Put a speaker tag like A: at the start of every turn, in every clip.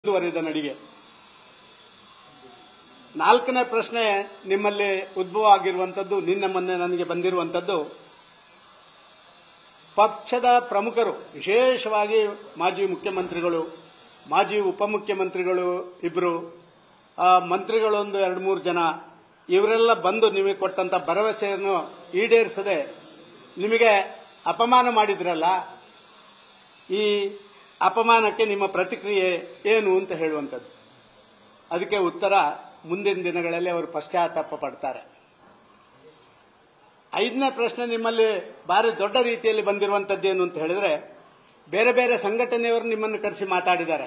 A: ಮುಂದುವರಿದ ನಡಿಗೆ ನಾಲ್ಕನೇ ಪ್ರಶ್ನೆ ನಿಮ್ಮಲ್ಲಿ ಉದ್ಭವ ಆಗಿರುವಂಥದ್ದು ನಿನ್ನೆ ಮೊನ್ನೆ ನನಗೆ ಬಂದಿರುವಂಥದ್ದು ಪಕ್ಷದ ಪ್ರಮುಖರು ವಿಶೇಷವಾಗಿ ಮಾಜಿ ಮುಖ್ಯಮಂತ್ರಿಗಳು ಮಾಜಿ ಉಪಮುಖ್ಯಮಂತ್ರಿಗಳು ಇಬ್ಬರು ಮಂತ್ರಿಗಳೊಂದು ಎರಡು ಮೂರು ಜನ ಇವರೆಲ್ಲ ಬಂದು ನಿಮಗೆ ಕೊಟ್ಟಂತ ಭರವಸೆಯನ್ನು ಈಡೇರಿಸದೆ ನಿಮಗೆ ಅಪಮಾನ ಮಾಡಿದ್ರಲ್ಲ ಈ ಅಪಮಾನಕ್ಕೆ ನಿಮ್ಮ ಪ್ರತಿಕ್ರಿಯೆ ಏನು ಅಂತ ಹೇಳುವಂಥದ್ದು ಅದಕ್ಕೆ ಉತ್ತರ ಮುಂದಿನ ದಿನಗಳಲ್ಲಿ ಅವರು ಪಶ್ಚಾತ್ತಾಪ ಪಡ್ತಾರೆ ಐದನೇ ಪ್ರಶ್ನೆ ನಿಮ್ಮಲ್ಲಿ ಭಾರಿ ದೊಡ್ಡ ರೀತಿಯಲ್ಲಿ ಬಂದಿರುವಂತದ್ದೇನು ಅಂತ ಹೇಳಿದ್ರೆ ಬೇರೆ ಬೇರೆ ಸಂಘಟನೆಯವರು ನಿಮ್ಮನ್ನು ಕರೆಸಿ ಮಾತಾಡಿದ್ದಾರೆ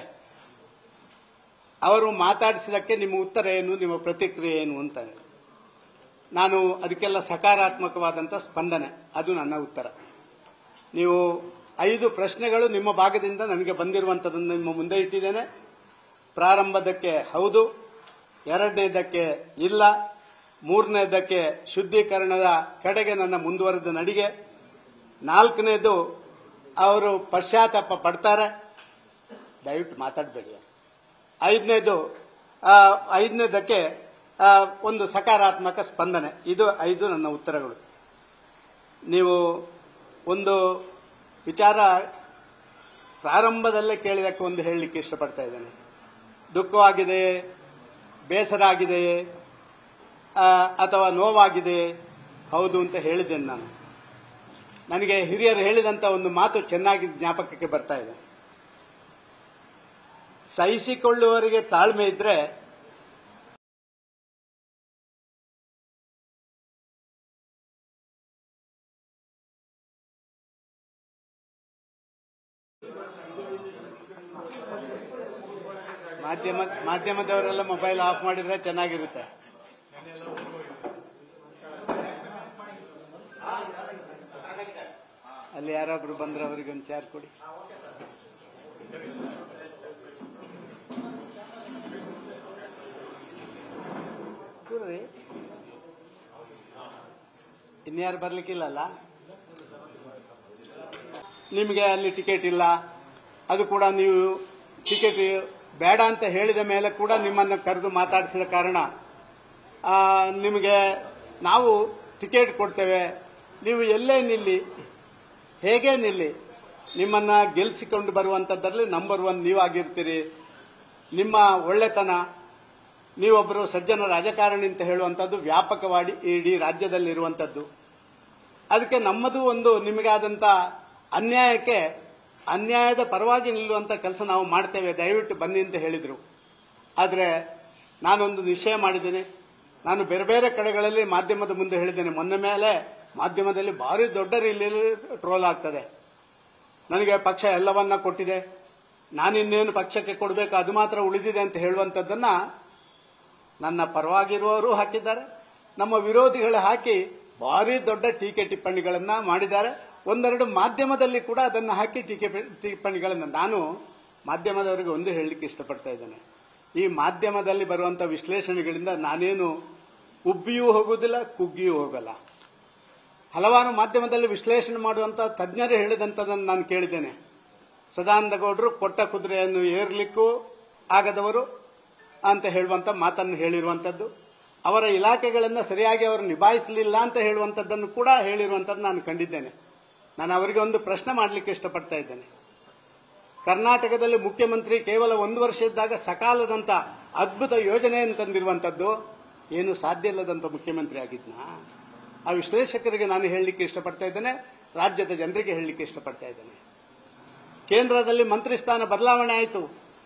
A: ಅವರು ಮಾತಾಡಿಸಿದಕ್ಕೆ ನಿಮ್ಮ ಉತ್ತರ ಏನು ನಿಮ್ಮ ಪ್ರತಿಕ್ರಿಯೆ ಏನು ಅಂತ ನಾನು ಅದಕ್ಕೆಲ್ಲ ಸಕಾರಾತ್ಮಕವಾದಂಥ ಸ್ಪಂದನೆ ಅದು ನನ್ನ ಉತ್ತರ ನೀವು ಐದು ಪ್ರಶ್ನೆಗಳು ನಿಮ್ಮ ಭಾಗದಿಂದ ನನಗೆ ಬಂದಿರುವಂಥದ್ದನ್ನು ನಿಮ್ಮ ಮುಂದೆ ಇಟ್ಟಿದ್ದೇನೆ ಪ್ರಾರಂಭದಕ್ಕೆ ಹೌದು ಎರಡನೇದಕ್ಕೆ ಇಲ್ಲ ಮೂರನೇದಕ್ಕೆ ಶುದ್ಧೀಕರಣದ ಕಡೆಗೆ ನನ್ನ ಮುಂದುವರೆದ ನಡಿಗೆ ನಾಲ್ಕನೇದು ಅವರು ಪಶ್ಚಾತ್ತಾಪ ಪಡ್ತಾರೆ ದಯವಿಟ್ಟು ಮಾತಾಡಬೇಡಿ ಐದನೇದು ಐದನೇದಕ್ಕೆ ಆ, ಒಂದು ಸಕಾರಾತ್ಮಕ ಸ್ಪಂದನೆ ಇದು ಐದು ನನ್ನ ಉತ್ತರಗಳು ನೀವು ಒಂದು ವಿಚಾರ ಪ್ರಾರಂಭದಲ್ಲೇ ಕೇಳಿದಕ್ಕೆ ಒಂದು ಹೇಳಲಿಕ್ಕೆ ಇಷ್ಟಪಡ್ತಾ ಇದ್ದೇನೆ ದುಃಖವಾಗಿದೆ ಬೇಸರ ಆಗಿದೆ ಆ, ಅಥವಾ ನೋವಾಗಿದೆ ಹೌದು ಅಂತ ಹೇಳಿದ್ದೇನೆ ನಾನು ನನಗೆ ಹಿರಿಯರು ಹೇಳಿದಂತ ಒಂದು ಮಾತು ಚೆನ್ನಾಗಿ ಜ್ಞಾಪಕಕ್ಕೆ ಬರ್ತಾ ಇದೆ ಸಹಿಸಿಕೊಳ್ಳುವವರಿಗೆ ತಾಳ್ಮೆ ಇದ್ರೆ ಮಾಧ್ಯಮ ಮಾಧ್ಯಮದವರೆಲ್ಲ ಮೊಬೈಲ್ ಆಫ್ ಮಾಡಿದ್ರೆ ಚೆನ್ನಾಗಿರುತ್ತೆ ಅಲ್ಲಿ ಯಾರೊಬ್ರು ಬಂದ್ರೆ ಅವರಿಗೆ ಒಂದು ಚಾರ್ ಕೊಡಿ ಕೂರ್ರಿ ಇನ್ಯಾರು ಬರ್ಲಿಕ್ಕಿಲ್ಲಲ್ಲ ನಿಮಗೆ ಅಲ್ಲಿ ಟಿಕೆಟ್ ಇಲ್ಲ ಅದು ಕೂಡ ನೀವು ಟಿಕೆಟ್ ಬೇಡ ಅಂತ ಹೇಳಿದ ಮೇಲೆ ಕೂಡ ನಿಮ್ಮನ್ನು ಕರೆದು ಮಾತಾಡಿಸಿದ ಕಾರಣ ಆ, ನಿಮಗೆ ನಾವು ಟಿಕೆಟ್ ಕೊಡ್ತೇವೆ ನೀವು ಎಲ್ಲೇ ನಿಲ್ಲಿ ಹೇಗೆ ನಿಲ್ಲಿ ನಿಮ್ಮನ್ನ ಗೆಲ್ಲಿಸಿಕೊಂಡು ಬರುವಂತದ್ದರಲ್ಲಿ ನಂಬರ್ ಒನ್ ನೀವಾಗಿರ್ತೀರಿ ನಿಮ್ಮ ಒಳ್ಳೆತನ ನೀವೊಬ್ಬರು ಸಜ್ಜನ ರಾಜಕಾರಣಿ ಅಂತ ಹೇಳುವಂಥದ್ದು ವ್ಯಾಪಕವಾಗಿ ಇಡೀ ರಾಜ್ಯದಲ್ಲಿರುವಂಥದ್ದು ಅದಕ್ಕೆ ನಮ್ಮದು ಒಂದು ನಿಮಗಾದಂತ ಅನ್ಯಾಯಕ್ಕೆ ಅನ್ಯಾಯದ ಪರವಾಗಿ ನಿಲ್ಲುವಂತ ಕೆಲಸ ನಾವು ಮಾಡ್ತೇವೆ ದಯವಿಟ್ಟು ಬನ್ನಿ ಅಂತ ಹೇಳಿದ್ರು ಆದರೆ ನಾನೊಂದು ನಿಶ್ಚಯ ಮಾಡಿದ್ದೇನೆ ನಾನು ಬೇರೆ ಬೇರೆ ಕಡೆಗಳಲ್ಲಿ ಮಾಧ್ಯಮದ ಮುಂದೆ ಹೇಳಿದ್ದೇನೆ ಮೊನ್ನೆ ಮೇಲೆ ಮಾಧ್ಯಮದಲ್ಲಿ ಭಾರಿ ದೊಡ್ಡ ರೀತಿಯಲ್ಲಿ ಟ್ರೋಲ್ ಆಗ್ತದೆ ನನಗೆ ಪಕ್ಷ ಎಲ್ಲವನ್ನ ಕೊಟ್ಟಿದೆ ನಾನಿನ್ನೇನು ಪಕ್ಷಕ್ಕೆ ಕೊಡಬೇಕು ಅದು ಮಾತ್ರ ಉಳಿದಿದೆ ಅಂತ ಹೇಳುವಂಥದ್ದನ್ನ ನನ್ನ ಪರವಾಗಿರುವವರು ಹಾಕಿದ್ದಾರೆ ನಮ್ಮ ವಿರೋಧಿಗಳು ಹಾಕಿ ಭಾರಿ ದೊಡ್ಡ ಟೀಕೆ ಟಿಪ್ಪಣಿಗಳನ್ನ ಮಾಡಿದ್ದಾರೆ ಒಂದೆರಡು ಮಾಧ್ಯಮದಲ್ಲಿ ಕೂಡ ಅದನ್ನು ಹಾಕಿ ಟೀಕೆ ಟಿಪ್ಪಣಿಗಳನ್ನು ನಾನು ಮಾಧ್ಯಮದವರಿಗೆ ಒಂದು ಹೇಳಲಿಕ್ಕೆ ಇಷ್ಟಪಡ್ತಾ ಇದ್ದೇನೆ ಈ ಮಾಧ್ಯಮದಲ್ಲಿ ಬರುವಂತ ವಿಶ್ಲೇಷಣೆಗಳಿಂದ ನಾನೇನು ಉಬ್ಬಿಯೂ ಹೋಗುವುದಿಲ್ಲ ಕುಗ್ಗಿಯೂ ಹೋಗಲ್ಲ ಹಲವಾರು ಮಾಧ್ಯಮದಲ್ಲಿ ವಿಶ್ಲೇಷಣೆ ಮಾಡುವಂತ ತಜ್ಞರು ಹೇಳಿದಂಥದ್ದನ್ನು ನಾನು ಕೇಳಿದ್ದೇನೆ ಸದಾನಂದ ಗೌಡರು ಕೊಟ್ಟ ಕುದುರೆಯನ್ನು ಏರ್ಲಿಕ್ಕೂ ಆಗದವರು ಅಂತ ಹೇಳುವಂತ ಮಾತನ್ನು ಹೇಳಿರುವಂತದ್ದು ಅವರ ಇಲಾಖೆಗಳನ್ನು ಸರಿಯಾಗಿ ಅವರು ನಿಭಾಯಿಸಲಿಲ್ಲ ಅಂತ ಹೇಳುವಂತದ್ದನ್ನು ಕೂಡ ಹೇಳಿರುವಂತದ್ದು ನಾನು ಕಂಡಿದ್ದೇನೆ ನಾನು ಅವರಿಗೆ ಒಂದು ಪ್ರಶ್ನೆ ಮಾಡಲಿಕ್ಕೆ ಇಷ್ಟಪಡ್ತಾ ಇದ್ದೇನೆ ಕರ್ನಾಟಕದಲ್ಲಿ ಮುಖ್ಯಮಂತ್ರಿ ಕೇವಲ ಒಂದು ವರ್ಷ ಇದ್ದಾಗ ಸಕಾಲದಂತ ಅದ್ಭುತ ಯೋಜನೆಯನ್ನು ತಂದಿರುವಂತದ್ದು ಏನು ಸಾಧ್ಯ ಇಲ್ಲದಂತ ಮುಖ್ಯಮಂತ್ರಿ ಆಗಿದ್ನಾ ಆ ವಿಶ್ಲೇಷಕರಿಗೆ ನಾನು ಹೇಳಲಿಕ್ಕೆ ಇಷ್ಟಪಡ್ತಾ ಇದ್ದೇನೆ ರಾಜ್ಯದ ಜನರಿಗೆ ಹೇಳಲಿಕ್ಕೆ ಇಷ್ಟಪಡ್ತಾ ಇದ್ದೇನೆ ಕೇಂದ್ರದಲ್ಲಿ ಮಂತ್ರಿ ಸ್ಥಾನ ಬದಲಾವಣೆ ಆಯಿತು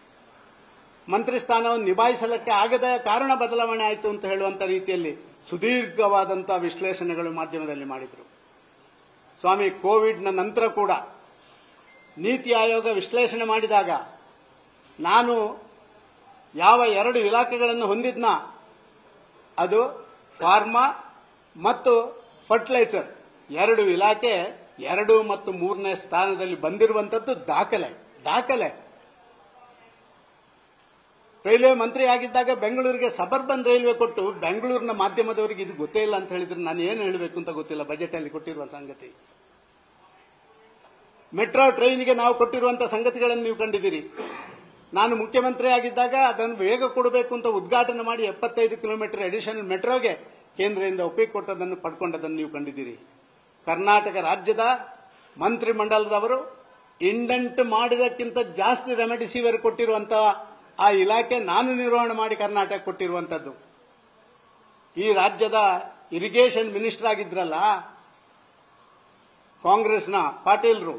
A: ಮಂತ್ರಿ ಸ್ಥಾನವನ್ನು ನಿಭಾಯಿಸಲಿಕ್ಕೆ ಆಗದ ಕಾರಣ ಬದಲಾವಣೆ ಆಯಿತು ಅಂತ ಹೇಳುವಂತ ರೀತಿಯಲ್ಲಿ ಸುದೀರ್ಘವಾದಂತಹ ವಿಶ್ಲೇಷಣೆಗಳು ಮಾಧ್ಯಮದಲ್ಲಿ ಮಾಡಿದರು ಸ್ವಾಮಿ ಕೋವಿಡ್ನ ನಂತರ ಕೂಡ ನೀತಿ ಆಯೋಗ ವಿಶ್ಲೇಷಣೆ ಮಾಡಿದಾಗ ನಾನು ಯಾವ ಎರಡು ಇಲಾಖೆಗಳನ್ನು ಹೊಂದಿದ್ನ ಅದು ಫಾರ್ಮಾ ಮತ್ತು ಫರ್ಟಿಲೈಸರ್ ಎರಡು ಇಲಾಖೆ ಎರಡು ಮತ್ತು ಮೂರನೇ ಸ್ಥಾನದಲ್ಲಿ ಬಂದಿರುವಂತದ್ದು ದಾಖಲೆ ದಾಖಲೆ ರೈಲ್ವೆ ಮಂತ್ರಿ ಆಗಿದ್ದಾಗ ಬೆಂಗಳೂರಿಗೆ ಸಬರ್ಬನ್ ರೈಲ್ವೆ ಕೊಟ್ಟು ಬೆಂಗಳೂರಿನ ಮಾಧ್ಯಮದವರಿಗೆ ಇದು ಗೊತ್ತೇ ಇಲ್ಲ ಅಂತ ಹೇಳಿದ್ರೆ ನಾನು ಏನು ಹೇಳಬೇಕು ಅಂತ ಗೊತ್ತಿಲ್ಲ ಬಜೆಟ್ ಅಲ್ಲಿ ಕೊಟ್ಟಿರುವ ಸಂಗತಿ ಮೆಟ್ರೋ ಟ್ರೈನ್ಗೆ ನಾವು ಕೊಟ್ಟಿರುವಂತಹ ಸಂಗತಿಗಳನ್ನು ನೀವು ಕಂಡಿದ್ದೀರಿ ನಾನು ಮುಖ್ಯಮಂತ್ರಿ ಆಗಿದ್ದಾಗ ಅದನ್ನು ಬೇಗ ಕೊಡಬೇಕು ಅಂತ ಉದ್ಘಾಟನೆ ಮಾಡಿ ಎಪ್ಪತ್ತೈದು ಕಿಲೋಮೀಟರ್ ಅಡಿಷನಲ್ ಮೆಟ್ರೋಗೆ ಕೇಂದ್ರದಿಂದ ಒಪ್ಪಿಗೆ ಕೊಟ್ಟದನ್ನು ಪಡ್ಕೊಂಡದನ್ನು ನೀವು ಕಂಡಿದ್ದೀರಿ ಕರ್ನಾಟಕ ರಾಜ್ಯದ ಮಂತ್ರಿಮಂಡಲದವರು ಇಂಡೆಂಟ್ ಮಾಡಿದಕ್ಕಿಂತ ಜಾಸ್ತಿ ರೆಮಿಡಿಸಿವಿರ್ ಕೊಟ್ಟಿರುವಂತ ಆ ಇಲಾಖೆ ನಾನು ನಿರ್ವಹಣೆ ಮಾಡಿ ಕರ್ನಾಟಕ ಕೊಟ್ಟಿರುವಂತದ್ದು ಈ ರಾಜ್ಯದ ಇರಿಗೇಷನ್ ಮಿನಿಸ್ಟರ್ ಆಗಿದ್ರಲ್ಲ ಕಾಂಗ್ರೆಸ್ನ ಪಾಟೀಲ್ರು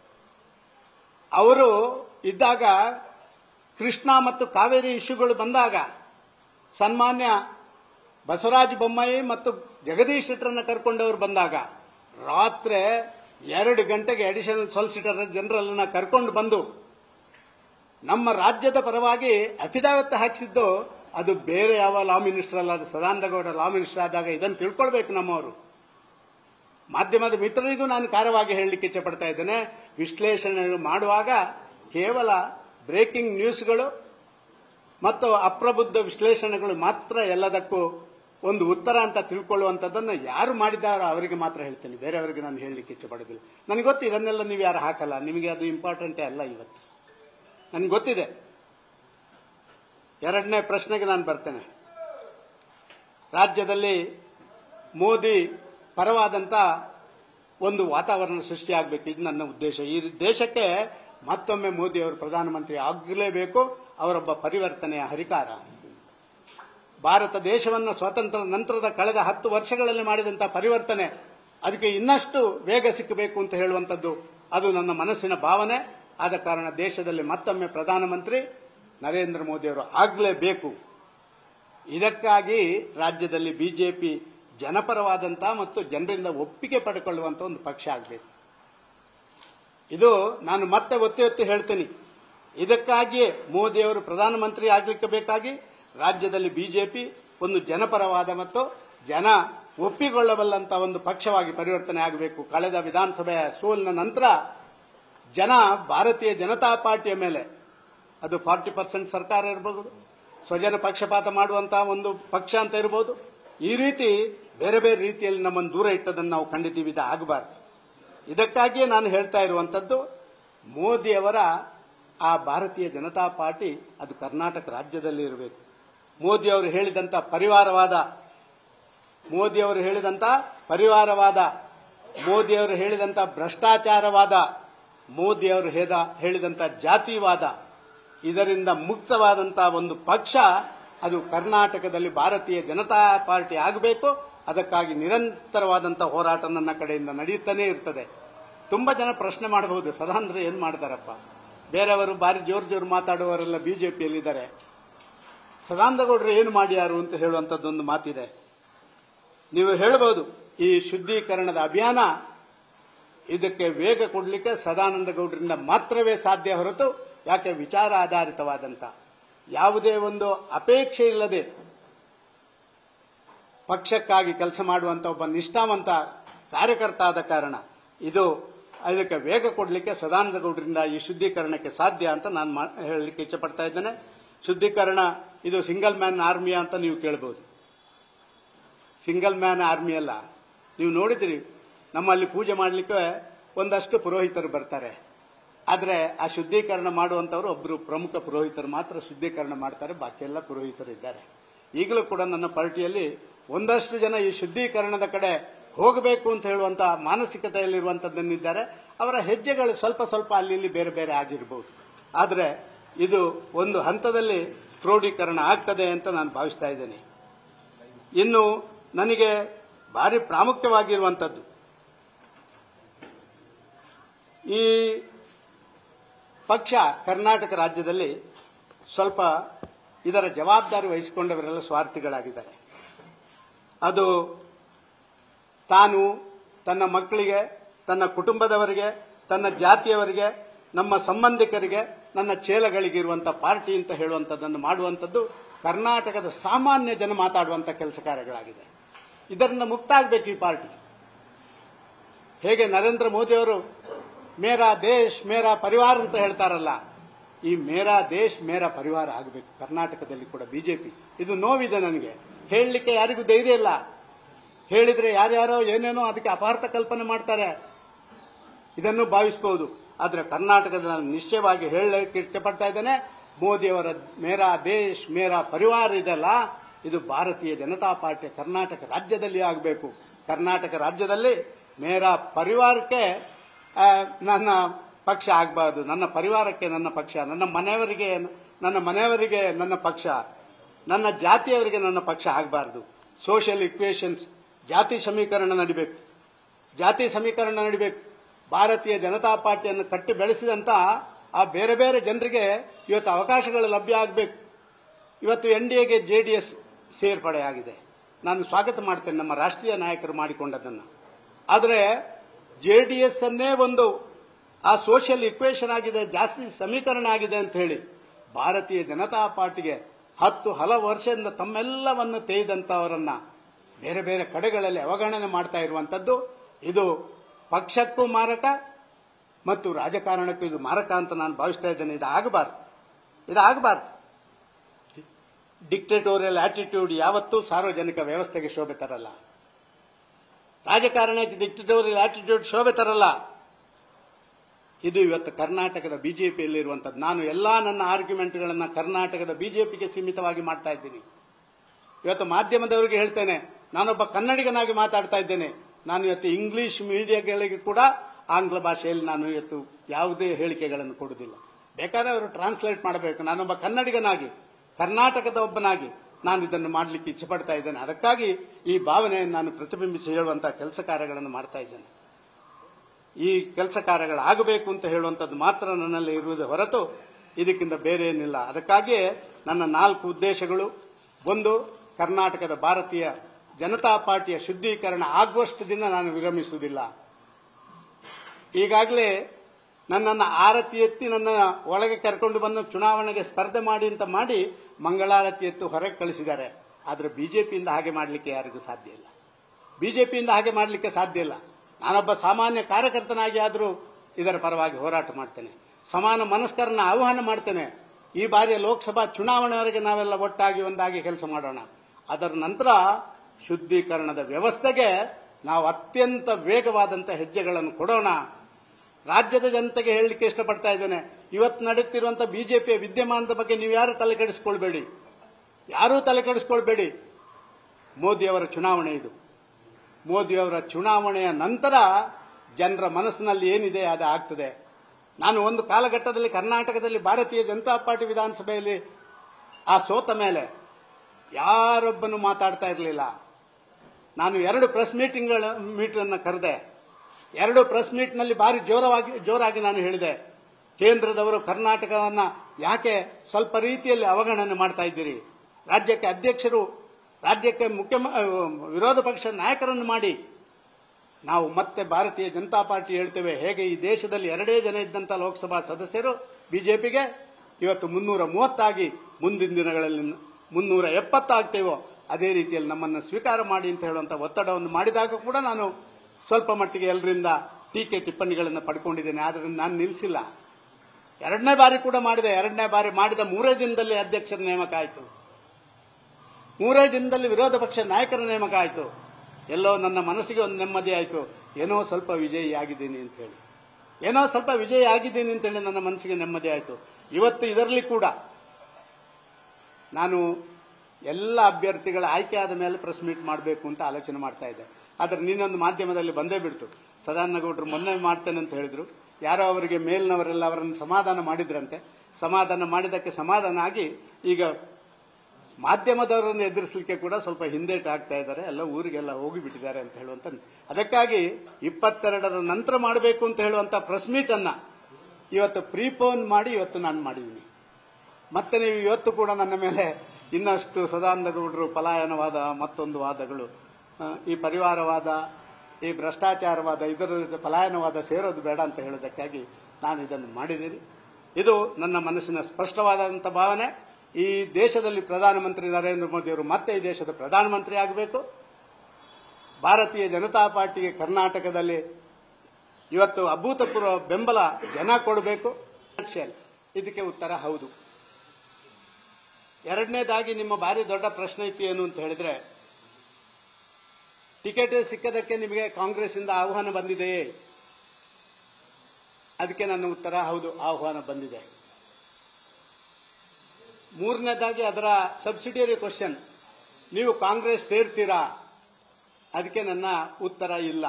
A: ಅವರು ಇದ್ದಾಗ ಕೃಷ್ಣ ಮತ್ತು ಕಾವೇರಿ ಇಶ್ಯೂಗಳು ಬಂದಾಗ ಸನ್ಮಾನ್ಯ ಬಸವರಾಜ ಬೊಮ್ಮಾಯಿ ಮತ್ತು ಜಗದೀಶ್ ಶೆಟ್ಟರನ್ನ ಕರ್ಕೊಂಡವರು ಬಂದಾಗ ರಾತ್ರಿ ಎರಡು ಗಂಟೆಗೆ ಅಡಿಷನಲ್ ಸಾಲಿಸಿಟರ್ ಜನರಲ್ ಕರ್ಕೊಂಡು ಬಂದು ನಮ್ಮ ರಾಜ್ಯದ ಪರವಾಗಿ ಅಫಿಡಾವಿತ್ ಹಾಕಿಸಿದ್ದು ಅದು ಬೇರೆ ಯಾವ ಲಾ ಮಿನಿಸ್ಟರ್ ಅಲ್ಲ ಅದು ಸದಾನಂದಗೌಡ ಲಾ ಮಿನಿಸ್ಟರ್ ಆದಾಗ ಇದನ್ನು ತಿಳ್ಕೊಳ್ಬೇಕು ನಮ್ಮವರು ಮಾಧ್ಯಮದ ಮಿತ್ರರಿಗೂ ನಾನು ಕಾರವಾಗಿ ಹೇಳಲಿಕ್ಕೆ ಇಚ್ಛಪಡ್ತಾ ಇದ್ದೇನೆ ವಿಶ್ಲೇಷಣೆ ಮಾಡುವಾಗ ಕೇವಲ ಬ್ರೇಕಿಂಗ್ ನ್ಯೂಸ್ಗಳು ಮತ್ತು ಅಪ್ರಬುದ್ಧ ವಿಶ್ಲೇಷಣೆಗಳು ಮಾತ್ರ ಎಲ್ಲದಕ್ಕೂ ಒಂದು ಉತ್ತರ ಅಂತ ತಿಳ್ಕೊಳ್ಳುವಂಥದ್ದನ್ನು ಯಾರು ಮಾಡಿದ್ದಾರೋ ಅವರಿಗೆ ಮಾತ್ರ ಹೇಳ್ತೇನೆ ಬೇರೆಯವರಿಗೆ ನಾನು ಹೇಳಲಿಕ್ಕೆ ಇಚ್ಛೆ ಪಡೋದಿಲ್ಲ ನನಗೆ ಗೊತ್ತು ಇದನ್ನೆಲ್ಲ ನೀವು ಯಾರು ಹಾಕಲ್ಲ ನಿಮಗೆ ಅದು ಇಂಪಾರ್ಟೆಂಟೇ ಅಲ್ಲ ಇವತ್ತು ನನಗೆ ಗೊತ್ತಿದೆ ಎರಡನೇ ಪ್ರಶ್ನೆಗೆ ನಾನು ಬರ್ತೇನೆ ರಾಜ್ಯದಲ್ಲಿ ಮೋದಿ ಪರವಾದಂತ ಒಂದು ವಾತಾವರಣ ಸೃಷ್ಟಿಯಾಗಬೇಕು ಇದು ನನ್ನ ಉದ್ದೇಶ ಈ ದೇಶಕ್ಕೆ ಮತ್ತೊಮ್ಮೆ ಮೋದಿ ಅವರು ಪ್ರಧಾನಮಂತ್ರಿ ಆಗಲೇಬೇಕು ಅವರೊಬ್ಬ ಪರಿವರ್ತನೆಯ ಹರಿಕಾರ ಭಾರತ ದೇಶವನ್ನು ಸ್ವಾತಂತ್ರ್ಯ ನಂತರದ ಕಳೆದ ಹತ್ತು ವರ್ಷಗಳಲ್ಲಿ ಮಾಡಿದಂಥ ಪರಿವರ್ತನೆ ಅದಕ್ಕೆ ಇನ್ನಷ್ಟು ವೇಗ ಸಿಕ್ಕಬೇಕು ಅಂತ ಹೇಳುವಂಥದ್ದು ಅದು ನನ್ನ ಮನಸ್ಸಿನ ಭಾವನೆ ಆದ ಕಾರಣ ದೇಶದಲ್ಲಿ ಮತ್ತೊಮ್ಮೆ ಪ್ರಧಾನಮಂತ್ರಿ ನರೇಂದ್ರ ಮೋದಿಯವರು ಆಗಲೇಬೇಕು ಇದಕ್ಕಾಗಿ ರಾಜ್ಯದಲ್ಲಿ ಬಿಜೆಪಿ ಜನಪರವಾದಂಥ ಮತ್ತು ಜನರಿಂದ ಒಪ್ಪಿಗೆ ಪಡೆದುಕೊಳ್ಳುವಂಥ ಒಂದು ಪಕ್ಷ ಆಗಬೇಕು ಇದು ನಾನು ಮತ್ತೆ ಒತ್ತಿ ಒತ್ತಿ ಹೇಳ್ತೀನಿ ಇದಕ್ಕಾಗಿಯೇ ಮೋದಿಯವರು ಪ್ರಧಾನಮಂತ್ರಿ ಆಗಲಿಕ್ಕೆ ಬೇಕಾಗಿ ರಾಜ್ಯದಲ್ಲಿ ಬಿಜೆಪಿ ಒಂದು ಜನಪರವಾದ ಮತ್ತು ಜನ ಒಪ್ಪಿಕೊಳ್ಳಬಲ್ಲಂತ ಒಂದು ಪಕ್ಷವಾಗಿ ಪರಿವರ್ತನೆ ಆಗಬೇಕು ಕಳೆದ ವಿಧಾನಸಭೆಯ ಸೋಲಿನ ನಂತರ ಜನ ಭಾರತೀಯ ಜನತಾ ಪಾರ್ಟಿಯ ಮೇಲೆ ಅದು ಫಾರ್ಟಿ ಪರ್ಸೆಂಟ್ ಸರ್ಕಾರ ಇರಬಹುದು ಸ್ವಜನ ಪಕ್ಷಪಾತ ಮಾಡುವಂತಹ ಒಂದು ಪಕ್ಷ ಅಂತ ಇರಬಹುದು ಈ ರೀತಿ ಬೇರೆ ಬೇರೆ ರೀತಿಯಲ್ಲಿ ನಮ್ಮನ್ನು ದೂರ ಇಟ್ಟದನ್ನು ನಾವು ಕಂಡಿದ್ದೀವಿ ಇದು ಆಗಬಾರ್ದು ಇದಕ್ಕಾಗಿಯೇ ನಾನು ಹೇಳ್ತಾ ಇರುವಂತದ್ದು ಮೋದಿಯವರ ಆ ಭಾರತೀಯ ಜನತಾ ಪಾರ್ಟಿ ಅದು ಕರ್ನಾಟಕ ರಾಜ್ಯದಲ್ಲಿ ಇರಬೇಕು ಮೋದಿ ಅವರು ಹೇಳಿದಂತ ಪರಿವಾರವಾದ ಮೋದಿ ಅವರು ಹೇಳಿದಂತ ಪರಿವಾರವಾದ ಮೋದಿ ಅವರು ಹೇಳಿದಂತ ಭ್ರಷ್ಟಾಚಾರವಾದ ಮೋದಿ ಅವರು ಹೇಳಿದಂತ ಜಾತಿವಾದ ಇದರಿಂದ ಮುಕ್ತವಾದಂತಹ ಒಂದು ಪಕ್ಷ ಅದು ಕರ್ನಾಟಕದಲ್ಲಿ ಭಾರತೀಯ ಜನತಾ ಪಾರ್ಟಿ ಆಗಬೇಕು ಅದಕ್ಕಾಗಿ ನಿರಂತರವಾದಂತಹ ಹೋರಾಟ ನನ್ನ ಕಡೆಯಿಂದ ನಡೆಯುತ್ತಾನೇ ಇರ್ತದೆ ತುಂಬಾ ಜನ ಪ್ರಶ್ನೆ ಮಾಡಬಹುದು ಸದಾಂದ್ರೆ ಏನ್ ಮಾಡ್ತಾರಪ್ಪ ಬೇರೆಯವರು ಬಾರಿ ಜೋರು ಜೋರು ಮಾತಾಡುವವರೆಲ್ಲ ಬಿಜೆಪಿಯಲ್ಲಿದ್ದಾರೆ ಸದಾನಂದಗೌಡರು ಏನು ಮಾಡ್ಯಾರು ಅಂತ ಹೇಳುವಂತದ್ದೊಂದು ಮಾತಿದೆ ನೀವು ಹೇಳಬಹುದು ಈ ಶುದ್ಧೀಕರಣದ ಅಭಿಯಾನ ಇದಕ್ಕೆ ವೇಗ ಕೊಡಲಿಕ್ಕೆ ಸದಾನಂದ ಗೌಡರಿಂದ ಮಾತ್ರವೇ ಸಾಧ್ಯ ಹೊರತು ಯಾಕೆ ವಿಚಾರ ಆಧಾರಿತವಾದಂತ ಯಾವುದೇ ಒಂದು ಅಪೇಕ್ಷೆ ಇಲ್ಲದೆ ಪಕ್ಷಕ್ಕಾಗಿ ಕೆಲಸ ಮಾಡುವಂತ ಒಬ್ಬ ನಿಷ್ಠಾವಂತ ಕಾರ್ಯಕರ್ತ ಆದ ಕಾರಣ ಇದು ಇದಕ್ಕೆ ವೇಗ ಕೊಡಲಿಕ್ಕೆ ಸದಾನಂದ ಗೌಡರಿಂದ ಈ ಶುದ್ಧೀಕರಣಕ್ಕೆ ಸಾಧ್ಯ ಅಂತ ನಾನು ಹೇಳಲಿಕ್ಕೆ ಇಚ್ಛಪಡ್ತಾ ಇದ್ದೇನೆ ಶುದ್ಧೀಕರಣ ಇದು ಸಿಂಗಲ್ ಮ್ಯಾನ್ ಆರ್ಮಿ ಅಂತ ನೀವು ಕೇಳಬಹುದು ಸಿಂಗಲ್ ಮ್ಯಾನ್ ಆರ್ಮಿ ಅಲ್ಲ ನೀವು ನೋಡಿದಿರಿ ನಮ್ಮಲ್ಲಿ ಪೂಜೆ ಮಾಡಲಿಕ್ಕೆ ಒಂದಷ್ಟು ಪುರೋಹಿತರು ಬರ್ತಾರೆ ಆದರೆ ಆ ಶುದ್ಧೀಕರಣ ಮಾಡುವಂತವರು ಒಬ್ಬರು ಪ್ರಮುಖ ಪುರೋಹಿತರು ಮಾತ್ರ ಶುದ್ಧೀಕರಣ ಮಾಡ್ತಾರೆ ಬಾಕಿ ಎಲ್ಲ ಪುರೋಹಿತರು ಇದ್ದಾರೆ ಈಗಲೂ ಕೂಡ ನನ್ನ ಪಾರ್ಟಿಯಲ್ಲಿ ಒಂದಷ್ಟು ಜನ ಈ ಶುದ್ಧೀಕರಣದ ಕಡೆ ಹೋಗಬೇಕು ಅಂತ ಹೇಳುವಂತ ಮಾನಸಿಕತೆಯಲ್ಲಿರುವಂತದ್ದನ್ನಿದ್ದಾರೆ ಅವರ ಹೆಜ್ಜೆಗಳು ಸ್ವಲ್ಪ ಸ್ವಲ್ಪ ಅಲ್ಲಿ ಇಲ್ಲಿ ಬೇರೆ ಬೇರೆ ಆಗಿರಬಹುದು ಆದರೆ ಇದು ಒಂದು ಹಂತದಲ್ಲಿ ಕ್ರೋಢೀಕರಣ ಆಗ್ತದೆ ಅಂತ ನಾನು ಭಾವಿಸ್ತಾ ಇದ್ದೇನೆ ಇನ್ನು ನನಗೆ ಭಾರಿ ಪ್ರಾಮುಖ್ಯವಾಗಿರುವಂಥದ್ದು ಈ ಪಕ್ಷ ಕರ್ನಾಟಕ ರಾಜ್ಯದಲ್ಲಿ ಸ್ವಲ್ಪ ಇದರ ಜವಾಬ್ದಾರಿ ವಹಿಸಿಕೊಂಡವರೆಲ್ಲ ಸ್ವಾರ್ಥಿಗಳಾಗಿದ್ದಾರೆ ಅದು ತಾನು ತನ್ನ ಮಕ್ಕಳಿಗೆ ತನ್ನ ಕುಟುಂಬದವರಿಗೆ ತನ್ನ ಜಾತಿಯವರಿಗೆ ನಮ್ಮ ಸಂಬಂಧಿಕರಿಗೆ ನನ್ನ ಚೇಲಗಳಿಗೆ ಇರುವಂತಹ ಪಾರ್ಟಿ ಅಂತ ಹೇಳುವಂಥದ್ದನ್ನು ಮಾಡುವಂಥದ್ದು ಕರ್ನಾಟಕದ ಸಾಮಾನ್ಯ ಜನ ಮಾತಾಡುವಂಥ ಕೆಲಸ ಕಾರ್ಯಗಳಾಗಿದೆ ಇದರಿಂದ ಮುಕ್ತ ಆಗಬೇಕು ಈ ಪಾರ್ಟಿ ಹೇಗೆ ನರೇಂದ್ರ ಮೋದಿ ಅವರು ಮೇರಾ ದೇಶ್ ಮೇರಾ ಪರಿವಾರ ಅಂತ ಹೇಳ್ತಾರಲ್ಲ ಈ ಮೇರಾ ದೇಶ್ ಮೇರಾ ಪರಿವಾರ ಆಗಬೇಕು ಕರ್ನಾಟಕದಲ್ಲಿ ಕೂಡ ಬಿಜೆಪಿ ಇದು ನೋವಿದೆ ನನಗೆ ಹೇಳಲಿಕ್ಕೆ ಯಾರಿಗೂ ಧೈರ್ಯ ಇಲ್ಲ ಹೇಳಿದ್ರೆ ಯಾರ್ಯಾರೋ ಏನೇನೋ ಅದಕ್ಕೆ ಅಪಾರ್ಥ ಕಲ್ಪನೆ ಮಾಡ್ತಾರೆ ಇದನ್ನು ಭಾವಿಸಬಹುದು ಆದರೆ ಕರ್ನಾಟಕದ ನಾನು ನಿಶ್ಚಯವಾಗಿ ಹೇಳಲಿಕ್ಕೆ ಇಷ್ಟಪಡ್ತಾ ಇದ್ದೇನೆ ಮೋದಿಯವರ ಮೇರಾ ದೇಶ್ ಮೇರಾ ಪರಿವಾರ ಇದೆಲ್ಲ ಇದು ಭಾರತೀಯ ಜನತಾ ಪಾರ್ಟಿ ಕರ್ನಾಟಕ ರಾಜ್ಯದಲ್ಲಿ ಆಗಬೇಕು ಕರ್ನಾಟಕ ರಾಜ್ಯದಲ್ಲಿ ಮೇರಾ ಪರಿವಾರಕ್ಕೆ ಆ, ನನ್ನ ಪಕ್ಷ ಆಗಬಾರ್ದು ನನ್ನ ಪರಿವಾರಕ್ಕೆ ನನ್ನ ಪಕ್ಷ ನನ್ನ ಮನೆಯವರಿಗೆ ನನ್ನ ಮನೆಯವರಿಗೆ ನನ್ನ ಪಕ್ಷ ನನ್ನ ಜಾತಿಯವರಿಗೆ ನನ್ನ ಪಕ್ಷ ಆಗಬಾರ್ದು ಸೋಷಿಯಲ್ ಇಕ್ವೇಷನ್ಸ್ ಜಾತಿ ಸಮೀಕರಣ ನಡಿಬೇಕು ಜಾತಿ ಸಮೀಕರಣ ನಡಿಬೇಕು ಭಾರತೀಯ ಜನತಾ ಪಾರ್ಟಿಯನ್ನು ಕಟ್ಟಿ ಬೆಳೆಸಿದಂತ ಆ ಬೇರೆ ಬೇರೆ ಜನರಿಗೆ ಇವತ್ತು ಅವಕಾಶಗಳು ಲಭ್ಯ ಆಗಬೇಕು ಇವತ್ತು ಎನ್ ಡಿ ಎಗೆ ಜೆ ಡಿ ಎಸ್ ಸೇರ್ಪಡೆ ಆಗಿದೆ ನಾನು ಸ್ವಾಗತ ಮಾಡ್ತೇನೆ ನಮ್ಮ ರಾಷ್ಟ್ರೀಯ ನಾಯಕರು ಮಾಡಿಕೊಂಡದನ್ನು ಆದರೆ ಜೆ ಡಿ ಎಸ್ ಅನ್ನೇ ಒಂದು ಆ ಸೋಷಿಯಲ್ ಇಕ್ವೇಷನ್ ಆಗಿದೆ ಜಾಸ್ತಿ ಸಮೀಕರಣ ಆಗಿದೆ ಅಂತ ಹೇಳಿ ಭಾರತೀಯ ಜನತಾ ಪಾರ್ಟಿಗೆ ಹತ್ತು ಹಲವು ವರ್ಷದಿಂದ ತಮ್ಮೆಲ್ಲವನ್ನು ತೆಗೆದಂತವರನ್ನ ಬೇರೆ ಬೇರೆ ಕಡೆಗಳಲ್ಲಿ ಅವಗಣನೆ ಮಾಡ್ತಾ ಇರುವಂತದ್ದು ಇದು ಪಕ್ಷಕ್ಕೂ ಮಾರಕ ಮತ್ತು ರಾಜಕಾರಣಕ್ಕೂ ಇದು ಮಾರಕ ಅಂತ ನಾನು ಭಾವಿಸ್ತಾ ಇದ್ದೇನೆ ಇದು ಆಗಬಾರ್ದು ಇದು ಆಗಬಾರ್ದು ಡಿಕ್ಟೇಟೋರಿಯಲ್ ಆಟಿಟ್ಯೂಡ್ ಯಾವತ್ತೂ ಸಾರ್ವಜನಿಕ ವ್ಯವಸ್ಥೆಗೆ ಶೋಭೆ ತರಲ್ಲ ರಾಜಕಾರಣಕ್ಕೆ ಡಿಕ್ಟೇಟೋರಿಯಲ್ ಆಟಿಟ್ಯೂಡ್ ಶೋಭೆ ತರಲ್ಲ ಇದು ಇವತ್ತು ಕರ್ನಾಟಕದ ಬಿಜೆಪಿಯಲ್ಲಿರುವಂಥದ್ದು ನಾನು ಎಲ್ಲಾ ನನ್ನ ಆರ್ಗ್ಯುಮೆಂಟ್ಗಳನ್ನ ಕರ್ನಾಟಕದ ಬಿಜೆಪಿಗೆ ಸೀಮಿತವಾಗಿ ಮಾಡ್ತಾ ಇದ್ದೀನಿ ಇವತ್ತು ಮಾಧ್ಯಮದವರಿಗೆ ಹೇಳ್ತೇನೆ ನಾನೊಬ್ಬ ಕನ್ನಡಿಗನಾಗಿ ಮಾತಾಡ್ತಾ ಇದ್ದೇನೆ ನಾನು ಇವತ್ತು ಇಂಗ್ಲಿಷ್ ಮೀಡಿಯಾಗಳಿಗೆ ಕೂಡ ಆಂಗ್ಲ ಭಾಷೆಯಲ್ಲಿ ನಾನು ಇವತ್ತು ಯಾವುದೇ ಹೇಳಿಕೆಗಳನ್ನು ಕೊಡುವುದಿಲ್ಲ ಬೇಕಾದ್ರೆ ಅವರು ಟ್ರಾನ್ಸ್ಲೇಟ್ ಮಾಡಬೇಕು ನಾನೊಬ್ಬ ಕನ್ನಡಿಗನಾಗಿ ಕರ್ನಾಟಕದ ಒಬ್ಬನಾಗಿ ನಾನು ಇದನ್ನು ಮಾಡಲಿಕ್ಕೆ ಇಚ್ಛೆ ಪಡ್ತಾ ಇದ್ದೇನೆ ಅದಕ್ಕಾಗಿ ಈ ಭಾವನೆಯನ್ನು ನಾನು ಪ್ರತಿಬಿಂಬಿಸಿ ಹೇಳುವಂತಹ ಕೆಲಸ ಕಾರ್ಯಗಳನ್ನು ಮಾಡ್ತಾ ಇದ್ದೇನೆ ಈ ಕೆಲಸ ಕಾರ್ಯಗಳಾಗಬೇಕು ಅಂತ ಹೇಳುವಂಥದ್ದು ಮಾತ್ರ ನನ್ನಲ್ಲಿ ಇರುವುದು ಹೊರತು ಇದಕ್ಕಿಂತ ಬೇರೆ ಏನಿಲ್ಲ ಅದಕ್ಕಾಗಿಯೇ ನನ್ನ ನಾಲ್ಕು ಉದ್ದೇಶಗಳು ಒಂದು ಕರ್ನಾಟಕದ ಭಾರತೀಯ ಜನತಾ ಪಾರ್ಟಿಯ ಶುದ್ಧೀಕರಣ ಆಗುವಷ್ಟು ದಿನ ನಾನು ವಿರಮಿಸುವುದಿಲ್ಲ ಈಗಾಗಲೇ ನನ್ನನ್ನು ಆರತಿ ಎತ್ತಿ ನನ್ನ ಒಳಗೆ ಕರ್ಕೊಂಡು ಬಂದು ಚುನಾವಣೆಗೆ ಸ್ಪರ್ಧೆ ಮಾಡಿ ಅಂತ ಮಾಡಿ ಮಂಗಳಾರತಿ ಎತ್ತು ಹೊರಗೆ ಕಳಿಸಿದ್ದಾರೆ ಆದರೆ ಬಿಜೆಪಿಯಿಂದ ಹಾಗೆ ಮಾಡಲಿಕ್ಕೆ ಯಾರಿಗೂ ಸಾಧ್ಯ ಇಲ್ಲ ಬಿಜೆಪಿಯಿಂದ ಹಾಗೆ ಮಾಡಲಿಕ್ಕೆ ಸಾಧ್ಯ ಇಲ್ಲ ನಾನೊಬ್ಬ ಸಾಮಾನ್ಯ ಕಾರ್ಯಕರ್ತನಾಗಿ ಆದರೂ ಇದರ ಪರವಾಗಿ ಹೋರಾಟ ಮಾಡ್ತೇನೆ ಸಮಾನ ಮನಸ್ಕರನ್ನ ಆಹ್ವಾನ ಮಾಡ್ತೇನೆ ಈ ಬಾರಿಯ ಲೋಕಸಭಾ ಚುನಾವಣೆವರೆಗೆ ನಾವೆಲ್ಲ ಒಟ್ಟಾಗಿ ಒಂದಾಗಿ ಕೆಲಸ ಮಾಡೋಣ ಅದರ ನಂತರ ಶುದ್ಧೀಕರಣದ ವ್ಯವಸ್ಥೆಗೆ ನಾವು ಅತ್ಯಂತ ವೇಗವಾದಂಥ ಹೆಜ್ಜೆಗಳನ್ನು ಕೊಡೋಣ ರಾಜ್ಯದ ಜನತೆಗೆ ಹೇಳಲಿಕ್ಕೆ ಇಷ್ಟಪಡ್ತಾ ಇದ್ದೇನೆ ಇವತ್ತು ನಡೆಯುತ್ತಿರುವಂತಹ ಬಿಜೆಪಿಯ ವಿದ್ಯಮಾನದ ಬಗ್ಗೆ ನೀವು ಯಾರು ತಲೆ ಕೆಡಿಸ್ಕೊಳ್ಬೇಡಿ ಯಾರೂ ತಲೆ ಕೆಡಿಸ್ಕೊಳ್ಬೇಡಿ ಮೋದಿಯವರ ಚುನಾವಣೆ ಇದು ಮೋದಿಯವರ ಚುನಾವಣೆಯ ನಂತರ ಜನರ ಮನಸ್ಸಿನಲ್ಲಿ ಏನಿದೆ ಅದು ಆಗ್ತದೆ ನಾನು ಒಂದು ಕಾಲಘಟ್ಟದಲ್ಲಿ ಕರ್ನಾಟಕದಲ್ಲಿ ಭಾರತೀಯ ಜನತಾ ಪಾರ್ಟಿ ವಿಧಾನಸಭೆಯಲ್ಲಿ ಆ ಸೋತ ಮೇಲೆ ಯಾರೊಬ್ಬನು ಮಾತಾಡ್ತಾ ಇರಲಿಲ್ಲ ನಾನು ಎರಡು ಪ್ರೆಸ್ ಮೀಟಿಂಗ್ಗಳ ಮೀಟನ್ನು ಕರೆದೆ ಎರಡು ಪ್ರೆಸ್ ಮೀಟ್ನಲ್ಲಿ ಭಾರಿ ಜೋರವಾಗಿ ಜೋರಾಗಿ ನಾನು ಹೇಳಿದೆ ಕೇಂದ್ರದವರು ಕರ್ನಾಟಕವನ್ನ ಯಾಕೆ ಸ್ವಲ್ಪ ರೀತಿಯಲ್ಲಿ ಅವಗಣನೆ ಮಾಡ್ತಾ ಇದ್ದೀರಿ ರಾಜ್ಯಕ್ಕೆ ಅಧ್ಯಕ್ಷರು ರಾಜ್ಯಕ್ಕೆ ಮುಖ್ಯ ವಿರೋಧ ಪಕ್ಷ ನಾಯಕರನ್ನು ಮಾಡಿ ನಾವು ಮತ್ತೆ ಭಾರತೀಯ ಜನತಾ ಪಾರ್ಟಿ ಹೇಳ್ತೇವೆ ಹೇಗೆ ಈ ದೇಶದಲ್ಲಿ ಎರಡೇ ಜನ ಇದ್ದಂತ ಲೋಕಸಭಾ ಸದಸ್ಯರು ಬಿಜೆಪಿಗೆ ಇವತ್ತು ಮುನ್ನೂರ ಮೂವತ್ತಾಗಿ ಮುಂದಿನ ದಿನಗಳಲ್ಲಿ ಮುನ್ನೂರ ಎಪ್ಪತ್ತಾಗ್ತೇವೋ ಅದೇ ರೀತಿಯಲ್ಲಿ ನಮ್ಮನ್ನು ಸ್ವೀಕಾರ ಮಾಡಿ ಅಂತ ಹೇಳುವಂತ ಒತ್ತಡವನ್ನು ಮಾಡಿದಾಗ ಕೂಡ ನಾನು ಸ್ವಲ್ಪ ಮಟ್ಟಿಗೆ ಎಲ್ಲರಿಂದ ಟೀಕೆ ಟಿಪ್ಪಣಿಗಳನ್ನು ಪಡ್ಕೊಂಡಿದ್ದೇನೆ ಆದರೆ ನಾನು ನಿಲ್ಲಿಸಿಲ್ಲ ಎರಡನೇ ಬಾರಿ ಕೂಡ ಮಾಡಿದೆ ಎರಡನೇ ಬಾರಿ ಮಾಡಿದ ಮೂರೇ ದಿನದಲ್ಲಿ ಅಧ್ಯಕ್ಷರ ನೇಮಕ ಆಯಿತು ಮೂರೇ ದಿನದಲ್ಲಿ ವಿರೋಧ ಪಕ್ಷ ನಾಯಕರ ನೇಮಕ ಆಯಿತು ಎಲ್ಲೋ ನನ್ನ ಮನಸ್ಸಿಗೆ ಒಂದು ನೆಮ್ಮದಿ ಆಯಿತು ಏನೋ ಸ್ವಲ್ಪ ವಿಜಯಿ ಆಗಿದ್ದೀನಿ ಅಂತ ಹೇಳಿ ಏನೋ ಸ್ವಲ್ಪ ವಿಜಯ ಆಗಿದ್ದೀನಿ ಅಂತೇಳಿ ನನ್ನ ಮನಸ್ಸಿಗೆ ನೆಮ್ಮದಿ ಆಯಿತು ಇವತ್ತು ಇದರಲ್ಲಿ ಕೂಡ ನಾನು ಎಲ್ಲ ಅಭ್ಯರ್ಥಿಗಳ ಆಯ್ಕೆ ಆದ ಮೇಲೆ ಪ್ರೆಸ್ ಮೀಟ್ ಮಾಡಬೇಕು ಅಂತ ಆಲೋಚನೆ ಮಾಡ್ತಾ ಇದ್ದೆ ಆದರೆ ನೀನೊಂದು ಮಾಧ್ಯಮದಲ್ಲಿ ಬಂದೇ ಬಿಡ್ತು ಸದಾನಗೌಡರು ಮೊನ್ನೆ ಮಾಡ್ತೇನೆ ಅಂತ ಹೇಳಿದ್ರು ಯಾರೋ ಅವರಿಗೆ ಮೇಲ್ನವರೆಲ್ಲ ಅವರನ್ನು ಸಮಾಧಾನ ಮಾಡಿದ್ರಂತೆ ಸಮಾಧಾನ ಮಾಡಿದ್ದಕ್ಕೆ ಸಮಾಧಾನ ಆಗಿ ಈಗ ಮಾಧ್ಯಮದವರನ್ನು ಎದುರಿಸಲಿಕ್ಕೆ ಕೂಡ ಸ್ವಲ್ಪ ಹಿಂದೇಟು ಆಗ್ತಾ ಇದ್ದಾರೆ ಎಲ್ಲ ಊರಿಗೆಲ್ಲ ಹೋಗಿಬಿಟ್ಟಿದ್ದಾರೆ ಅಂತ ಹೇಳುವಂತ ಅದಕ್ಕಾಗಿ ಇಪ್ಪತ್ತೆರಡರ ನಂತರ ಮಾಡಬೇಕು ಅಂತ ಹೇಳುವಂತ ಪ್ರೆಸ್ ಮೀಟ್ ಅನ್ನ ಇವತ್ತು ಪ್ರೀಪೋನ್ ಮಾಡಿ ಇವತ್ತು ನಾನು ಮಾಡಿದ್ದೀನಿ ಮತ್ತೆ ನೀವು ಇವತ್ತು ಕೂಡ ನನ್ನ ಮೇಲೆ ಇನ್ನಷ್ಟು ಸದಾನಂದಗೌಡರು ಪಲಾಯನವಾದ ಮತ್ತೊಂದು ವಾದಗಳು ಆ, ಈ ಪರಿವಾರವಾದ ಈ ಭ್ರಷ್ಟಾಚಾರವಾದ ಇದರ ಜೊತೆ ಪಲಾಯನವಾದ ಸೇರೋದು ಬೇಡ ಅಂತ ಹೇಳೋದಕ್ಕಾಗಿ ನಾನು ಇದನ್ನು ಮಾಡಿದ್ದೀನಿ ಇದು ನನ್ನ ಮನಸ್ಸಿನ ಸ್ಪಷ್ಟವಾದಂಥ ಭಾವನೆ ಈ ದೇಶದಲ್ಲಿ ಪ್ರಧಾನಮಂತ್ರಿ ನರೇಂದ್ರ ಮೋದಿ ಅವರು ಮತ್ತೆ ಈ ದೇಶದ ಪ್ರಧಾನಮಂತ್ರಿ ಆಗಬೇಕು ಭಾರತೀಯ ಜನತಾ ಪಾರ್ಟಿಗೆ ಕರ್ನಾಟಕದಲ್ಲಿ ಇವತ್ತು ಅಭೂತಪೂರ್ವ ಬೆಂಬಲ ಜನ ಕೊಡಬೇಕು ಇದಕ್ಕೆ ಉತ್ತರ ಹೌದು ಎರಡನೇದಾಗಿ ನಿಮ್ಮ ಭಾರಿ ದೊಡ್ಡ ಪ್ರಶ್ನೆ ಇತ್ತು ಏನು ಅಂತ ಹೇಳಿದ್ರೆ ಟಿಕೆಟ್ ಸಿಕ್ಕದಕ್ಕೆ ನಿಮಗೆ ಕಾಂಗ್ರೆಸ್ಸಿಂದ ಆಹ್ವಾನ ಬಂದಿದೆಯೇ ಅದಕ್ಕೆ ನನ್ನ ಉತ್ತರ ಹೌದು ಆಹ್ವಾನ ಬಂದಿದೆ ಮೂರನೇದಾಗಿ ಅದರ ಸಬ್ಸಿಡಿಯರಿ ಕ್ವಶನ್ ನೀವು ಕಾಂಗ್ರೆಸ್ ಸೇರ್ತೀರಾ ಅದಕ್ಕೆ ನನ್ನ ಉತ್ತರ ಇಲ್ಲ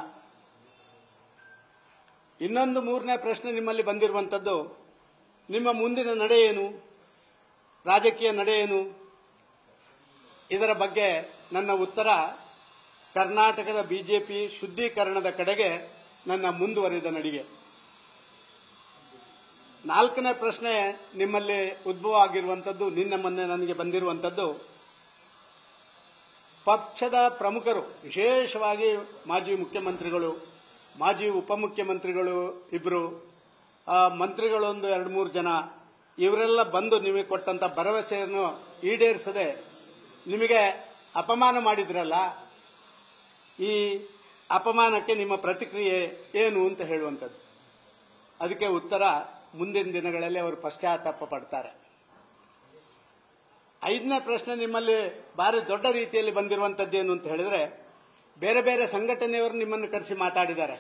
A: ಇನ್ನೊಂದು ಮೂರನೇ ಪ್ರಶ್ನೆ ನಿಮ್ಮಲ್ಲಿ ಬಂದಿರುವಂತದ್ದು ನಿಮ್ಮ ಮುಂದಿನ ನಡೆ ಏನು ರಾಜಕೀಯ ನಡೆ ಏನು ಇದರ ಬಗ್ಗೆ ನನ್ನ ಉತ್ತರ ಕರ್ನಾಟಕದ ಬಿಜೆಪಿ ಶುದ್ಧೀಕರಣದ ಕಡೆಗೆ ನನ್ನ ಮುಂದುವರಿದ ನಡಿಗೆ ನಾಲ್ಕನೇ ಪ್ರಶ್ನೆ ನಿಮ್ಮಲ್ಲಿ ಉದ್ಭವ ಆಗಿರುವಂತದ್ದು ನಿನ್ನೆ ಮೊನ್ನೆ ನನಗೆ ಬಂದಿರುವಂತದ್ದು ಪಕ್ಷದ ಪ್ರಮುಖರು ವಿಶೇಷವಾಗಿ ಮಾಜಿ ಮುಖ್ಯಮಂತ್ರಿಗಳು ಮಾಜಿ ಉಪಮುಖ್ಯಮಂತ್ರಿಗಳು ಇಬ್ರು ಆ, ಮಂತ್ರಿಗಳೊಂದು ಎರಡು ಮೂರು ಜನ ಇವರೆಲ್ಲ ಬಂದು ನಿಮಗೆ ಕೊಟ್ಟಂತ ಭರವಸೆಯನ್ನು ಈಡೇರಿಸದೆ ನಿಮಗೆ ಅಪಮಾನ ಮಾಡಿದ್ರಲ್ಲ ಈ ಅಪಮಾನಕ್ಕೆ ನಿಮ್ಮ ಪ್ರತಿಕ್ರಿಯೆ ಏನು ಅಂತ ಹೇಳುವಂಥದ್ದು ಅದಕ್ಕೆ ಉತ್ತರ ಮುಂದಿನ ದಿನಗಳಲ್ಲಿ ಅವರು ಪಶ್ಚಾತ್ತಾಪ ಪಡ್ತಾರೆ ಐದನೇ ಪ್ರಶ್ನೆ ನಿಮ್ಮಲ್ಲಿ ಭಾರಿ ದೊಡ್ಡ ರೀತಿಯಲ್ಲಿ ಬಂದಿರುವಂತದ್ದೇನು ಅಂತ ಹೇಳಿದ್ರೆ ಬೇರೆ ಬೇರೆ ಸಂಘಟನೆಯವರು ನಿಮ್ಮನ್ನು ಕರೆಸಿ ಮಾತಾಡಿದ್ದಾರೆ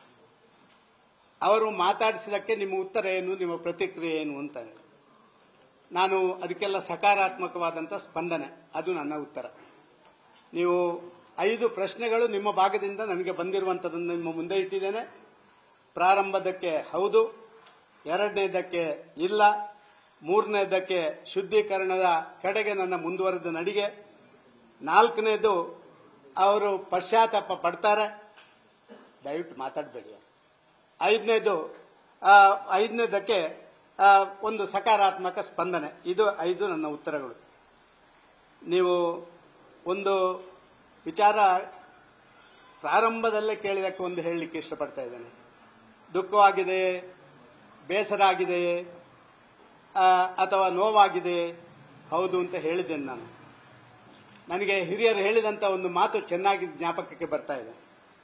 A: ಅವರು ಮಾತಾಡಿಸಿದಕ್ಕೆ ನಿಮ್ಮ ಉತ್ತರ ಏನು ನಿಮ್ಮ ಪ್ರತಿಕ್ರಿಯೆ ಏನು ಅಂತ ನಾನು ಅದಕ್ಕೆಲ್ಲ ಸಕಾರಾತ್ಮಕವಾದಂಥ ಸ್ಪಂದನೆ ಅದು ನನ್ನ ಉತ್ತರ ನೀವು ಐದು ಪ್ರಶ್ನೆಗಳು ನಿಮ್ಮ ಭಾಗದಿಂದ ನನಗೆ ಬಂದಿರುವಂಥದ್ದನ್ನು ನಿಮ್ಮ ಮುಂದೆ ಇಟ್ಟಿದ್ದೇನೆ ಪ್ರಾರಂಭದಕ್ಕೆ ಹೌದು ಎರಡನೇದಕ್ಕೆ ಇಲ್ಲ ಮೂರನೇದಕ್ಕೆ ಶುದ್ಧೀಕರಣದ ಕಡೆಗೆ ನನ್ನ ಮುಂದುವರೆದ ನಡಿಗೆ ನಾಲ್ಕನೇದು ಅವರು ಪಶ್ಚಾತ್ತಾಪ ಪಡ್ತಾರೆ ದಯವಿಟ್ಟು ಮಾತಾಡಬೇಡಿ ಐದನೇದು ಐದನೇದಕ್ಕೆ ಆ, ಒಂದು ಸಕಾರಾತ್ಮಕ ಸ್ಪಂದನೆ ಇದು ಐದು ನನ್ನ ಉತ್ತರಗಳು ನೀವು ಒಂದು ವಿಚಾರ ಪ್ರಾರಂಭದಲ್ಲೇ ಕೇಳಿದಕ್ಕೆ ಒಂದು ಹೇಳಲಿಕ್ಕೆ ಇಷ್ಟಪಡ್ತಾ ಇದ್ದೇನೆ ದುಃಖವಾಗಿದೆ ಬೇಸರ ಆಗಿದೆ ಆ, ಅಥವಾ ನೋವಾಗಿದೆ ಹೌದು ಅಂತ ಹೇಳಿದ್ದೇನೆ ನಾನು ನನಗೆ ಹಿರಿಯರು ಹೇಳಿದಂತ ಒಂದು ಮಾತು ಚೆನ್ನಾಗಿ ಜ್ಞಾಪಕಕ್ಕೆ ಬರ್ತಾ ಇದೆ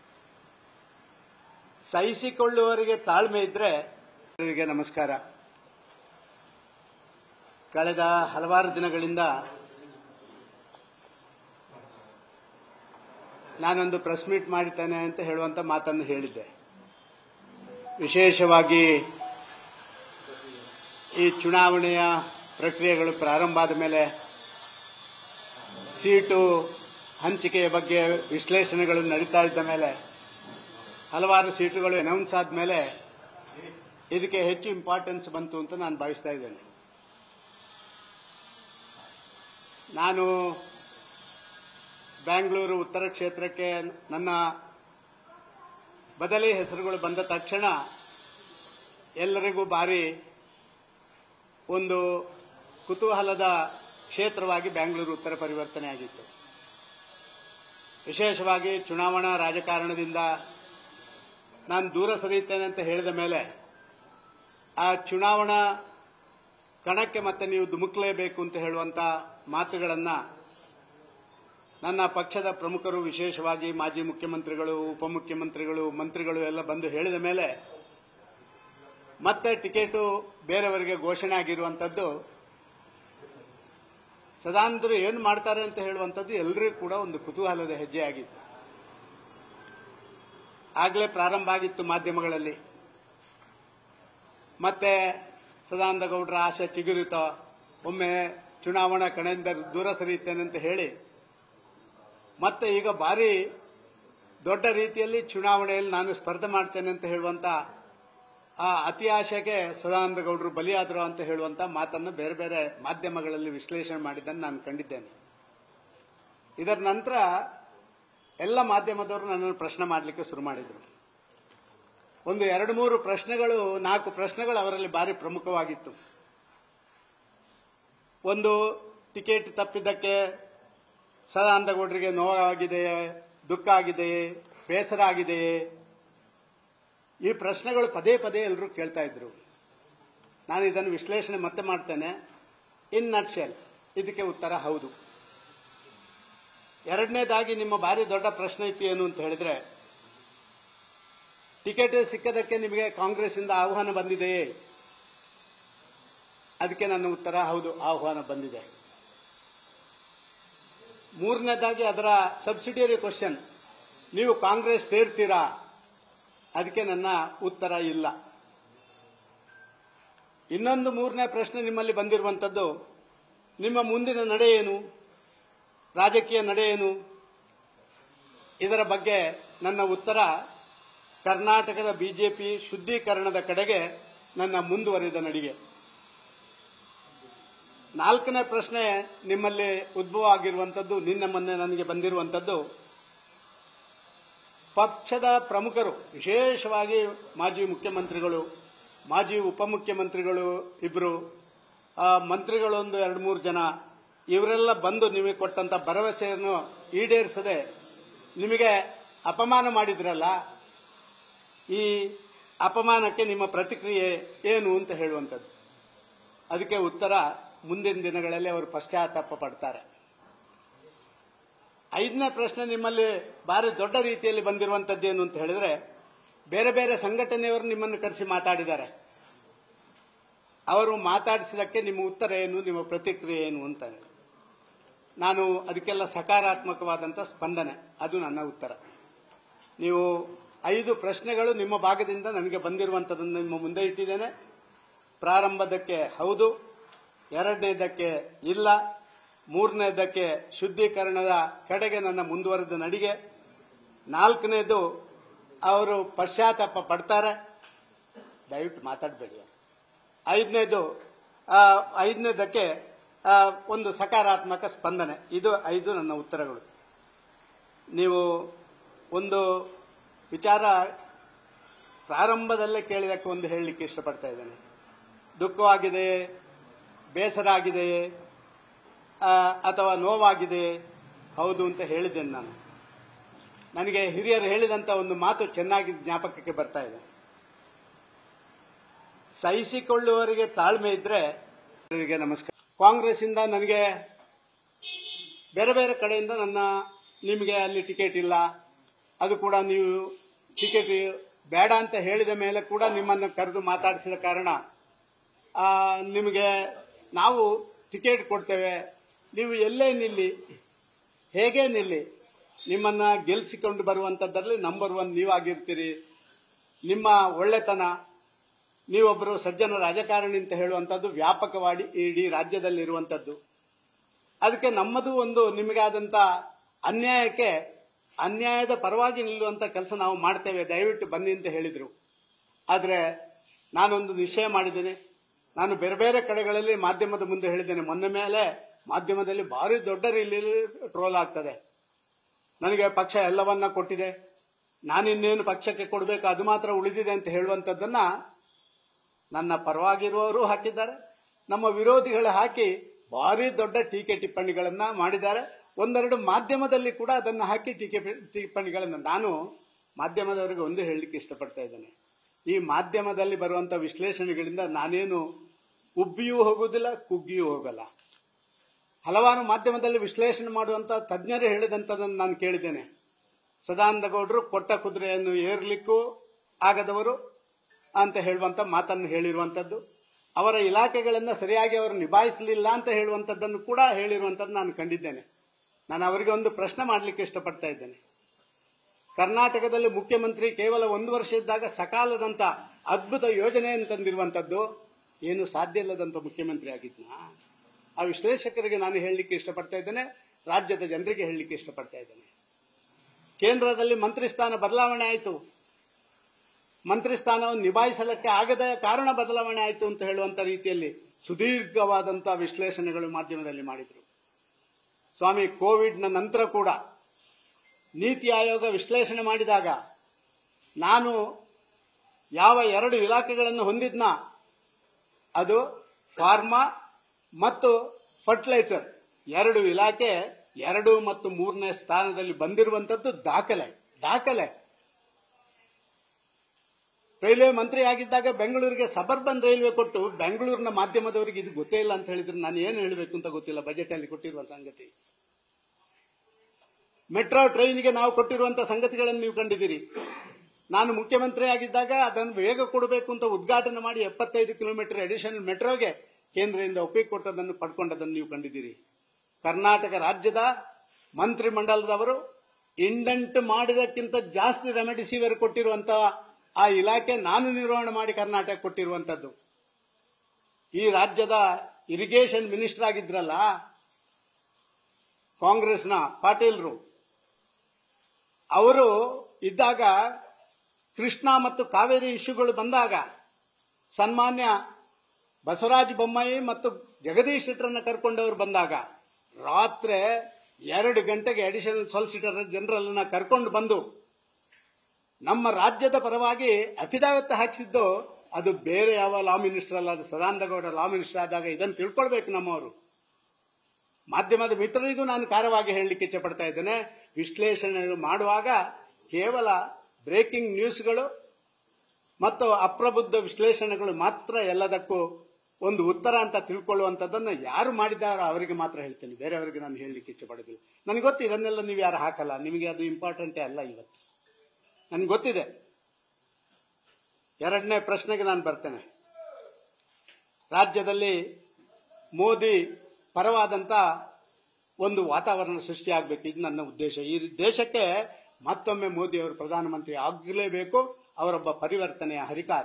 A: ಸಹಿಸಿಕೊಳ್ಳುವವರಿಗೆ ತಾಳ್ಮೆ ಇದ್ರೆ ಅವರಿಗೆ ನಮಸ್ಕಾರ ಕಳೆದ ಹಲವಾರು ದಿನಗಳಿಂದ ನಾನೊಂದು ಪ್ರೆಸ್ ಮೀಟ್ ಮಾಡಿದ್ದೇನೆ ಅಂತ ಹೇಳುವಂತ ಮಾತನ್ನು ಹೇಳಿದ್ದೆ ವಿಶೇಷವಾಗಿ ಈ ಚುನಾವಣೆಯ ಪ್ರಕ್ರಿಯೆಗಳು ಪ್ರಾರಂಭ ಆದ ಮೇಲೆ ಸೀಟು ಹಂಚಿಕೆಯ ಬಗ್ಗೆ ವಿಶ್ಲೇಷಣೆಗಳು ನಡೀತಾ ಇದ್ದ ಮೇಲೆ ಹಲವಾರು ಸೀಟುಗಳು ಅನೌನ್ಸ್ ಆದ್ಮೇಲೆ ಇದಕ್ಕೆ ಹೆಚ್ಚು ಇಂಪಾರ್ಟೆನ್ಸ್ ಬಂತು ಅಂತ ನಾನು ಭಾವಿಸ್ತಾ ಇದ್ದೇನೆ ನಾನು ಬ್ಯಾಂಗ್ಳೂರು ಉತ್ತರ ಕ್ಷೇತ್ರಕ್ಕೆ ನನ್ನ ಬದಲಿ ಹೆಸರುಗಳು ಬಂದ ತಕ್ಷಣ ಎಲ್ಲರಿಗೂ ಭಾರಿ ಒಂದು ಕುತೂಹಲದ ಕ್ಷೇತ್ರವಾಗಿ ಬ್ಯಾಂಗ್ಳೂರು ಉತ್ತರ ಪರಿವರ್ತನೆ ಆಗಿತ್ತು ವಿಶೇಷವಾಗಿ ಚುನಾವಣಾ ರಾಜಕಾರಣದಿಂದ ನಾನು ದೂರ ಸರಿಯುತ್ತೇನೆ ಅಂತ ಹೇಳಿದ ಮೇಲೆ ಆ ಚುನಾವಣಾ ಕಣಕ್ಕೆ ಮತ್ತೆ ನೀವು ಧುಮುಕ್ಲೇಬೇಕು ಅಂತ ಹೇಳುವಂತ ಮಾತುಗಳನ್ನ ನನ್ನ ಪಕ್ಷದ ಪ್ರಮುಖರು ವಿಶೇಷವಾಗಿ ಮಾಜಿ ಮುಖ್ಯಮಂತ್ರಿಗಳು ಉಪಮುಖ್ಯಮಂತ್ರಿಗಳು ಮಂತ್ರಿಗಳು ಎಲ್ಲ ಬಂದು ಹೇಳಿದ ಮೇಲೆ ಮತ್ತೆ ಟಿಕೆಟು ಬೇರೆಯವರಿಗೆ ಘೋಷಣೆ ಆಗಿರುವಂತದ್ದು ಸದಾನಂದರು ಏನು ಮಾಡ್ತಾರೆ ಅಂತ ಹೇಳುವಂಥದ್ದು ಎಲ್ಲರಿಗೂ ಕೂಡ ಒಂದು ಕುತೂಹಲದ ಹೆಜ್ಜೆ ಆಗಿತ್ತು ಆಗಲೇ ಪ್ರಾರಂಭ ಆಗಿತ್ತು ಮಾಧ್ಯಮಗಳಲ್ಲಿ ಮತ್ತೆ ಸದಾನಂದ ಗೌಡರ ಆಶೆ ಚಿಗುರಿತೋ ಒಮ್ಮೆ ಚುನಾವಣಾ ಕಣೆಯಿಂದ ದೂರ ಸರಿಯುತ್ತೇನೆ ಅಂತ ಹೇಳಿ ಮತ್ತೆ ಈಗ ಭಾರಿ ದೊಡ್ಡ ರೀತಿಯಲ್ಲಿ ಚುನಾವಣೆಯಲ್ಲಿ ನಾನು ಸ್ಪರ್ಧೆ ಮಾಡ್ತೇನೆ ಅಂತ ಹೇಳುವಂತ ಆ ಅತಿ ಆಶೆಗೆ ಸದಾನಂದ ಗೌಡರು ಬಲಿಯಾದರು ಅಂತ ಹೇಳುವಂತ ಮಾತನ್ನು ಬೇರೆ ಬೇರೆ ಮಾಧ್ಯಮಗಳಲ್ಲಿ ವಿಶ್ಲೇಷಣೆ ಮಾಡಿದ್ದನ್ನು ನಾನು ಕಂಡಿದ್ದೇನೆ ಇದರ ನಂತರ ಎಲ್ಲ ಮಾಧ್ಯಮದವರು ನನ್ನನ್ನು ಪ್ರಶ್ನೆ ಮಾಡಲಿಕ್ಕೆ ಶುರು ಮಾಡಿದರು ಒಂದು ಎರಡು ಮೂರು ಪ್ರಶ್ನೆಗಳು ನಾಲ್ಕು ಪ್ರಶ್ನೆಗಳು ಅವರಲ್ಲಿ ಭಾರಿ ಪ್ರಮುಖವಾಗಿತ್ತು ಒಂದು ಟಿಕೆಟ್ ತಪ್ಪಿದ್ದಕ್ಕೆ ಸದಾನಂದ ಗೌಡರಿಗೆ ನೋವಾಗಿದೆಯೇ ದುಃಖ ಆಗಿದೆಯೇ ಬೇಸರ ಆಗಿದೆಯೇ ಈ ಪ್ರಶ್ನೆಗಳು ಪದೇ ಪದೇ ಎಲ್ಲರೂ ಕೇಳ್ತಾ ಇದ್ರು ನಾನು ಇದನ್ನು ವಿಶ್ಲೇಷಣೆ ಮತ್ತೆ ಮಾಡ್ತೇನೆ ಇನ್ ನಟ್ ಶೆಲ್ ಇದಕ್ಕೆ ಉತ್ತರ ಹೌದು ಎರಡನೇದಾಗಿ ನಿಮ್ಮ ಭಾರಿ ದೊಡ್ಡ ಪ್ರಶ್ನೆ ಇತ್ತು ಏನು ಅಂತ ಹೇಳಿದ್ರೆ ಟಿಕೆಟ್ ಸಿಕ್ಕದಕ್ಕೆ ನಿಮಗೆ ಕಾಂಗ್ರೆಸ್ಸಿಂದ ಆಹ್ವಾನ ಬಂದಿದೆಯೇ ಅದಕ್ಕೆ ನನ್ನ ಉತ್ತರ ಹೌದು ಆಹ್ವಾನ ಬಂದಿದೆ ಮೂರನೇದಾಗಿ ಅದರ ಸಬ್ಸಿಡಿಯರಿ ಕ್ವಶನ್ ನೀವು ಕಾಂಗ್ರೆಸ್ ಸೇರ್ತೀರಾ ಅದಕ್ಕೆ ನನ್ನ ಉತ್ತರ ಇಲ್ಲ ಇನ್ನೊಂದು ಮೂರನೇ ಪ್ರಶ್ನೆ ನಿಮ್ಮಲ್ಲಿ ಬಂದಿರುವಂತದ್ದು ನಿಮ್ಮ ಮುಂದಿನ ನಡೆ ಏನು ರಾಜಕೀಯ ನಡೆ ಏನು ಇದರ ಬಗ್ಗೆ ನನ್ನ ಉತ್ತರ ಕರ್ನಾಟಕದ ಬಿಜೆಪಿ ಶುದ್ಧೀಕರಣದ ಕಡೆಗೆ ನನ್ನ ಮುಂದುವರಿದ ನಡಿಗೆ ನಾಲ್ಕನೇ ಪ್ರಶ್ನೆ ನಿಮ್ಮಲ್ಲಿ ಉದ್ಭವ ಆಗಿರುವಂಥದ್ದು ನಿನ್ನೆ ಮೊನ್ನೆ ನನಗೆ ಬಂದಿರುವಂಥದ್ದು ಪಕ್ಷದ ಪ್ರಮುಖರು ವಿಶೇಷವಾಗಿ ಮಾಜಿ ಮುಖ್ಯಮಂತ್ರಿಗಳು ಮಾಜಿ ಉಪಮುಖ್ಯಮಂತ್ರಿಗಳು ಇಬ್ಬರು ಮಂತ್ರಿಗಳೊಂದು ಎರಡು ಮೂರು ಜನ ಇವರೆಲ್ಲ ಬಂದು ನಿಮಗೆ ಕೊಟ್ಟಂತ ಭರವಸೆಯನ್ನು ಈಡೇರಿಸದೆ ನಿಮಗೆ ಅಪಮಾನ ಮಾಡಿದ್ರಲ್ಲ ಈ ಅಪಮಾನಕ್ಕೆ ನಿಮ್ಮ ಪ್ರತಿಕ್ರಿಯೆ ಏನು ಅಂತ ಹೇಳುವಂಥದ್ದು ಅದಕ್ಕೆ ಉತ್ತರ ಮುಂದಿನ ದಿನಗಳಲ್ಲಿ ಅವರು ಪಶ್ಚಾತ್ತಾಪ ಪಡ್ತಾರೆ ಐದನೇ ಪ್ರಶ್ನೆ ನಿಮ್ಮಲ್ಲಿ ಭಾರಿ ದೊಡ್ಡ ರೀತಿಯಲ್ಲಿ ಬಂದಿರುವಂತದ್ದೇನು ಅಂತ ಹೇಳಿದ್ರೆ ಬೇರೆ ಬೇರೆ ಸಂಘಟನೆಯವರು ನಿಮ್ಮನ್ನು ಕರೆಸಿ ಮಾತಾಡಿದ್ದಾರೆ ಅವರು ಮಾತಾಡಿಸಿದಕ್ಕೆ ನಿಮ್ಮ ಉತ್ತರ ಏನು ನಿಮ್ಮ ಪ್ರತಿಕ್ರಿಯೆ ಏನು ಅಂತ ನಾನು ಅದಕ್ಕೆಲ್ಲ ಸಕಾರಾತ್ಮಕವಾದಂಥ ಸ್ಪಂದನೆ ಅದು ನನ್ನ ಉತ್ತರ ನೀವು ಐದು ಪ್ರಶ್ನೆಗಳು ನಿಮ್ಮ ಭಾಗದಿಂದ ನನಗೆ ಬಂದಿರುವಂಥದ್ದನ್ನು ನಿಮ್ಮ ಮುಂದೆ ಇಟ್ಟಿದ್ದೇನೆ ಪ್ರಾರಂಭದಕ್ಕೆ ಹೌದು ಎರಡನೇದಕ್ಕೆ ಇಲ್ಲ ಮೂರನೇದಕ್ಕೆ ಶುದ್ಧೀಕರಣದ ಕಡೆಗೆ ನನ್ನ ಮುಂದುವರೆದ ನಡಿಗೆ ನಾಲ್ಕನೇದು ಅವರು ಪಶ್ಚಾತ್ತಾಪ ಪಡ್ತಾರೆ ದಯವಿಟ್ಟು ಮಾತಾಡಬೇಡಿ ಐದನೇದು ಐದನೇದಕ್ಕೆ ಆ, ಒಂದು ಸಕಾರಾತ್ಮಕ ಸ್ಪಂದನೆ ಇದು ಐದು ನನ್ನ ಉತ್ತರಗಳು ನೀವು ಒಂದು ವಿಚಾರ ಪ್ರಾರಂಭದಲ್ಲೇ ಕೇಳಿದಕ್ಕೆ ಒಂದು ಹೇಳಲಿಕ್ಕೆ ಇಷ್ಟಪಡ್ತಾ ಇದ್ದೇನೆ ದುಃಖವಾಗಿದೆ ಬೇಸರ ಆಗಿದೆ ಆ, ಅಥವಾ ನೋವಾಗಿದೆ ಹೌದು ಅಂತ ಹೇಳಿದ್ದೇನೆ ನಾನು ನನಗೆ ಹಿರಿಯರು ಹೇಳಿದಂತ ಒಂದು ಮಾತು ಚೆನ್ನಾಗಿ ಜ್ಞಾಪಕಕ್ಕೆ ಬರ್ತಾ ಇದೆ ಸಹಿಸಿಕೊಳ್ಳುವವರಿಗೆ ತಾಳ್ಮೆ ಇದ್ರೆ ಅವರಿಗೆ ನಮಸ್ಕಾರ ಕಾಂಗ್ರೆಸ್ ಇಂದ ನನಗೆ ಬೇರೆ ಬೇರೆ ಕಡೆಯಿಂದ ನನ್ನ ನಿಮಗೆ ಅಲ್ಲಿ ಟಿಕೆಟ್ ಇಲ್ಲ ಅದು ಕೂಡ ನೀವು ಟಿಕೆಟ್ ಬೇಡ ಅಂತ ಹೇಳಿದ ಮೇಲೆ ಕೂಡ ನಿಮ್ಮನ್ನು ಕರೆದು ಮಾತಾಡಿಸಿದ ಕಾರಣ ಆ, ನಿಮಗೆ ನಾವು ಟಿಕೆಟ್ ಕೊಡ್ತೇವೆ ನೀವು ಎಲ್ಲೇ ನಿಲ್ಲಿ ಹೇಗೆ ನಿಲ್ಲಿ ನಿಮ್ಮನ್ನ ಗೆಲ್ಲಿಸಿಕೊಂಡು ಬರುವಂತದ್ದರಲ್ಲಿ ನಂಬರ್ ಒನ್ ನೀವಾಗಿರ್ತೀರಿ ನಿಮ್ಮ ಒಳ್ಳೆತನ ನೀವೊಬ್ಬರು ಸಜ್ಜನ ರಾಜಕಾರಣಿ ಅಂತ ಹೇಳುವಂಥದ್ದು ವ್ಯಾಪಕವಾಗಿ ಇಡೀ ರಾಜ್ಯದಲ್ಲಿರುವಂಥದ್ದು ಅದಕ್ಕೆ ನಮ್ಮದು ಒಂದು ನಿಮಗಾದಂತ ಅನ್ಯಾಯಕ್ಕೆ ಅನ್ಯಾಯದ ಪರವಾಗಿ ನಿಲ್ಲುವಂತ ಕೆಲಸ ನಾವು ಮಾಡ್ತೇವೆ ದಯವಿಟ್ಟು ಬನ್ನಿ ಅಂತ ಹೇಳಿದ್ರು ಆದ್ರೆ ನಾನೊಂದು ನಿಶ್ಚಯ ಮಾಡಿದ್ದೇನೆ ನಾನು ಬೇರೆ ಬೇರೆ ಕಡೆಗಳಲ್ಲಿ ಮಾಧ್ಯಮದ ಮುಂದೆ ಹೇಳಿದ್ದೇನೆ ಮೊನ್ನೆ ಮೇಲೆ ಮಾಧ್ಯಮದಲ್ಲಿ ಭಾರಿ ದೊಡ್ಡ ರೀತಿಯಲ್ಲಿ ಟ್ರೋಲ್ ಆಗ್ತದೆ ನನಗೆ ಪಕ್ಷ ಎಲ್ಲವನ್ನ ಕೊಟ್ಟಿದೆ ನಾನಿನ್ನೇನು ಪಕ್ಷಕ್ಕೆ ಕೊಡಬೇಕು ಅದು ಮಾತ್ರ ಉಳಿದಿದೆ ಅಂತ ಹೇಳುವಂಥದ್ದನ್ನ ನನ್ನ ಪರವಾಗಿರುವವರು ಹಾಕಿದ್ದಾರೆ ನಮ್ಮ ವಿರೋಧಿಗಳು ಹಾಕಿ ಭಾರಿ ದೊಡ್ಡ ಟೀಕೆ ಟಿಪ್ಪಣಿಗಳನ್ನ ಮಾಡಿದ್ದಾರೆ ಒಂದೆರಡು ಮಾಧ್ಯಮದಲ್ಲಿ ಕೂಡ ಅದನ್ನು ಹಾಕಿ ಟೀಕೆ ಟಿಪ್ಪಣಿಗಳನ್ನ ನಾನು ಮಾಧ್ಯಮದವರಿಗೆ ಒಂದು ಹೇಳಲಿಕ್ಕೆ ಇಷ್ಟಪಡ್ತಾ ಇದ್ದೇನೆ ಈ ಮಾಧ್ಯಮದಲ್ಲಿ ಬರುವಂತ ವಿಶ್ಲೇಷಣೆಗಳಿಂದ ನಾನೇನು ಉಬ್ಬಿಯೂ ಹೋಗುವುದಿಲ್ಲ ಕುಗ್ಗಿಯೂ ಹೋಗಲ್ಲ ಹಲವಾರು ಮಾಧ್ಯಮದಲ್ಲಿ ವಿಶ್ಲೇಷಣೆ ಮಾಡುವಂತ ತಜ್ಞರು ಹೇಳಿದಂಥದ್ದನ್ನು ನಾನು ಕೇಳಿದ್ದೇನೆ ಸದಾನಂದ ಗೌಡರು ಕೊಟ್ಟ ಕುದುರೆಯನ್ನು ಏರ್ಲಿಕ್ಕೂ ಆಗದವರು ಅಂತ ಹೇಳುವಂತ ಮಾತನ್ನು ಹೇಳಿರುವಂತದ್ದು ಅವರ ಇಲಾಖೆಗಳನ್ನು ಸರಿಯಾಗಿ ಅವರು ನಿಭಾಯಿಸಲಿಲ್ಲ ಅಂತ ಹೇಳುವಂತದ್ದನ್ನು ಕೂಡ ಹೇಳಿರುವಂತದ್ದು ನಾನು ಕಂಡಿದ್ದೇನೆ ನಾನು ಅವರಿಗೆ ಒಂದು ಪ್ರಶ್ನೆ ಮಾಡಲಿಕ್ಕೆ ಇಷ್ಟಪಡ್ತಾ ಇದ್ದೇನೆ ಕರ್ನಾಟಕದಲ್ಲಿ ಮುಖ್ಯಮಂತ್ರಿ ಕೇವಲ ಒಂದು ವರ್ಷ ಇದ್ದಾಗ ಸಕಾಲದಂತ ಅದ್ಭುತ ಯೋಜನೆಯನ್ನು ತಂದಿರುವಂತದ್ದು ಏನು ಸಾಧ್ಯ ಇಲ್ಲದಂತ ಮುಖ್ಯಮಂತ್ರಿ ಆಗಿದ್ನಾ ಆ ವಿಶ್ಲೇಷಕರಿಗೆ ನಾನು ಹೇಳಲಿಕ್ಕೆ ಇಷ್ಟಪಡ್ತಾ ಇದ್ದೇನೆ ರಾಜ್ಯದ ಜನರಿಗೆ ಹೇಳಲಿಕ್ಕೆ ಇಷ್ಟಪಡ್ತಾ ಇದ್ದೇನೆ ಕೇಂದ್ರದಲ್ಲಿ ಮಂತ್ರಿ ಸ್ಥಾನ ಬದಲಾವಣೆ ಆಯಿತು ಮಂತ್ರಿ ಸ್ಥಾನವನ್ನು ನಿಭಾಯಿಸಲಿಕ್ಕೆ ಆಗದ ಕಾರಣ ಬದಲಾವಣೆ ಆಯಿತು ಅಂತ ಹೇಳುವಂತ ರೀತಿಯಲ್ಲಿ ಸುದೀರ್ಘವಾದಂತಹ ವಿಶ್ಲೇಷಣೆಗಳು ಮಾಧ್ಯಮದಲ್ಲಿ ಮಾಡಿದ್ರು ಸ್ವಾಮಿ ಕೋವಿಡ್ನ ನಂತರ ಕೂಡ ನೀತಿ ಆಯೋಗ ವಿಶ್ಲೇಷಣೆ ಮಾಡಿದಾಗ ನಾನು ಯಾವ ಎರಡು ಇಲಾಖೆಗಳನ್ನು ಹೊಂದಿದ್ನ ಅದು ಫಾರ್ಮಾ ಮತ್ತು ಫರ್ಟಿಲೈಸರ್ ಎರಡು ಇಲಾಖೆ ಎರಡು ಮತ್ತು ಮೂರನೇ ಸ್ಥಾನದಲ್ಲಿ ಬಂದಿರುವಂತದ್ದು ದಾಖಲೆ ದಾಖಲೆ ರೈಲ್ವೆ ಮಂತ್ರಿ ಆಗಿದ್ದಾಗ ಬೆಂಗಳೂರಿಗೆ ಸಬರ್ಬನ್ ರೈಲ್ವೆ ಕೊಟ್ಟು ಬೆಂಗಳೂರಿನ ಮಾಧ್ಯಮದವರಿಗೆ ಇದು ಗೊತ್ತೇ ಇಲ್ಲ ಅಂತ ಹೇಳಿದ್ರೆ ನಾನು ಏನು ಹೇಳಬೇಕು ಅಂತ ಗೊತ್ತಿಲ್ಲ ಬಜೆಟ್ ಅಲ್ಲಿ ಕೊಟ್ಟಿರುವ ಸಂಗತಿ ಮೆಟ್ರೋ ಟ್ರೈನ್ಗೆ ನಾವು ಕೊಟ್ಟಿರುವಂತಹ ಸಂಗತಿಗಳನ್ನು ನೀವು ಕಂಡಿದ್ದೀರಿ ನಾನು ಮುಖ್ಯಮಂತ್ರಿ ಆಗಿದ್ದಾಗ ಅದನ್ನು ಬೇಗ ಕೊಡಬೇಕು ಅಂತ ಉದ್ಘಾಟನೆ ಮಾಡಿ ಎಪ್ಪತ್ತೈದು ಕಿಲೋಮೀಟರ್ ಅಡಿಷನಲ್ ಮೆಟ್ರೋಗೆ ಕೇಂದ್ರದಿಂದ ಒಪ್ಪಿಗೆ ಕೊಟ್ಟದನ್ನು ಪಡ್ಕೊಂಡದನ್ನು ನೀವು ಕಂಡಿದ್ದೀರಿ ಕರ್ನಾಟಕ ರಾಜ್ಯದ ಮಂತ್ರಿಮಂಡಲದವರು ಇಂಡೆಂಟ್ ಮಾಡಿದಕ್ಕಿಂತ ಜಾಸ್ತಿ ರೆಮಿಡಿಸಿವಿರ್ ಕೊಟ್ಟಿರುವಂತಹ ಆ ಇಲಾಖೆ ನಾನು ನಿರ್ವಹಣೆ ಮಾಡಿ ಕರ್ನಾಟಕ ಕೊಟ್ಟಿರುವಂತದ್ದು ಈ ರಾಜ್ಯದ ಇರಿಗೇಷನ್ ಮಿನಿಸ್ಟರ್ ಆಗಿದ್ರಲ್ಲ ಕಾಂಗ್ರೆಸ್ನ ಪಾಟೀಲ್ರು ಅವರು ಇದ್ದಾಗ ಕೃಷ್ಣ ಮತ್ತು ಕಾವೇರಿ ಇಶ್ಯೂಗಳು ಬಂದಾಗ ಸನ್ಮಾನ್ಯ ಬಸವರಾಜ ಬೊಮ್ಮಾಯಿ ಮತ್ತು ಜಗದೀಶ್ ಶೆಟ್ಟರನ್ನ ಕರ್ಕೊಂಡವರು ಬಂದಾಗ ರಾತ್ರಿ ಎರಡು ಗಂಟೆಗೆ ಅಡಿಷನಲ್ ಸಾಲಿಸಿಟರ್ ಜನರಲ್ ಕರ್ಕೊಂಡು ಬಂದು ನಮ್ಮ ರಾಜ್ಯದ ಪರವಾಗಿ ಅಫಿಡಾವಿತ್ ಹಾಕಿಸಿದ್ದು ಅದು ಬೇರೆ ಯಾವ ಲಾ ಮಿನಿಸ್ಟರ್ ಅಲ್ಲ ಅದು ಸದಾನಂದ ಗೌಡ ಲಾ ಮಿನಿಸ್ಟರ್ ಆದಾಗ ಇದನ್ನು ತಿಳ್ಕೊಳ್ಬೇಕು ನಮ್ಮವರು ಮಾಧ್ಯಮದ ಮಿತ್ರರಿಗೂ ನಾನು ಕಾರವಾಗಿ ಹೇಳಲಿಕ್ಕೆ ಇಚ್ಛಪಡ್ತಾ ಇದ್ದೇನೆ ವಿಶ್ಲೇಷಣೆ ಮಾಡುವಾಗ ಕೇವಲ ಬ್ರೇಕಿಂಗ್ ನ್ಯೂಸ್ಗಳು ಮತ್ತು ಅಪ್ರಬುದ್ಧ ವಿಶ್ಲೇಷಣೆಗಳು ಮಾತ್ರ ಎಲ್ಲದಕ್ಕೂ ಒಂದು ಉತ್ತರ ಅಂತ ತಿಳ್ಕೊಳ್ಳುವಂಥದ್ದನ್ನು ಯಾರು ಮಾಡಿದಾರೋ ಅವರಿಗೆ ಮಾತ್ರ ಹೇಳ್ತೇನೆ ಬೇರೆಯವರಿಗೆ ನಾನು ಹೇಳಲಿಕ್ಕೆ ಇಚ್ಛೆ ಪಡೋದಿಲ್ಲ ನನಗೆ ಗೊತ್ತು ಇದನ್ನೆಲ್ಲ ನೀವು ಯಾರು ಹಾಕಲ್ಲ ನಿಮಗೆ ಅದು ಇಂಪಾರ್ಟೆಂಟೇ ಅಲ್ಲ ಇವತ್ತು ನನಗೆ ಗೊತ್ತಿದೆ ಎರಡನೇ ಪ್ರಶ್ನೆಗೆ ನಾನು ಬರ್ತೇನೆ ರಾಜ್ಯದಲ್ಲಿ ಮೋದಿ ಪರವಾದಂತ ಒಂದು ವಾತಾವರಣ ಸೃಷ್ಟಿಯಾಗಬೇಕು ಇದು ನನ್ನ ಉದ್ದೇಶ ಈ ದೇಶಕ್ಕೆ ಮತ್ತೊಮ್ಮೆ ಮೋದಿ ಅವರು ಪ್ರಧಾನಮಂತ್ರಿ ಆಗಲೇಬೇಕು ಅವರೊಬ್ಬ ಪರಿವರ್ತನೆಯ ಹರಿಕಾರ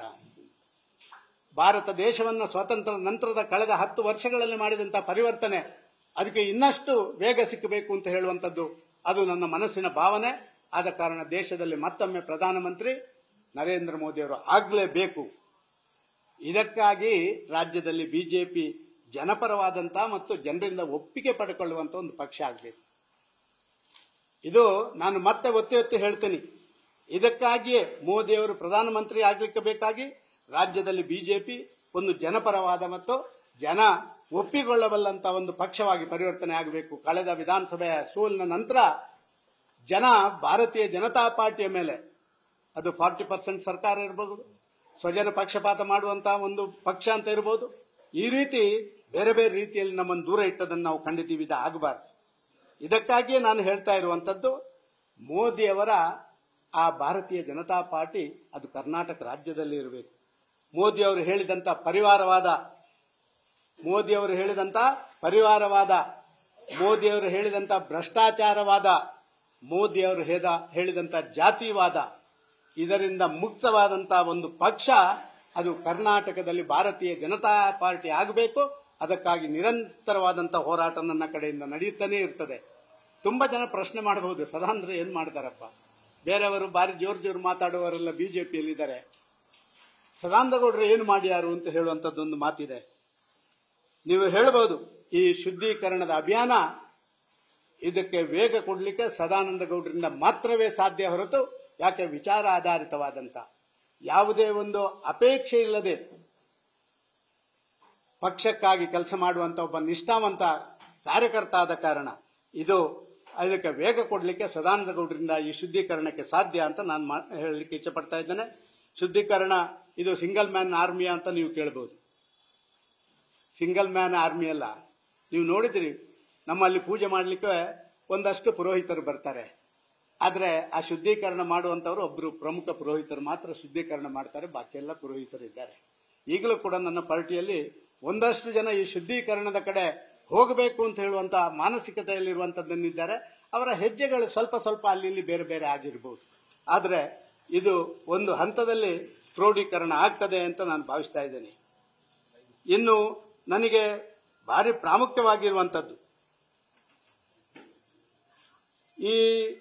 A: ಭಾರತ ದೇಶವನ್ನು ಸ್ವಾತಂತ್ರ್ಯ ನಂತರದ ಕಳೆದ ಹತ್ತು ವರ್ಷಗಳಲ್ಲಿ ಮಾಡಿದಂತಹ ಪರಿವರ್ತನೆ ಅದಕ್ಕೆ ಇನ್ನಷ್ಟು ವೇಗ ಸಿಕ್ಕಬೇಕು ಅಂತ ಹೇಳುವಂಥದ್ದು ಅದು ನನ್ನ ಮನಸ್ಸಿನ ಭಾವನೆ ಆದ ಕಾರಣ ದೇಶದಲ್ಲಿ ಮತ್ತೊಮ್ಮೆ ಪ್ರಧಾನಮಂತ್ರಿ ನರೇಂದ್ರ ಮೋದಿ ಅವರು ಆಗಲೇಬೇಕು ಇದಕ್ಕಾಗಿ ರಾಜ್ಯದಲ್ಲಿ ಬಿಜೆಪಿ ಜನಪರವಾದಂತಹ ಮತ್ತು ಜನರಿಂದ ಒಪ್ಪಿಗೆ ಪಡೆಕೊಳ್ಳುವಂತ ಒಂದು ಪಕ್ಷ ಆಗಬೇಕು ಇದು ನಾನು ಮತ್ತೆ ಒತ್ತಿ ಒತ್ತಿ ಹೇಳ್ತೀನಿ ಇದಕ್ಕಾಗಿಯೇ ಮೋದಿಯವರು ಪ್ರಧಾನಮಂತ್ರಿ ಆಗಲಿಕ್ಕೆ ಬೇಕಾಗಿ ರಾಜ್ಯದಲ್ಲಿ ಬಿಜೆಪಿ ಒಂದು ಜನಪರವಾದ ಮತ್ತು ಜನ ಒಪ್ಪಿಕೊಳ್ಳಬಲ್ಲಂತ ಒಂದು ಪಕ್ಷವಾಗಿ ಪರಿವರ್ತನೆ ಆಗಬೇಕು ಕಳೆದ ವಿಧಾನಸಭೆಯ ಸೋಲಿನ ನಂತರ ಜನ ಭಾರತೀಯ ಜನತಾ ಪಾರ್ಟಿಯ ಮೇಲೆ ಅದು ಫಾರ್ಟಿ ಪರ್ಸೆಂಟ್ ಸರ್ಕಾರ ಇರಬಹುದು ಸ್ವಜನ ಪಕ್ಷಪಾತ ಮಾಡುವಂತಹ ಒಂದು ಪಕ್ಷ ಅಂತ ಇರಬಹುದು ಈ ರೀತಿ ಬೇರೆ ಬೇರೆ ರೀತಿಯಲ್ಲಿ ನಮ್ಮನ್ನು ದೂರ ಇಟ್ಟದನ್ನು ನಾವು ಕಂಡಿದ್ದೀವಿ ಇದು ಆಗಬಾರ್ದು ಇದಕ್ಕಾಗಿಯೇ ನಾನು ಹೇಳ್ತಾ ಇರುವಂತದ್ದು ಮೋದಿಯವರ ಆ ಭಾರತೀಯ ಜನತಾ ಪಾರ್ಟಿ ಅದು ಕರ್ನಾಟಕ ರಾಜ್ಯದಲ್ಲಿ ಇರಬೇಕು ಮೋದಿ ಅವರು ಹೇಳಿದಂತ ಪರಿವಾರವಾದ ಮೋದಿ ಅವರು ಹೇಳಿದಂತ ಪರಿವಾರವಾದ ಮೋದಿ ಅವರು ಹೇಳಿದಂತ ಭ್ರಷ್ಟಾಚಾರವಾದ ಮೋದಿ ಅವರು ಹೇಳಿದಂತ ಜಾತಿವಾದ ಇದರಿಂದ ಮುಕ್ತವಾದಂತಹ ಒಂದು ಪಕ್ಷ ಅದು ಕರ್ನಾಟಕದಲ್ಲಿ ಭಾರತೀಯ ಜನತಾ ಪಾರ್ಟಿ ಆಗಬೇಕು ಅದಕ್ಕಾಗಿ ನಿರಂತರವಾದಂತಹ ಹೋರಾಟ ನನ್ನ ಕಡೆಯಿಂದ ನಡೆಯುತ್ತಾನೆ ಇರ್ತದೆ ತುಂಬಾ ಜನ ಪ್ರಶ್ನೆ ಮಾಡಬಹುದು ಸದಾಂದ್ರ ಏನ್ ಮಾಡ್ತಾರಪ್ಪ ಬೇರೆಯವರು ಬಾರಿ ಜೋರ್ ಜೋರು ಮಾತಾಡುವವರೆಲ್ಲ ಬಿಜೆಪಿಯಲ್ಲಿದ್ದಾರೆ ಸದಾನಂದಗೌಡರು ಏನು ಮಾಡ್ಯಾರು ಅಂತ ಹೇಳುವಂತದ್ದೊಂದು ಮಾತಿದೆ ನೀವು ಹೇಳಬಹುದು ಈ ಶುದ್ಧೀಕರಣದ ಅಭಿಯಾನ ಇದಕ್ಕೆ ವೇಗ ಕೊಡಲಿಕ್ಕೆ ಸದಾನಂದ ಗೌಡರಿಂದ ಮಾತ್ರವೇ ಸಾಧ್ಯ ಹೊರತು ಯಾಕೆ ವಿಚಾರ ಆಧಾರಿತವಾದಂತ ಯಾವುದೇ ಒಂದು ಅಪೇಕ್ಷೆ ಇಲ್ಲದೆ ಪಕ್ಷಕ್ಕಾಗಿ ಕೆಲಸ ಮಾಡುವಂತ ಒಬ್ಬ ನಿಷ್ಠಾವಂತ ಕಾರ್ಯಕರ್ತ ಆದ ಕಾರಣ ಇದು ಅದಕ್ಕೆ ವೇಗ ಕೊಡಲಿಕ್ಕೆ ಸದಾನಂದ ಗೌಡರಿಂದ ಈ ಶುದ್ಧೀಕರಣಕ್ಕೆ ಸಾಧ್ಯ ಅಂತ ನಾನು ಹೇಳಲಿಕ್ಕೆ ಇಚ್ಛಪಡ್ತಾ ಇದ್ದೇನೆ ಶುದ್ಧೀಕರಣ ಇದು ಸಿಂಗಲ್ ಮ್ಯಾನ್ ಆರ್ಮಿ ಅಂತ ನೀವು ಕೇಳಬಹುದು ಸಿಂಗಲ್ ಮ್ಯಾನ್ ಆರ್ಮಿ ಅಲ್ಲ ನೀವು ನೋಡಿದಿರಿ ನಮ್ಮಲ್ಲಿ ಪೂಜೆ ಮಾಡಲಿಕ್ಕೆ ಒಂದಷ್ಟು ಪುರೋಹಿತರು ಬರ್ತಾರೆ ಆದ್ರೆ ಆ ಶುದ್ಧೀಕರಣ ಮಾಡುವಂತವರು ಒಬ್ಬರು ಪ್ರಮುಖ ಪುರೋಹಿತರು ಮಾತ್ರ ಶುದ್ಧೀಕರಣ ಮಾಡ್ತಾರೆ ಬಾಕಿ ಎಲ್ಲ ಪುರೋಹಿತರು ಇದ್ದಾರೆ ಈಗಲೂ ಕೂಡ ನನ್ನ ಪಾರ್ಟಿಯಲ್ಲಿ ಒಂದಷ್ಟು ಜನ ಈ ಶುದ್ಧೀಕರಣದ ಕಡೆ ಹೋಗಬೇಕು ಅಂತ ಹೇಳುವಂತ ಮಾನಸಿಕತೆಯಲ್ಲಿರುವಂತದ್ದನ್ನಿದ್ದಾರೆ ಅವರ ಹೆಜ್ಜೆಗಳು ಸ್ವಲ್ಪ ಸ್ವಲ್ಪ ಅಲ್ಲಿ ಇಲ್ಲಿ ಬೇರೆ ಬೇರೆ ಆಗಿರಬಹುದು ಆದ್ರೆ ಇದು ಒಂದು ಹಂತದಲ್ಲಿ ಕ್ರೋಢೀಕರಣ ಆಗ್ತದೆ ಅಂತ ನಾನು ಭಾವಿಸ್ತಾ ಇದ್ದೇನೆ ಇನ್ನು ನನಗೆ ಭಾರಿ ಪ್ರಾಮುಖ್ಯವಾಗಿರುವಂತದ್ದು ಈ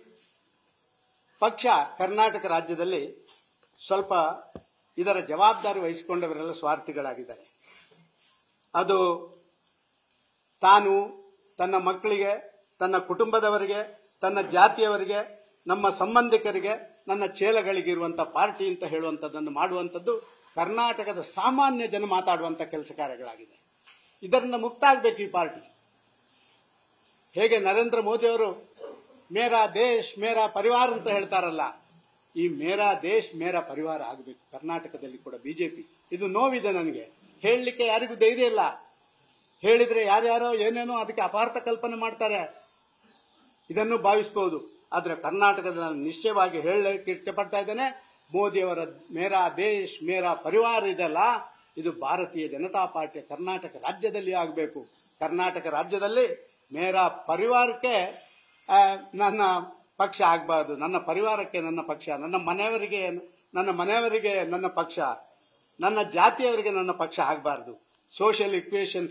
A: ಪಕ್ಷ ಕರ್ನಾಟಕ ರಾಜ್ಯದಲ್ಲಿ ಸ್ವಲ್ಪ ಇದರ ಜವಾಬ್ದಾರಿ ವಹಿಸಿಕೊಂಡವರೆಲ್ಲ ಸ್ವಾರ್ಥಿಗಳಾಗಿದ್ದಾರೆ ಅದು ತಾನು ತನ್ನ ಮಕ್ಕಳಿಗೆ ತನ್ನ ಕುಟುಂಬದವರಿಗೆ ತನ್ನ ಜಾತಿಯವರಿಗೆ ನಮ್ಮ ಸಂಬಂಧಿಕರಿಗೆ ನನ್ನ ಚೇಲಗಳಿಗಿರುವಂತ ಪಾರ್ಟಿ ಅಂತ ಹೇಳುವಂಥದ್ದನ್ನು ಮಾಡುವಂಥದ್ದು ಕರ್ನಾಟಕದ ಸಾಮಾನ್ಯ ಜನ ಮಾತಾಡುವಂತ ಕೆಲಸ ಕಾರ್ಯಗಳಾಗಿದೆ ಇದರಿಂದ ಮುಕ್ತ ಆಗಬೇಕು ಈ ಪಾರ್ಟಿ ಹೇಗೆ ನರೇಂದ್ರ ಮೋದಿ ಅವರು ಮೇರಾ ದೇಶ್ ಮೇರಾ ಪರಿವಾರ ಅಂತ ಹೇಳ್ತಾರಲ್ಲ ಈ ಮೇರಾ ದೇಶ್ ಮೇರಾ ಪರಿವಾರ ಆಗಬೇಕು ಕರ್ನಾಟಕದಲ್ಲಿ ಕೂಡ ಬಿಜೆಪಿ ಇದು ನೋವಿದೆ ನನಗೆ ಹೇಳಲಿಕ್ಕೆ ಯಾರಿಗೂ ಧೈರ್ಯ ಇಲ್ಲ ಹೇಳಿದ್ರೆ ಯಾರ್ಯಾರೋ ಏನೇನೋ ಅದಕ್ಕೆ ಅಪಾರ್ಥ ಕಲ್ಪನೆ ಮಾಡ್ತಾರೆ ಇದನ್ನು ಭಾವಿಸಬಹುದು ಆದ್ರೆ ಕರ್ನಾಟಕದ ನಾನು ನಿಶ್ಚಯವಾಗಿ ಹೇಳಲಿಕ್ಕೆ ಇಷ್ಟಪಡ್ತಾ ಇದ್ದೇನೆ ಮೋದಿಯವರ ಮೇರಾ ದೇಶ್ ಮೇರಾ ಪರಿವಾರ ಇದೆಲ್ಲ ಇದು ಭಾರತೀಯ ಜನತಾ ಪಾರ್ಟಿಯ ಕರ್ನಾಟಕ ರಾಜ್ಯದಲ್ಲಿ ಆಗಬೇಕು ಕರ್ನಾಟಕ ರಾಜ್ಯದಲ್ಲಿ ಮೇರಾ ಪರಿವಾರಕ್ಕೆ ಆ, ನನ್ನ ಪಕ್ಷ ಆಗಬಾರ್ದು ನನ್ನ ಪರಿವಾರಕ್ಕೆ ನನ್ನ ಪಕ್ಷ ನನ್ನ ಮನೆಯವರಿಗೆ ನನ್ನ ಮನೆಯವರಿಗೆ ನನ್ನ ಪಕ್ಷ ನನ್ನ ಜಾತಿಯವರಿಗೆ ನನ್ನ ಪಕ್ಷ ಆಗಬಾರ್ದು ಸೋಷಿಯಲ್ ಇಕ್ವೇಷನ್ಸ್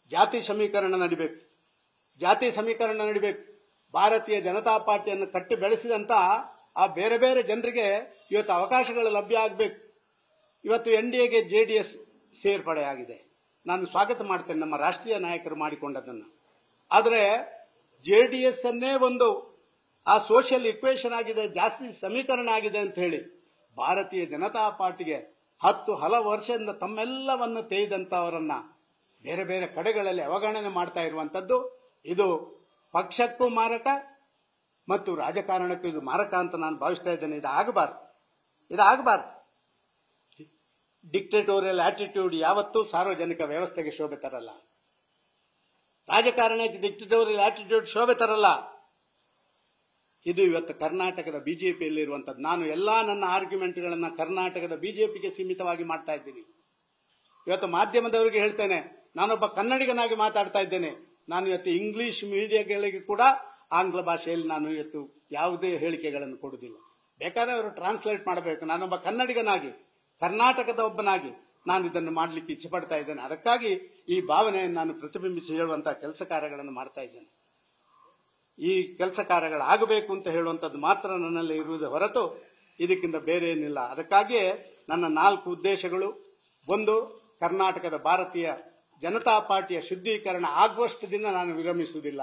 A: ಜಾತಿ ಸಮೀಕರಣ ನಡಿಬೇಕು ಜಾತಿ ಸಮೀಕರಣ ನಡಿಬೇಕು ಭಾರತೀಯ ಜನತಾ ಪಾರ್ಟಿಯನ್ನು ಕಟ್ಟಿ ಬೆಳೆಸಿದಂತ ಆ ಬೇರೆ ಬೇರೆ ಜನರಿಗೆ ಇವತ್ತು ಅವಕಾಶಗಳು ಲಭ್ಯ ಆಗಬೇಕು ಇವತ್ತು ಎನ್ ಡಿ ಎಗೆ ಜೆ ಡಿ ಎಸ್ ಸೇರ್ಪಡೆ ಆಗಿದೆ ನಾನು ಸ್ವಾಗತ ಮಾಡ್ತೇನೆ ನಮ್ಮ ರಾಷ್ಟ್ರೀಯ ನಾಯಕರು ಮಾಡಿಕೊಂಡದನ್ನು ಆದರೆ ಜೆ ಡಿ ಎಸ್ ಅನ್ನೇ ಒಂದು ಆ ಸೋಷಿಯಲ್ ಇಕ್ವೇಶನ್ ಆಗಿದೆ ಜಾಸ್ತಿ ಸಮೀಕರಣ ಆಗಿದೆ ಅಂತ ಹೇಳಿ ಭಾರತೀಯ ಜನತಾ ಪಾರ್ಟಿಗೆ ಹತ್ತು ಹಲವು ವರ್ಷದಿಂದ ತಮ್ಮೆಲ್ಲವನ್ನು ತೇಯ್ದಂತವರನ್ನ ಬೇರೆ ಬೇರೆ ಕಡೆಗಳಲ್ಲಿ ಅವಗಣನೆ ಮಾಡ್ತಾ ಇರುವಂತದ್ದು ಇದು ಪಕ್ಷಕ್ಕೂ ಮಾರಕ ಮತ್ತು ರಾಜಕಾರಣಕ್ಕೂ ಇದು ಮಾರಕ ಅಂತ ನಾನು ಭಾವಿಸ್ತಾ ಇದ್ದೇನೆ ಇದು ಆಗಬಾರ್ದು ಇದು ಆಗಬಾರ್ದು ಡಿಕ್ಟೇಟೋರಿಯಲ್ ಆಟಿಟ್ಯೂಡ್ ಯಾವತ್ತೂ ಸಾರ್ವಜನಿಕ ವ್ಯವಸ್ಥೆಗೆ ಶೋಭೆ ತರಲ್ಲ ರಾಜಕಾರಣಕ್ಕೆ ಡಿಕ್ಟೇಟೋರಿಯಲ್ ಆಟಿಟ್ಯೂಡ್ ಶೋಭೆ ತರಲ್ಲ ಇದು ಇವತ್ತು ಕರ್ನಾಟಕದ ಬಿಜೆಪಿಯಲ್ಲಿರುವಂತದ್ದು ನಾನು ಎಲ್ಲಾ ನನ್ನ ಆರ್ಗ್ಯುಮೆಂಟ್ಗಳನ್ನ ಕರ್ನಾಟಕದ ಬಿಜೆಪಿಗೆ ಸೀಮಿತವಾಗಿ ಮಾಡ್ತಾ ಇದ್ದೀನಿ ಇವತ್ತು ಮಾಧ್ಯಮದವರಿಗೆ ಹೇಳ್ತೇನೆ ನಾನೊಬ್ಬ ಕನ್ನಡಿಗನಾಗಿ ಮಾತಾಡ್ತಾ ಇದ್ದೇನೆ ನಾನು ಇವತ್ತು ಇಂಗ್ಲಿಷ್ ಮೀಡಿಯಾಗಳಿಗೆ ಕೂಡ ಆಂಗ್ಲ ಭಾಷೆಯಲ್ಲಿ ನಾನು ಇವತ್ತು ಯಾವುದೇ ಹೇಳಿಕೆಗಳನ್ನು ಕೊಡುವುದಿಲ್ಲ ಬೇಕಾದ್ರೆ ಅವರು ಟ್ರಾನ್ಸ್ಲೇಟ್ ಮಾಡಬೇಕು ನಾನೊಬ್ಬ ಕನ್ನಡಿಗನಾಗಿ ಕರ್ನಾಟಕದ ಒಬ್ಬನಾಗಿ ನಾನು ಇದನ್ನು ಮಾಡಲಿಕ್ಕೆ ಇಚ್ಛೆ ಪಡ್ತಾ ಇದ್ದೇನೆ ಅದಕ್ಕಾಗಿ ಈ ಭಾವನೆಯನ್ನು ನಾನು ಪ್ರತಿಬಿಂಬಿಸಿ ಹೇಳುವಂತಹ ಕೆಲಸ ಕಾರ್ಯಗಳನ್ನು ಮಾಡ್ತಾ ಇದ್ದೇನೆ ಈ ಕೆಲಸ ಕಾರ್ಯಗಳಾಗಬೇಕು ಅಂತ ಹೇಳುವಂಥದ್ದು ಮಾತ್ರ ನನ್ನಲ್ಲಿ ಇರುವುದೇ ಹೊರತು ಇದಕ್ಕಿಂತ ಬೇರೆ ಏನಿಲ್ಲ ಅದಕ್ಕಾಗಿಯೇ ನನ್ನ ನಾಲ್ಕು ಉದ್ದೇಶಗಳು ಒಂದು ಕರ್ನಾಟಕದ ಭಾರತೀಯ ಜನತಾ ಪಾರ್ಟಿಯ ಶುದ್ಧೀಕರಣ ಆಗುವಷ್ಟು ದಿನ ನಾನು ವಿರಮಿಸುವುದಿಲ್ಲ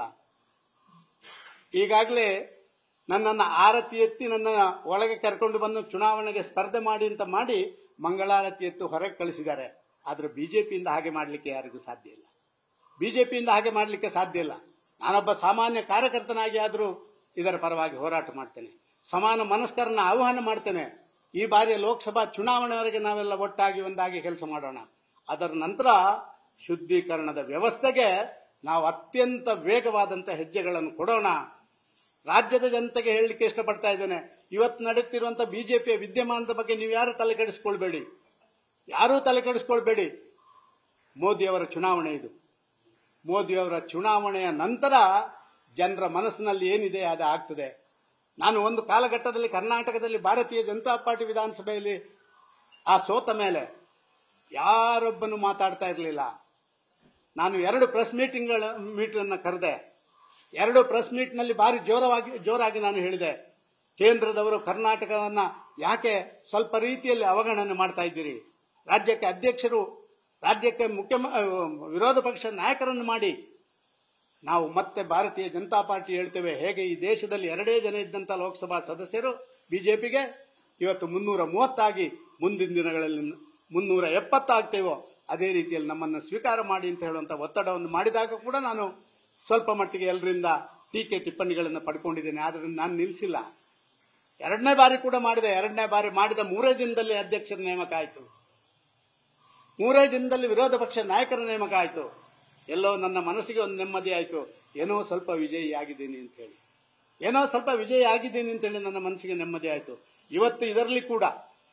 A: ಈಗಾಗಲೇ ನನ್ನನ್ನು ಆರತಿ ಎತ್ತಿ ನನ್ನನ್ನು ಒಳಗೆ ಕರ್ಕೊಂಡು ಬಂದು ಚುನಾವಣೆಗೆ ಸ್ಪರ್ಧೆ ಮಾಡಿ ಅಂತ ಮಾಡಿ ಮಂಗಳಾರತಿ ಎತ್ತು ಹೊರಗೆ ಕಳಿಸಿದ್ದಾರೆ ಆದ್ರೆ ಬಿಜೆಪಿಯಿಂದ ಹಾಗೆ ಮಾಡಲಿಕ್ಕೆ ಯಾರಿಗೂ ಸಾಧ್ಯ ಇಲ್ಲ ಬಿಜೆಪಿಯಿಂದ ಹಾಗೆ ಮಾಡಲಿಕ್ಕೆ ಸಾಧ್ಯ ಇಲ್ಲ ನಾನೊಬ್ಬ ಸಾಮಾನ್ಯ ಕಾರ್ಯಕರ್ತನಾಗಿ ಆದರೂ ಇದರ ಪರವಾಗಿ ಹೋರಾಟ ಮಾಡ್ತೇನೆ ಸಮಾನ ಮನಸ್ಕರನ್ನ ಆಹ್ವಾನ ಮಾಡ್ತೇನೆ ಈ ಬಾರಿಯ ಲೋಕಸಭಾ ಚುನಾವಣೆವರೆಗೆ ನಾವೆಲ್ಲ ಒಟ್ಟಾಗಿ ಒಂದಾಗಿ ಕೆಲಸ ಮಾಡೋಣ ಅದರ ನಂತರ ಶುದ್ಧೀಕರಣದ ವ್ಯವಸ್ಥೆಗೆ ನಾವು ಅತ್ಯಂತ ವೇಗವಾದಂತ ಹೆಜ್ಜೆಗಳನ್ನು ಕೊಡೋಣ ರಾಜ್ಯದ ಜನತೆಗೆ ಹೇಳಲಿಕ್ಕೆ ಇಷ್ಟಪಡ್ತಾ ಇದ್ದೇನೆ ಇವತ್ತು ನಡೆಯುತ್ತಿರುವಂತಹ ಬಿಜೆಪಿಯ ವಿದ್ಯಮಾನದ ಬಗ್ಗೆ ನೀವು ಯಾರು ತಲೆ ಕೆಡಿಸ್ಕೊಳ್ಬೇಡಿ ಯಾರೂ ತಲೆ ಕೆಡಿಸ್ಕೊಳ್ಬೇಡಿ ಮೋದಿಯವರ ಚುನಾವಣೆ ಇದು ಮೋದಿಯವರ ಚುನಾವಣೆಯ ನಂತರ ಜನರ ಮನಸ್ಸಿನಲ್ಲಿ ಏನಿದೆ ಅದು ಆಗ್ತದೆ ನಾನು ಒಂದು ಕಾಲಘಟ್ಟದಲ್ಲಿ ಕರ್ನಾಟಕದಲ್ಲಿ ಭಾರತೀಯ ಜನತಾ ಪಾರ್ಟಿ ವಿಧಾನಸಭೆಯಲ್ಲಿ ಆ ಸೋತ ಮೇಲೆ ಯಾರೊಬ್ಬನು ಮಾತಾಡ್ತಾ ಇರಲಿಲ್ಲ ನಾನು ಎರಡು ಪ್ರೆಸ್ ಮೀಟಿಂಗ್ಗಳ ಮೀಟನ್ನು ಕರೆದೆ ಎರಡು ಪ್ರೆಸ್ ಮೀಟ್ನಲ್ಲಿ ಭಾರಿ ಜೋರವಾಗಿ ಜೋರಾಗಿ ನಾನು ಹೇಳಿದೆ ಕೇಂದ್ರದವರು ಕರ್ನಾಟಕವನ್ನ ಯಾಕೆ ಸ್ವಲ್ಪ ರೀತಿಯಲ್ಲಿ ಅವಗಣನೆ ಮಾಡ್ತಾ ಇದ್ದೀರಿ ರಾಜ್ಯಕ್ಕೆ ಅಧ್ಯಕ್ಷರು ರಾಜ್ಯಕ್ಕೆ ಮುಖ್ಯ ವಿರೋಧ ಪಕ್ಷ ನಾಯಕರನ್ನು ಮಾಡಿ ನಾವು ಮತ್ತೆ ಭಾರತೀಯ ಜನತಾ ಪಾರ್ಟಿ ಹೇಳ್ತೇವೆ ಹೇಗೆ ಈ ದೇಶದಲ್ಲಿ ಎರಡೇ ಜನ ಇದ್ದಂತ ಲೋಕಸಭಾ ಸದಸ್ಯರು ಬಿಜೆಪಿಗೆ ಇವತ್ತು ಮುನ್ನೂರ ಮೂವತ್ತಾಗಿ ಮುಂದಿನ ದಿನಗಳಲ್ಲಿ ಮುನ್ನೂರ ಎಪ್ಪತ್ತಾಗ್ತೇವೋ ಅದೇ ರೀತಿಯಲ್ಲಿ ನಮ್ಮನ್ನು ಸ್ವೀಕಾರ ಮಾಡಿ ಅಂತ ಹೇಳುವಂತ ಒತ್ತಡವನ್ನು ಮಾಡಿದಾಗ ಕೂಡ ನಾನು ಸ್ವಲ್ಪ ಮಟ್ಟಿಗೆ ಎಲ್ಲರಿಂದ ಟೀಕೆ ಟಿಪ್ಪಣಿಗಳನ್ನು ಪಡ್ಕೊಂಡಿದ್ದೇನೆ ಆದರೆ ನಾನು ನಿಲ್ಲಿಸಿಲ್ಲ ಎರಡನೇ ಬಾರಿ ಕೂಡ ಮಾಡಿದೆ ಎರಡನೇ ಬಾರಿ ಮಾಡಿದ ಮೂರೇ ದಿನದಲ್ಲಿ ಅಧ್ಯಕ್ಷರ ನೇಮಕ ಆಯಿತು ಮೂರೇ ದಿನದಲ್ಲಿ ವಿರೋಧ ಪಕ್ಷ ನಾಯಕರ ನೇಮಕ ಆಯಿತು ಎಲ್ಲೋ ನನ್ನ ಮನಸ್ಸಿಗೆ ಒಂದು ನೆಮ್ಮದಿ ಆಯಿತು ಏನೋ ಸ್ವಲ್ಪ ವಿಜಯಿ ಆಗಿದ್ದೀನಿ ಅಂತ ಹೇಳಿ ಏನೋ ಸ್ವಲ್ಪ ವಿಜಯ ಆಗಿದ್ದೀನಿ ಅಂತೇಳಿ ನನ್ನ ಮನಸ್ಸಿಗೆ ನೆಮ್ಮದಿ ಆಯಿತು ಇವತ್ತು ಇದರಲ್ಲಿ ಕೂಡ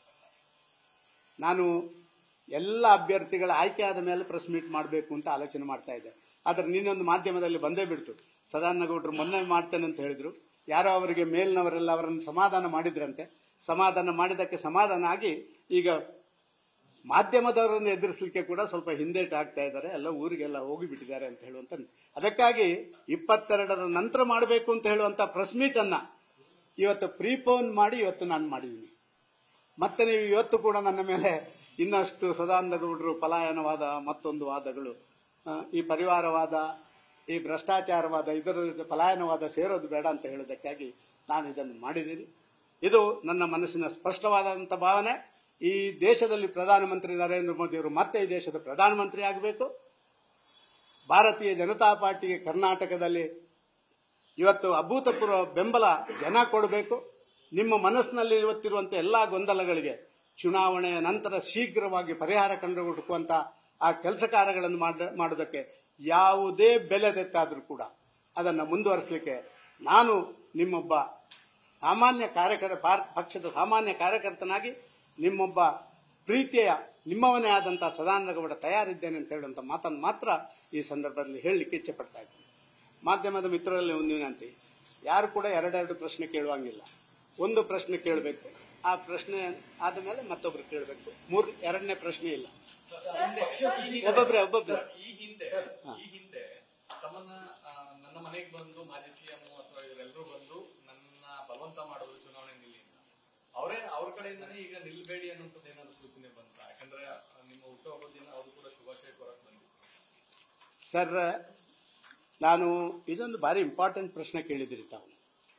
A: ನಾನು ಎಲ್ಲ ಅಭ್ಯರ್ಥಿಗಳ ಆಯ್ಕೆ ಆದ ಮೇಲೆ ಪ್ರೆಸ್ ಮೀಟ್ ಮಾಡಬೇಕು ಅಂತ ಆಲೋಚನೆ ಮಾಡ್ತಾ ಇದ್ದೆ ಆದರೆ ನೀನೊಂದು ಮಾಧ್ಯಮದಲ್ಲಿ ಬಂದೇ ಬಿಡ್ತು ಸದಾನಗೌಡರು ಮೊನ್ನೆ ಮಾಡ್ತೇನೆ ಅಂತ ಹೇಳಿದ್ರು ಯಾರೋ ಅವರಿಗೆ ಮೇಲ್ನವರೆಲ್ಲ ಅವರನ್ನು ಸಮಾಧಾನ ಮಾಡಿದ್ರಂತೆ ಸಮಾಧಾನ ಮಾಡಿದ್ದಕ್ಕೆ ಸಮಾಧಾನ ಆಗಿ ಈಗ ಮಾಧ್ಯಮದವರನ್ನು ಎದುರಿಸಲಿಕ್ಕೆ ಕೂಡ ಸ್ವಲ್ಪ ಹಿಂದೇಟು ಆಗ್ತಾ ಇದ್ದಾರೆ ಎಲ್ಲ ಊರಿಗೆಲ್ಲ ಹೋಗಿಬಿಟ್ಟಿದ್ದಾರೆ ಅಂತ ಹೇಳುವಂತ ಅದಕ್ಕಾಗಿ ಇಪ್ಪತ್ತೆರಡರ ನಂತರ ಮಾಡಬೇಕು ಅಂತ ಹೇಳುವಂತ ಪ್ರೆಸ್ ಮೀಟ್ ಅನ್ನ ಇವತ್ತು ಪ್ರೀಪೋನ್ ಮಾಡಿ ಇವತ್ತು ನಾನು ಮಾಡಿದ್ದೀನಿ ಮತ್ತೆ ನೀವು ಇವತ್ತು ಕೂಡ ನನ್ನ ಮೇಲೆ ಇನ್ನಷ್ಟು ಸದಾನಂದಗೌಡರು ಪಲಾಯನವಾದ ಮತ್ತೊಂದು ವಾದಗಳು ಆ, ಈ ಪರಿವಾರವಾದ ಈ ಭ್ರಷ್ಟಾಚಾರವಾದ ಇದರ ಜೊತೆ ಪಲಾಯನವಾದ ಸೇರೋದು ಬೇಡ ಅಂತ ಹೇಳೋದಕ್ಕಾಗಿ ನಾನು ಇದನ್ನು ಮಾಡಿದ್ದೀನಿ ಇದು ನನ್ನ ಮನಸ್ಸಿನ ಸ್ಪಷ್ಟವಾದಂಥ ಭಾವನೆ ಈ ದೇಶದಲ್ಲಿ ಪ್ರಧಾನಮಂತ್ರಿ ನರೇಂದ್ರ ಮೋದಿಯವರು ಮತ್ತೆ ಈ ದೇಶದ ಪ್ರಧಾನಮಂತ್ರಿ ಆಗಬೇಕು ಭಾರತೀಯ ಜನತಾ ಪಾರ್ಟಿಗೆ ಕರ್ನಾಟಕದಲ್ಲಿ ಇವತ್ತು ಅಭೂತಪೂರ್ವ ಬೆಂಬಲ ಜನ ಕೊಡಬೇಕು ನಿಮ್ಮ ಮನಸ್ಸಿನಲ್ಲಿ ಇವತ್ತಿರುವಂತ ಎಲ್ಲಾ ಗೊಂದಲಗಳಿಗೆ ಚುನಾವಣೆಯ ನಂತರ ಶೀಘ್ರವಾಗಿ ಪರಿಹಾರ ಕಂಡುಹುಡುಕುವಂತ ಆ ಕೆಲಸ ಕಾರ್ಯಗಳನ್ನು ಮಾಡ- ಮಾಡೋದಕ್ಕೆ ಯಾವುದೇ ಬೆಲೆ ತೆತ್ತಾದ್ರೂ ಕೂಡ ಅದನ್ನು ಮುಂದುವರಿಸಲಿಕ್ಕೆ ನಾನು ನಿಮ್ಮೊಬ್ಬ ಸಾಮಾನ್ಯ ಕಾರ್ಯಕರ್ತ ಭಾರತ ಪಕ್ಷದ ಸಾಮಾನ್ಯ ಕಾರ್ಯಕರ್ತನಾಗಿ ನಿಮ್ಮೊಬ್ಬ ಪ್ರೀತಿಯ ನಿಮ್ಮವನೇ ಆದಂತಹ ಸದಾನಂದಗೌಡ ತಯಾರಿದ್ದೇನೆ ಅಂತ ಹೇಳುವಂತ ಮಾತನ್ನು ಮಾತ್ರ ಈ ಸಂದರ್ಭದಲ್ಲಿ ಹೇಳಲಿಕ್ಕೆ ಇಚ್ಛೆ ಪಡ್ತಾ ಇದ್ದೀನಿ ಮಾಧ್ಯಮದ ಮಿತ್ರರಲ್ಲಿ ಒಂದು ವಿನಂತಿ ಯಾರು ಕೂಡ ಎರಡೆರಡು ಪ್ರಶ್ನೆ ಕೇಳುವಂಗಿಲ್ಲ ಒಂದು ಪ್ರಶ್ನೆ ಕೇಳಬೇಕು ಆ ಪ್ರಶ್ನೆ ಆದ ಮೇಲೆ ಮತ್ತೊಬ್ರು ಕೇಳಬೇಕು ಮೂರ್ ಎರಡನೇ ಪ್ರಶ್ನೆ ಇಲ್ಲ ಒಬ್ಬೊಬ್ರೆ ಒಬ್ಬೊಬ್ರೆ
B: ಈ ಹಿಂದೆ ಸರ್ ಈ ಹಿಂದೆ ತಮ್ಮನ್ನ ಆ, ನನ್ನ ಮನೆಗೆ ಬಂದು ಮಾಜಿ ಸಿಎಂ ಅಥವಾ ಇವರೆಲ್ಲರೂ ಬಂದು ನನ್ನ ಬಲವಂತ ಮಾಡೋದು ಚುನಾವಣೆ ನಿಲ್ಲಿ ಅಂತ ಅವರೇ ಅವ್ರ ಕಡೆಯಿಂದನೇ ಈಗ ನಿಲ್ಬೇಡಿ ಅನ್ನುವಂಥದ್ದು ಏನಾದ್ರು ಸೂಚನೆ ಬಂತ ಯಾಕಂದ್ರೆ ಆ, ನಿಮ್ಮ ಹುಟ್ಟುಹಬ್ಬದ ದಿನ ಅವರು ಕೂಡ ಶುಭಾಶಯ ಕೋರಕ್ ಬಂದಿದ್ರು
A: ಸರ್ ನಾನು ಇದೊಂದು ಭಾರಿ ಇಂಪಾರ್ಟೆಂಟ್ ಪ್ರಶ್ನೆ ಕೇಳಿದಿರಿ ತಾವು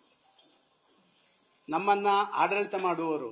A: ನಮ್ಮನ್ನ ಆಡಳಿತ ಮಾಡುವವರು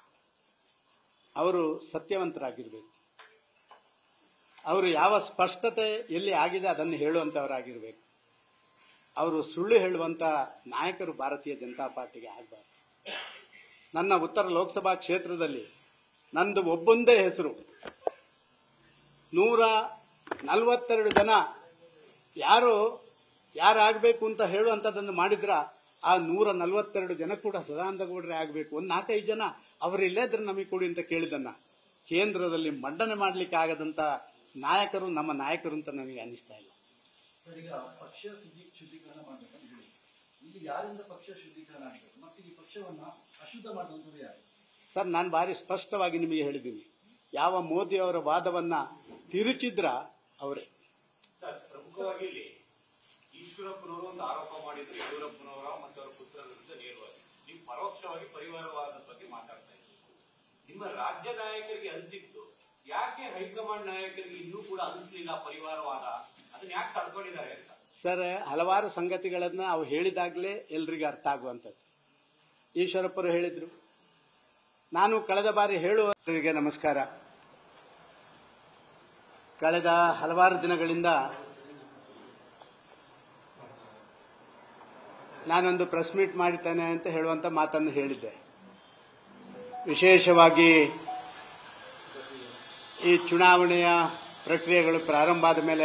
A: ಅವರು ಸತ್ಯವಂತರಾಗಿರ್ಬೇಕು ಅವರು ಯಾವ ಸ್ಪಷ್ಟತೆ ಎಲ್ಲಿ ಆಗಿದೆ ಅದನ್ನು ಹೇಳುವಂತವರಾಗಿರ್ಬೇಕು ಅವರು ಸುಳ್ಳು ಹೇಳುವಂತ ನಾಯಕರು ಭಾರತೀಯ ಜನತಾ ಪಾರ್ಟಿಗೆ ಆಗಬಾರ್ದು ನನ್ನ ಉತ್ತರ ಲೋಕಸಭಾ ಕ್ಷೇತ್ರದಲ್ಲಿ ನಂದು ಒಬ್ಬೊಂದೇ ಹೆಸರು ನೂರ ನಲವತ್ತೆರಡು ಜನ ಯಾರು ಯಾರಾಗಬೇಕು ಅಂತ ಹೇಳುವಂಥದ್ದನ್ನು ಮಾಡಿದ್ರ ಆ ನೂರ ನಲವತ್ತೆರಡು ಜನ ಕೂಡ ಸದಾನಂದ ಗೌಡ್ರೆ ಆಗಬೇಕು ಒಂದು ನಾಲ್ಕೈದು ಜನ ಅವರು ಇಲ್ಲದ್ರೆ ನಮಗೆ ಕೊಡಿ ಅಂತ ಕೇಳಿದನ್ನ ಕೇಂದ್ರದಲ್ಲಿ ಮಂಡನೆ ಮಾಡಲಿಕ್ಕೆ ಆಗದಂತ ನಾಯಕರು ನಮ್ಮ ನಾಯಕರು ಅಂತ ನನಗೆ ಅನಿಸ್ತಾ ಇಲ್ಲ
C: ಸರ್, ಈಗ ಪಕ್ಷ ಶುದ್ಧಿ ಶುದ್ಧೀಕರಣ ಮಾಡ್ಬೇಕಂತ ಹೇಳಿ ಇಲ್ಲಿ ಯಾರಿಂದ ಪಕ್ಷ ಶುದ್ಧೀಕರಣ ಆಗಬೇಕು ಮತ್ತೆ ಈ ಪಕ್ಷವನ್ನ ಅಶುದ್ಧ ಮಾಡುವಂಥದ್ದು ಯಾರು
A: ಸರ್ ನಾನು ಭಾರಿ ಸ್ಪಷ್ಟವಾಗಿ ನಿಮಗೆ ಹೇಳಿದ್ದೀನಿ ಯಾವ ಮೋದಿ ಅವರ ವಾದವನ್ನ ತಿರುಚಿದ್ರ ಅವರೇ
D: ಸರ್ ಪ್ರಮುಖವಾಗಿ ಇಲ್ಲಿ ಈಶ್ವರಪ್ಪನವರು ಒಂದು ಆರೋಪ ಮಾಡಿದ್ರು ಯಡಿಯೂರಪ್ಪನವರ ಮತ್ತು ಅವರ ಪುತ್ರರ ವಿರುದ್ಧ ನೇರವಾಗಿ ನೀವು ಪರೋಕ್ಷವಾಗಿ ಪರಿವಾರವಾದದ ಬಗ್ಗೆ ಮಾತಾಡ್ತಾ ಇದ್ದೀರಿ ನಿಮ್ಮ ರಾಜ್ಯ ನಾಯಕರಿಗೆ ಅನಿಸಿತ್ತು ಯಾಕೆ ಹೈಕಮಾಂಡ್ ನಾಯಕರಿಗೆ ಇನ್ನೂ ಕೂಡ ಅನಿಸ್ಲಿಲ್ಲ ಪರಿವಾರವಾದ ಅದನ್ನ ಯಾಕೆ ತಡ್ಕೊಂಡಿದ್ದಾರೆ ಅಂತ
A: ಸರ್ ಹಲವಾರು ಸಂಗತಿಗಳನ್ನ ಅವು ಹೇಳಿದಾಗಲೇ ಎಲ್ರಿಗೂ ಅರ್ಥ ಆಗುವಂಥದ್ದು ಈಶ್ವರಪ್ಪರು ಹೇಳಿದ್ರು ನಾನು ಕಳೆದ ಬಾರಿ ಹೇಳುವವರಿಗೆ ನಮಸ್ಕಾರ ಕಳೆದ ಹಲವಾರು ದಿನಗಳಿಂದ ನಾನೊಂದು ಪ್ರೆಸ್ ಮೀಟ್ ಮಾಡಿದ್ದೇನೆ ಅಂತ ಹೇಳುವಂತ ಮಾತನ್ನು ಹೇಳಿದ್ದೆ ವಿಶೇಷವಾಗಿ ಈ ಚುನಾವಣೆಯ ಪ್ರಕ್ರಿಯೆಗಳು ಪ್ರಾರಂಭ ಆದ ಮೇಲೆ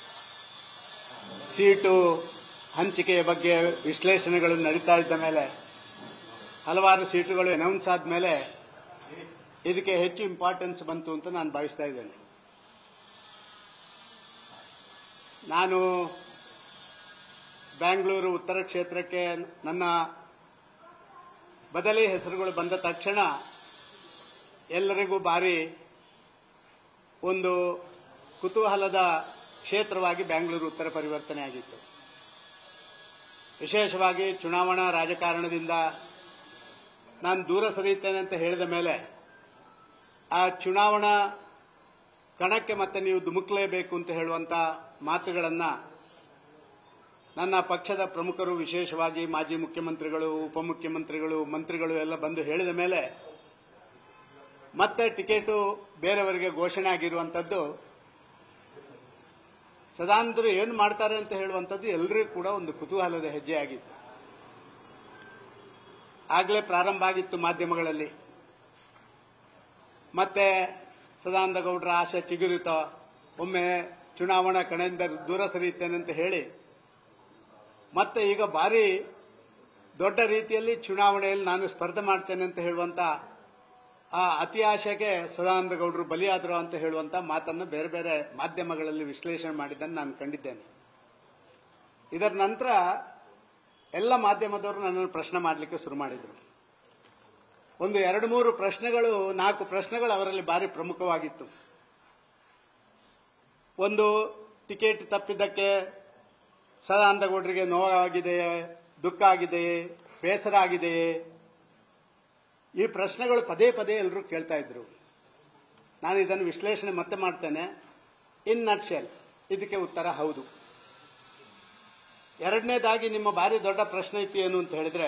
A: ಸೀಟು ಹಂಚಿಕೆಯ ಬಗ್ಗೆ ವಿಶ್ಲೇಷಣೆಗಳು ನಡೀತಾ ಇದ್ದ ಮೇಲೆ ಹಲವಾರು ಸೀಟುಗಳು ಅನೌನ್ಸ್ ಆದ್ಮೇಲೆ ಇದಕ್ಕೆ ಹೆಚ್ಚು ಇಂಪಾರ್ಟೆನ್ಸ್ ಬಂತು ಅಂತ ನಾನು ಭಾವಿಸ್ತಾ ಇದ್ದೇನೆ ನಾನು ಬ್ಯಾಂಗ್ಳೂರು ಉತ್ತರ ಕ್ಷೇತ್ರಕ್ಕೆ ನನ್ನ ಬದಲಿ ಹೆಸರುಗಳು ಬಂದ ತಕ್ಷಣ ಎಲ್ಲರಿಗೂ ಭಾರಿ ಒಂದು ಕುತೂಹಲದ ಕ್ಷೇತ್ರವಾಗಿ ಬ್ಯಾಂಗ್ಳೂರು ಉತ್ತರ ಪರಿವರ್ತನೆ ಆಗಿತ್ತು ವಿಶೇಷವಾಗಿ ಚುನಾವಣಾ ರಾಜಕಾರಣದಿಂದ ನಾನು ದೂರ ಸರಿಯುತ್ತೇನೆ ಅಂತ ಹೇಳಿದ ಮೇಲೆ ಆ ಚುನಾವಣಾ ಕಣಕ್ಕೆ ಮತ್ತೆ ನೀವು ಧುಮುಕ್ಲೇಬೇಕು ಅಂತ ಹೇಳುವಂತ ಮಾತುಗಳನ್ನ ನನ್ನ ಪಕ್ಷದ ಪ್ರಮುಖರು ವಿಶೇಷವಾಗಿ ಮಾಜಿ ಮುಖ್ಯಮಂತ್ರಿಗಳು ಉಪಮುಖ್ಯಮಂತ್ರಿಗಳು ಮಂತ್ರಿಗಳು ಎಲ್ಲ ಬಂದು ಹೇಳಿದ ಮೇಲೆ ಮತ್ತೆ ಟಿಕೆಟು ಬೇರೆಯವರಿಗೆ ಘೋಷಣೆ ಆಗಿರುವಂತದ್ದು ಸದಾನಂದರು ಏನು ಮಾಡ್ತಾರೆ ಅಂತ ಹೇಳುವಂಥದ್ದು ಎಲ್ಲರಿಗೂ ಕೂಡ ಒಂದು ಕುತೂಹಲದ ಹೆಜ್ಜೆ ಆಗಿತ್ತು ಆಗಲೇ ಪ್ರಾರಂಭ ಆಗಿತ್ತು ಮಾಧ್ಯಮಗಳಲ್ಲಿ ಮತ್ತೆ ಸದಾನಂದ ಗೌಡರ ಆಶೆ ಚಿಗುರಿತ ಒಮ್ಮೆ ಚುನಾವಣಾ ಕಣೆಯಿಂದ ದೂರ ಸರಿಯುತ್ತೇನೆ ಅಂತ ಹೇಳಿ ಮತ್ತೆ ಈಗ ಭಾರಿ ದೊಡ್ಡ ರೀತಿಯಲ್ಲಿ ಚುನಾವಣೆಯಲ್ಲಿ ನಾನು ಸ್ಪರ್ಧೆ ಮಾಡ್ತೇನೆ ಅಂತ ಹೇಳುವಂತ ಆ ಅತಿ ಆಶೆಗೆ ಸದಾನಂದ ಗೌಡರು ಬಲಿಯಾದರು ಅಂತ ಹೇಳುವಂತ ಮಾತನ್ನು ಬೇರೆ ಬೇರೆ ಮಾಧ್ಯಮಗಳಲ್ಲಿ ವಿಶ್ಲೇಷಣೆ ಮಾಡಿದ್ದನ್ನು ನಾನು ಕಂಡಿದ್ದೇನೆ ಇದರ ನಂತರ ಎಲ್ಲ ಮಾಧ್ಯಮದವರು ನನ್ನನ್ನು ಪ್ರಶ್ನೆ ಮಾಡಲಿಕ್ಕೆ ಶುರು ಮಾಡಿದರು ಒಂದು ಎರಡು ಮೂರು ಪ್ರಶ್ನೆಗಳು ನಾಲ್ಕು ಪ್ರಶ್ನೆಗಳು ಅವರಲ್ಲಿ ಭಾರಿ ಪ್ರಮುಖವಾಗಿತ್ತು ಒಂದು ಟಿಕೆಟ್ ತಪ್ಪಿದ್ದಕ್ಕೆ ಸದಾನಂದ ಗೌಡರಿಗೆ ನೋವಾಗಿದೆಯೇ ದುಃಖ ಆಗಿದೆಯೇ ಬೇಸರ ಆಗಿದೆಯೇ ಈ ಪ್ರಶ್ನೆಗಳು ಪದೇ ಪದೇ ಎಲ್ಲರೂ ಕೇಳ್ತಾ ಇದ್ರು ನಾನು ಇದನ್ನು ವಿಶ್ಲೇಷಣೆ ಮತ್ತೆ ಮಾಡ್ತೇನೆ ಇನ್ ನಟ್ಶೆಲ್ ಇದಕ್ಕೆ ಉತ್ತರ ಹೌದು ಎರಡನೇದಾಗಿ ನಿಮ್ಮ ಭಾರಿ ದೊಡ್ಡ ಪ್ರಶ್ನೆ ಇತ್ತು ಏನು ಅಂತ ಹೇಳಿದ್ರೆ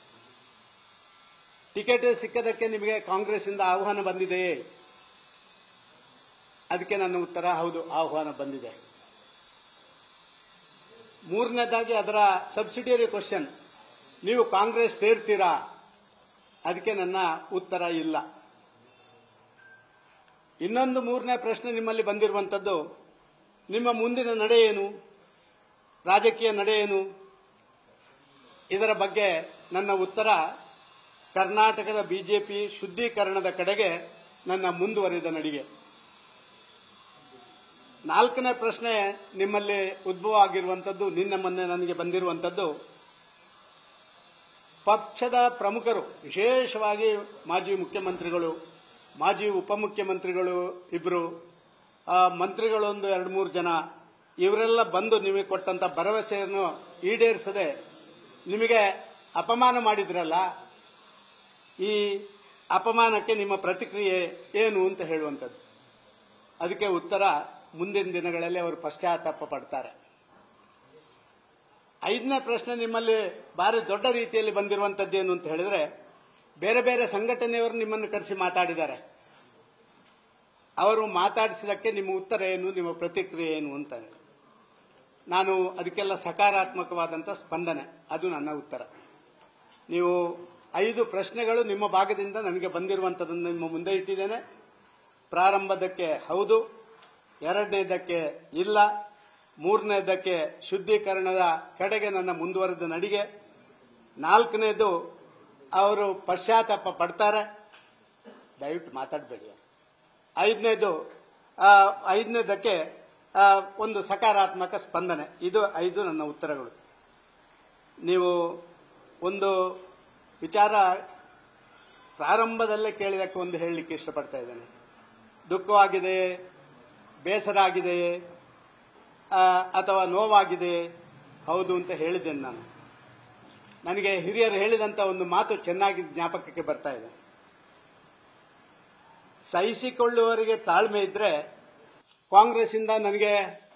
A: ಟಿಕೆಟ್ ಸಿಕ್ಕದಕ್ಕೆ ನಿಮಗೆ ಕಾಂಗ್ರೆಸ್ಸಿಂದ ಆಹ್ವಾನ ಬಂದಿದೆಯೇ ಅದಕ್ಕೆ ನನ್ನ ಉತ್ತರ ಹೌದು ಆಹ್ವಾನ ಬಂದಿದೆ ಮೂರನೇದಾಗಿ ಅದರ ಸಬ್ಸಿಡಿಯರಿ ಕ್ವಶನ್ ನೀವು ಕಾಂಗ್ರೆಸ್ ಸೇರ್ತೀರಾ ಅದಕ್ಕೆ ನನ್ನ ಉತ್ತರ ಇಲ್ಲ ಇನ್ನೊಂದು ಮೂರನೇ ಪ್ರಶ್ನೆ ನಿಮ್ಮಲ್ಲಿ ಬಂದಿರುವಂತದ್ದು ನಿಮ್ಮ ಮುಂದಿನ ನಡೆ ಏನು ರಾಜಕೀಯ ನಡೆ ಏನು ಇದರ ಬಗ್ಗೆ ನನ್ನ ಉತ್ತರ ಕರ್ನಾಟಕದ ಬಿಜೆಪಿ ಶುದ್ಧೀಕರಣದ ಕಡೆಗೆ ನನ್ನ ಮುಂದುವರಿದ ನಡಿಗೆ ನಾಲ್ಕನೇ ಪ್ರಶ್ನೆ ನಿಮ್ಮಲ್ಲಿ ಉದ್ಭವ ಆಗಿರುವಂತದ್ದು ನಿನ್ನೆ ಮೊನ್ನೆ ನನಗೆ ಬಂದಿರುವಂತದ್ದು ಪಕ್ಷದ ಪ್ರಮುಖರು ವಿಶೇಷವಾಗಿ ಮಾಜಿ ಮುಖ್ಯಮಂತ್ರಿಗಳು ಮಾಜಿ ಉಪಮುಖ್ಯಮಂತ್ರಿಗಳು ಇಬ್ಬರು ಮಂತ್ರಿಗಳೊಂದು ಎರಡು ಮೂರು ಜನ ಇವರೆಲ್ಲ ಬಂದು ನಿಮಗೆ ಕೊಟ್ಟಂತ ಭರವಸೆಯನ್ನು ಈಡೇರಿಸದೆ ನಿಮಗೆ ಅಪಮಾನ ಮಾಡಿದ್ರಲ್ಲ ಈ ಅಪಮಾನಕ್ಕೆ ನಿಮ್ಮ ಪ್ರತಿಕ್ರಿಯೆ ಏನು ಅಂತ ಹೇಳುವಂಥದ್ದು ಅದಕ್ಕೆ ಉತ್ತರ ಮುಂದಿನ ದಿನಗಳಲ್ಲಿ ಅವರು ಪಶ್ಚಾತ್ತಾಪ ಪಡ್ತಾರೆ ಐದನೇ ಪ್ರಶ್ನೆ ನಿಮ್ಮಲ್ಲಿ ಭಾರಿ ದೊಡ್ಡ ರೀತಿಯಲ್ಲಿ ಬಂದಿರುವಂತದ್ದೇನು ಅಂತ ಹೇಳಿದ್ರೆ ಬೇರೆ ಬೇರೆ ಸಂಘಟನೆಯವರು ನಿಮ್ಮನ್ನು ಕರೆಸಿ ಮಾತಾಡಿದ್ದಾರೆ ಅವರು ಮಾತಾಡಿಸಿದಕ್ಕೆ ನಿಮ್ಮ ಉತ್ತರ ಏನು ನಿಮ್ಮ ಪ್ರತಿಕ್ರಿಯೆ ಏನು ಅಂತ ನಾನು ಅದಕ್ಕೆಲ್ಲ ಸಕಾರಾತ್ಮಕವಾದಂಥ ಸ್ಪಂದನೆ ಅದು ನನ್ನ ಉತ್ತರ ನೀವು ಐದು ಪ್ರಶ್ನೆಗಳು ನಿಮ್ಮ ಭಾಗದಿಂದ ನನಗೆ ಬಂದಿರುವಂಥದ್ದನ್ನು ನಿಮ್ಮ ಮುಂದೆ ಇಟ್ಟಿದ್ದೇನೆ ಪ್ರಾರಂಭದಕ್ಕೆ ಹೌದು ಎರಡನೇದಕ್ಕೆ ಇಲ್ಲ ಮೂರನೇದಕ್ಕೆ ಶುದ್ಧೀಕರಣದ ಕಡೆಗೆ ನನ್ನ ಮುಂದುವರೆದ ನಡಿಗೆ ನಾಲ್ಕನೇದು ಅವರು ಪಶ್ಚಾತ್ತಾಪ ಪಡ್ತಾರೆ ದಯವಿಟ್ಟು ಮಾತಾಡಬೇಡಿ ಐದನೇದು ಆ, ಐದನೇದಕ್ಕೆ ಆ, ಒಂದು ಸಕಾರಾತ್ಮಕ ಸ್ಪಂದನೆ ಇದು ಐದು ನನ್ನ ಉತ್ತರಗಳು ನೀವು ಒಂದು ವಿಚಾರ ಪ್ರಾರಂಭದಲ್ಲೇ ಕೇಳಿದಕ್ಕೆ ಒಂದು ಹೇಳಲಿಕ್ಕೆ ಇಷ್ಟಪಡ್ತಾ ಇದ್ದೇನೆ ದುಃಖವಾಗಿದೆ ಬೇಸರ ಆಗಿದೆ ಆ, ಅಥವಾ ನೋವಾಗಿದೆ ಹೌದು ಅಂತ ಹೇಳಿದ್ದೇನೆ ನಾನು ನನಗೆ ಹಿರಿಯರು ಹೇಳಿದಂತ ಒಂದು ಮಾತು ಚೆನ್ನಾಗಿ ಜ್ಞಾಪಕಕ್ಕೆ ಬರ್ತಾ ಇದೆ ಸಹಿಸಿಕೊಳ್ಳುವವರಿಗೆ ತಾಳ್ಮೆ ಇದ್ರೆ ಕಾಂಗ್ರೆಸ್ಸಿಂದ ನನಗೆ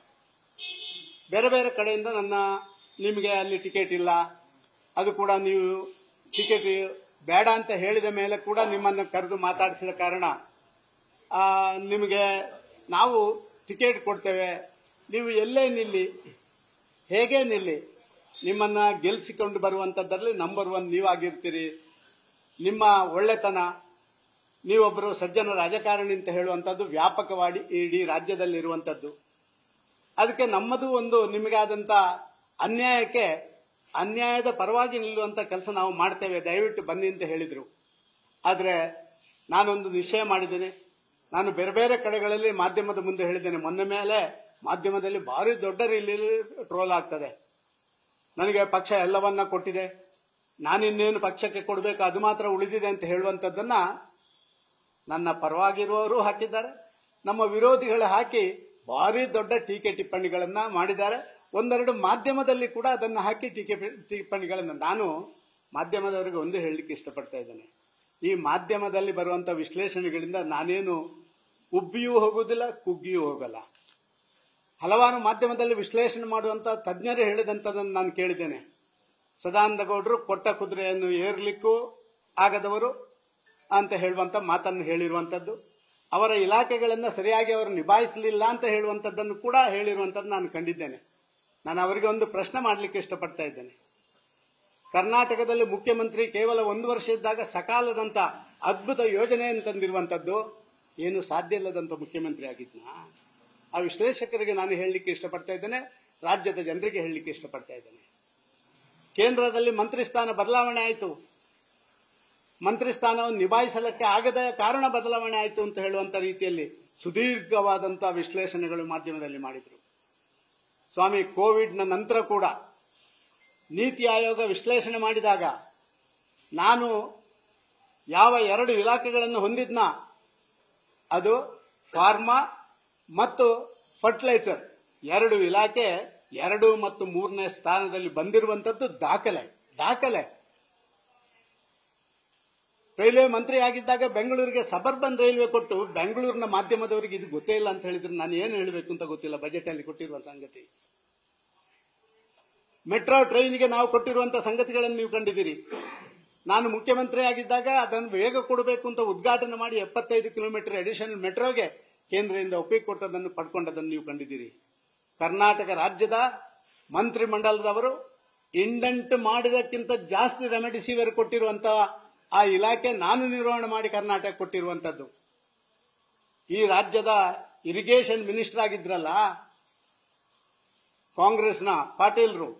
A: ಬೇರೆ ಬೇರೆ ಕಡೆಯಿಂದ ನನ್ನ ನಿಮಗೆ ಅಲ್ಲಿ ಟಿಕೆಟ್ ಇಲ್ಲ ಅದು ಕೂಡ ನೀವು ಟಿಕೆಟ್ ಬೇಡ ಅಂತ ಹೇಳಿದ ಮೇಲೆ ಕೂಡ ನಿಮ್ಮನ್ನು ಕರೆದು ಮಾತಾಡಿಸಿದ ಕಾರಣ ಆ, ನಿಮಗೆ ನಾವು ಟಿಕೆಟ್ ಕೊಡ್ತೇವೆ ನೀವು ಎಲ್ಲೇ ನಿಲ್ಲಿ ಹೇಗೆ ನಿಲ್ಲಿ ನಿಮ್ಮನ್ನ ಗೆಲ್ಲಿಸಿಕೊಂಡು ಬರುವಂತದ್ರಲ್ಲಿ ನಂಬರ್ ಒನ್ ನೀವಾಗಿರ್ತೀರಿ ನಿಮ್ಮ ಒಳ್ಳೆತನ ನೀವೊಬ್ಬರು ಸಜ್ಜನ ರಾಜಕಾರಣಿ ಅಂತ ಹೇಳುವಂಥದ್ದು ವ್ಯಾಪಕವಾಗಿ ಇಡೀ ರಾಜ್ಯದಲ್ಲಿರುವಂಥದ್ದು ಅದಕ್ಕೆ ನಮ್ಮದು ಒಂದು ನಿಮಗಾದಂತ ಅನ್ಯಾಯಕ್ಕೆ ಅನ್ಯಾಯದ ಪರವಾಗಿ ನಿಲ್ಲುವಂತ ಕೆಲಸ ನಾವು ಮಾಡ್ತೇವೆ ದಯವಿಟ್ಟು ಬನ್ನಿ ಅಂತ ಹೇಳಿದ್ರು ಆದ್ರೆ ನಾನೊಂದು ನಿಶ್ಚಯ ಮಾಡಿದ್ದೇನೆ ನಾನು ಬೇರೆ ಬೇರೆ ಕಡೆಗಳಲ್ಲಿ ಮಾಧ್ಯಮದ ಮುಂದೆ ಹೇಳಿದ್ದೇನೆ ಮೊನ್ನೆ ಮೇಲೆ ಮಾಧ್ಯಮದಲ್ಲಿ ಭಾರಿ ದೊಡ್ಡ ರೀತಿಯಲ್ಲಿ ಟ್ರೋಲ್ ಆಗ್ತದೆ ನನಗೆ ಪಕ್ಷ ಎಲ್ಲವನ್ನ ಕೊಟ್ಟಿದೆ ನಾನಿನ್ನೇನು ಪಕ್ಷಕ್ಕೆ ಕೊಡಬೇಕು ಅದು ಮಾತ್ರ ಉಳಿದಿದೆ ಅಂತ ಹೇಳುವಂಥದ್ದನ್ನ ನನ್ನ ಪರವಾಗಿರುವವರು ಹಾಕಿದ್ದಾರೆ ನಮ್ಮ ವಿರೋಧಿಗಳು ಹಾಕಿ ಭಾರಿ ದೊಡ್ಡ ಟೀಕೆ ಟಿಪ್ಪಣಿಗಳನ್ನ ಮಾಡಿದ್ದಾರೆ ಒಂದೆರಡು ಮಾಧ್ಯಮದಲ್ಲಿ ಕೂಡ ಅದನ್ನು ಹಾಕಿ ಟೀಕೆ ಟಿಪ್ಪಣಿಗಳನ್ನ ನಾನು ಮಾಧ್ಯಮದವರಿಗೆ ಒಂದು ಹೇಳಲಿಕ್ಕೆ ಇಷ್ಟಪಡ್ತಾ ಇದ್ದೇನೆ ಈ ಮಾಧ್ಯಮದಲ್ಲಿ ಬರುವಂತ ವಿಶ್ಲೇಷಣೆಗಳಿಂದ ನಾನೇನು ಉಬ್ಬಿಯೂ ಹೋಗುವುದಿಲ್ಲ ಕುಗ್ಗಿಯೂ ಹೋಗಲ್ಲ ಹಲವಾರು ಮಾಧ್ಯಮದಲ್ಲಿ ವಿಶ್ಲೇಷಣೆ ಮಾಡುವಂತ ತಜ್ಞರು ಹೇಳಿದಂಥದ್ದನ್ನು ನಾನು ಕೇಳಿದ್ದೇನೆ ಸದಾನಂದ ಗೌಡರು ಕೊಟ್ಟ ಕುದುರೆಯನ್ನು ಏರ್ಲಿಕ್ಕೂ ಆಗದವರು ಅಂತ ಹೇಳುವಂತ ಮಾತನ್ನು ಹೇಳಿರುವಂತದ್ದು ಅವರ ಇಲಾಖೆಗಳನ್ನ ಸರಿಯಾಗಿ ಅವರು ನಿಭಾಯಿಸಲಿಲ್ಲ ಅಂತ ಹೇಳುವಂತದ್ದನ್ನು ಕೂಡ ಹೇಳಿರುವಂತದ್ದು ನಾನು ಕಂಡಿದ್ದೇನೆ ನಾನು ಅವರಿಗೆ ಒಂದು ಪ್ರಶ್ನೆ ಮಾಡಲಿಕ್ಕೆ ಇಷ್ಟಪಡ್ತಾ ಇದ್ದೇನೆ ಕರ್ನಾಟಕದಲ್ಲಿ ಮುಖ್ಯಮಂತ್ರಿ ಕೇವಲ ಒಂದು ವರ್ಷ ಇದ್ದಾಗ ಸಕಾಲದಂತ ಅದ್ಭುತ ಯೋಜನೆಯನ್ನು ತಂದಿರುವಂತದ್ದು ಏನು ಸಾಧ್ಯ ಇಲ್ಲದಂತ ಮುಖ್ಯಮಂತ್ರಿ ಆಗಿದ್ನಾ ಆ ವಿಶ್ಲೇಷಕರಿಗೆ ನಾನು ಹೇಳಲಿಕ್ಕೆ ಇಷ್ಟಪಡ್ತಾ ಇದ್ದೇನೆ ರಾಜ್ಯದ ಜನರಿಗೆ ಹೇಳಲಿಕ್ಕೆ ಇಷ್ಟಪಡ್ತಾ ಇದ್ದೇನೆ ಕೇಂದ್ರದಲ್ಲಿ ಮಂತ್ರಿ ಸ್ಥಾನ ಬದಲಾವಣೆ ಆಯಿತು ಮಂತ್ರಿ ಸ್ಥಾನವನ್ನು ನಿಭಾಯಿಸಲಿಕ್ಕೆ ಆಗದ ಕಾರಣ ಬದಲಾವಣೆ ಆಯಿತು ಅಂತ ಹೇಳುವಂತ ರೀತಿಯಲ್ಲಿ ಸುದೀರ್ಘವಾದಂತಹ ವಿಶ್ಲೇಷಣೆಗಳು ಮಾಧ್ಯಮದಲ್ಲಿ ಮಾಡಿದರು ಸ್ವಾಮಿ ಕೋವಿಡ್ನ ನಂತರ ಕೂಡ ನೀತಿ ಆಯೋಗ ವಿಶ್ಲೇಷಣೆ ಮಾಡಿದಾಗ ನಾನು ಯಾವ ಎರಡು ಇಲಾಖೆಗಳನ್ನು ಹೊಂದಿದ್ನ ಅದು ಫಾರ್ಮಾ ಮತ್ತು ಫರ್ಟಿಲೈಸರ್ ಎರಡು ಇಲಾಖೆ ಎರಡು ಮತ್ತು ಮೂರನೇ ಸ್ಥಾನದಲ್ಲಿ ಬಂದಿರುವಂತದ್ದು ದಾಖಲೆ ದಾಖಲೆ ರೈಲ್ವೆ ಮಂತ್ರಿ ಆಗಿದ್ದಾಗ ಬೆಂಗಳೂರಿಗೆ ಸಬರ್ಬನ್ ರೈಲ್ವೆ ಕೊಟ್ಟು ಬೆಂಗಳೂರಿನ ಮಾಧ್ಯಮದವರಿಗೆ ಇದು ಗೊತ್ತೇ ಇಲ್ಲ ಅಂತ ಹೇಳಿದ್ರೆ ನಾನು ಏನು ಹೇಳಬೇಕು ಅಂತ ಗೊತ್ತಿಲ್ಲ ಬಜೆಟ್ ಅಲ್ಲಿ ಕೊಟ್ಟಿರುವ ಸಂಗತಿ ಮೆಟ್ರೋ ಟ್ರೈನ್ಗೆ ನಾವು ಕೊಟ್ಟಿರುವಂತಹ ಸಂಗತಿಗಳನ್ನು ನೀವು ಕಂಡಿದ್ದೀರಿ ನಾನು ಮುಖ್ಯಮಂತ್ರಿ ಆಗಿದ್ದಾಗ ಅದನ್ನು ಬೇಗ ಕೊಡಬೇಕು ಅಂತ ಉದ್ಘಾಟನೆ ಮಾಡಿ ಎಪ್ಪತ್ತೈದು ಕಿಲೋಮೀಟರ್ ಅಡಿಷನಲ್ ಮೆಟ್ರೋಗೆ ಕೇಂದ್ರದಿಂದ ಒಪ್ಪಿಗೆ ಕೊಟ್ಟದನ್ನು ಪಡ್ಕೊಂಡದನ್ನು ನೀವು ಕಂಡಿದ್ದೀರಿ ಕರ್ನಾಟಕ ರಾಜ್ಯದ ಮಂತ್ರಿಮಂಡಲದವರು ಇಂಡೆಂಟ್ ಮಾಡಿದಕ್ಕಿಂತ ಜಾಸ್ತಿ ರೆಮಿಡಿಸಿವಿರ್ ಕೊಟ್ಟಿರುವಂತಹ ಆ ಇಲಾಖೆ ನಾನು ನಿರ್ವಹಣೆ ಮಾಡಿ ಕರ್ನಾಟಕ ಕೊಟ್ಟಿರುವಂತದ್ದು ಈ ರಾಜ್ಯದ ಇರಿಗೇಷನ್ ಮಿನಿಸ್ಟರ್ ಆಗಿದ್ರಲ್ಲ ಕಾಂಗ್ರೆಸ್ನ ಪಾಟೀಲ್ರು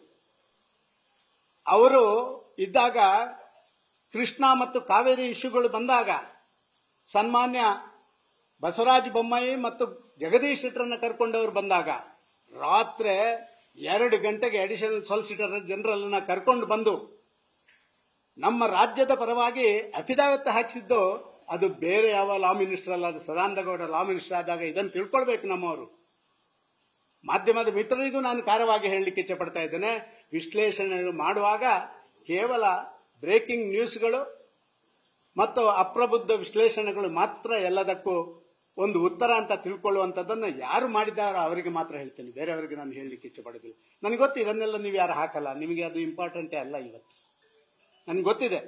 A: ಅವರು ಇದ್ದಾಗ ಕೃಷ್ಣ ಮತ್ತು ಕಾವೇರಿ ಇಶ್ಯೂಗಳು ಬಂದಾಗ ಸನ್ಮಾನ್ಯ ಬಸವರಾಜ ಬೊಮ್ಮಾಯಿ ಮತ್ತು ಜಗದೀಶ್ ಶೆಟ್ಟರನ್ನ ಕರ್ಕೊಂಡವರು ಬಂದಾಗ ರಾತ್ರಿ ಎರಡು ಗಂಟೆಗೆ ಅಡಿಷನಲ್ ಸಾಲಿಸಿಟರ್ ಜನರಲ್ ಕರ್ಕೊಂಡು ಬಂದು ನಮ್ಮ ರಾಜ್ಯದ ಪರವಾಗಿ ಅಫಿಡಾವಿತ್ ಹಾಕಿಸಿದ್ದು ಅದು ಬೇರೆ ಯಾವ ಲಾ ಮಿನಿಸ್ಟರ್ ಅಲ್ಲ ಅದು ಸದಾನಂದ ಗೌಡ ಲಾ ಮಿನಿಸ್ಟರ್ ಆದಾಗ ಇದನ್ನು ತಿಳ್ಕೊಳ್ಬೇಕು ನಮ್ಮವರು ಮಾಧ್ಯಮದ ಮಿತ್ರರಿಗೂ ನಾನು ಖಾರವಾಗಿ ಹೇಳಲಿಕ್ಕೆ ಇಚ್ಛಪಡ್ತಾ ಇದ್ದೇನೆ ವಿಶ್ಲೇಷಣೆ ಮಾಡುವಾಗ ಕೇವಲ ಬ್ರೇಕಿಂಗ್ ನ್ಯೂಸ್ಗಳು ಮತ್ತು ಅಪ್ರಬುದ್ಧ ವಿಶ್ಲೇಷಣೆಗಳು ಮಾತ್ರ ಎಲ್ಲದಕ್ಕೂ ಒಂದು ಉತ್ತರ ಅಂತ ತಿಳ್ಕೊಳ್ಳುವಂಥದ್ದನ್ನು ಯಾರು ಮಾಡಿದಾರೋ ಅವರಿಗೆ ಮಾತ್ರ ಹೇಳ್ತೇನೆ ಬೇರೆಯವರಿಗೆ ನಾನು ಹೇಳಲಿಕ್ಕೆ ಇಚ್ಛೆ ಪಡೋದಿಲ್ಲ ನನಗೆ ಗೊತ್ತು ಇದನ್ನೆಲ್ಲ ನೀವು ಯಾರು ಹಾಕಲ್ಲ ನಿಮಗೆ ಅದು ಇಂಪಾರ್ಟೆಂಟೇ ಅಲ್ಲ ಇವತ್ತು ನನಗೆ ಗೊತ್ತಿದೆ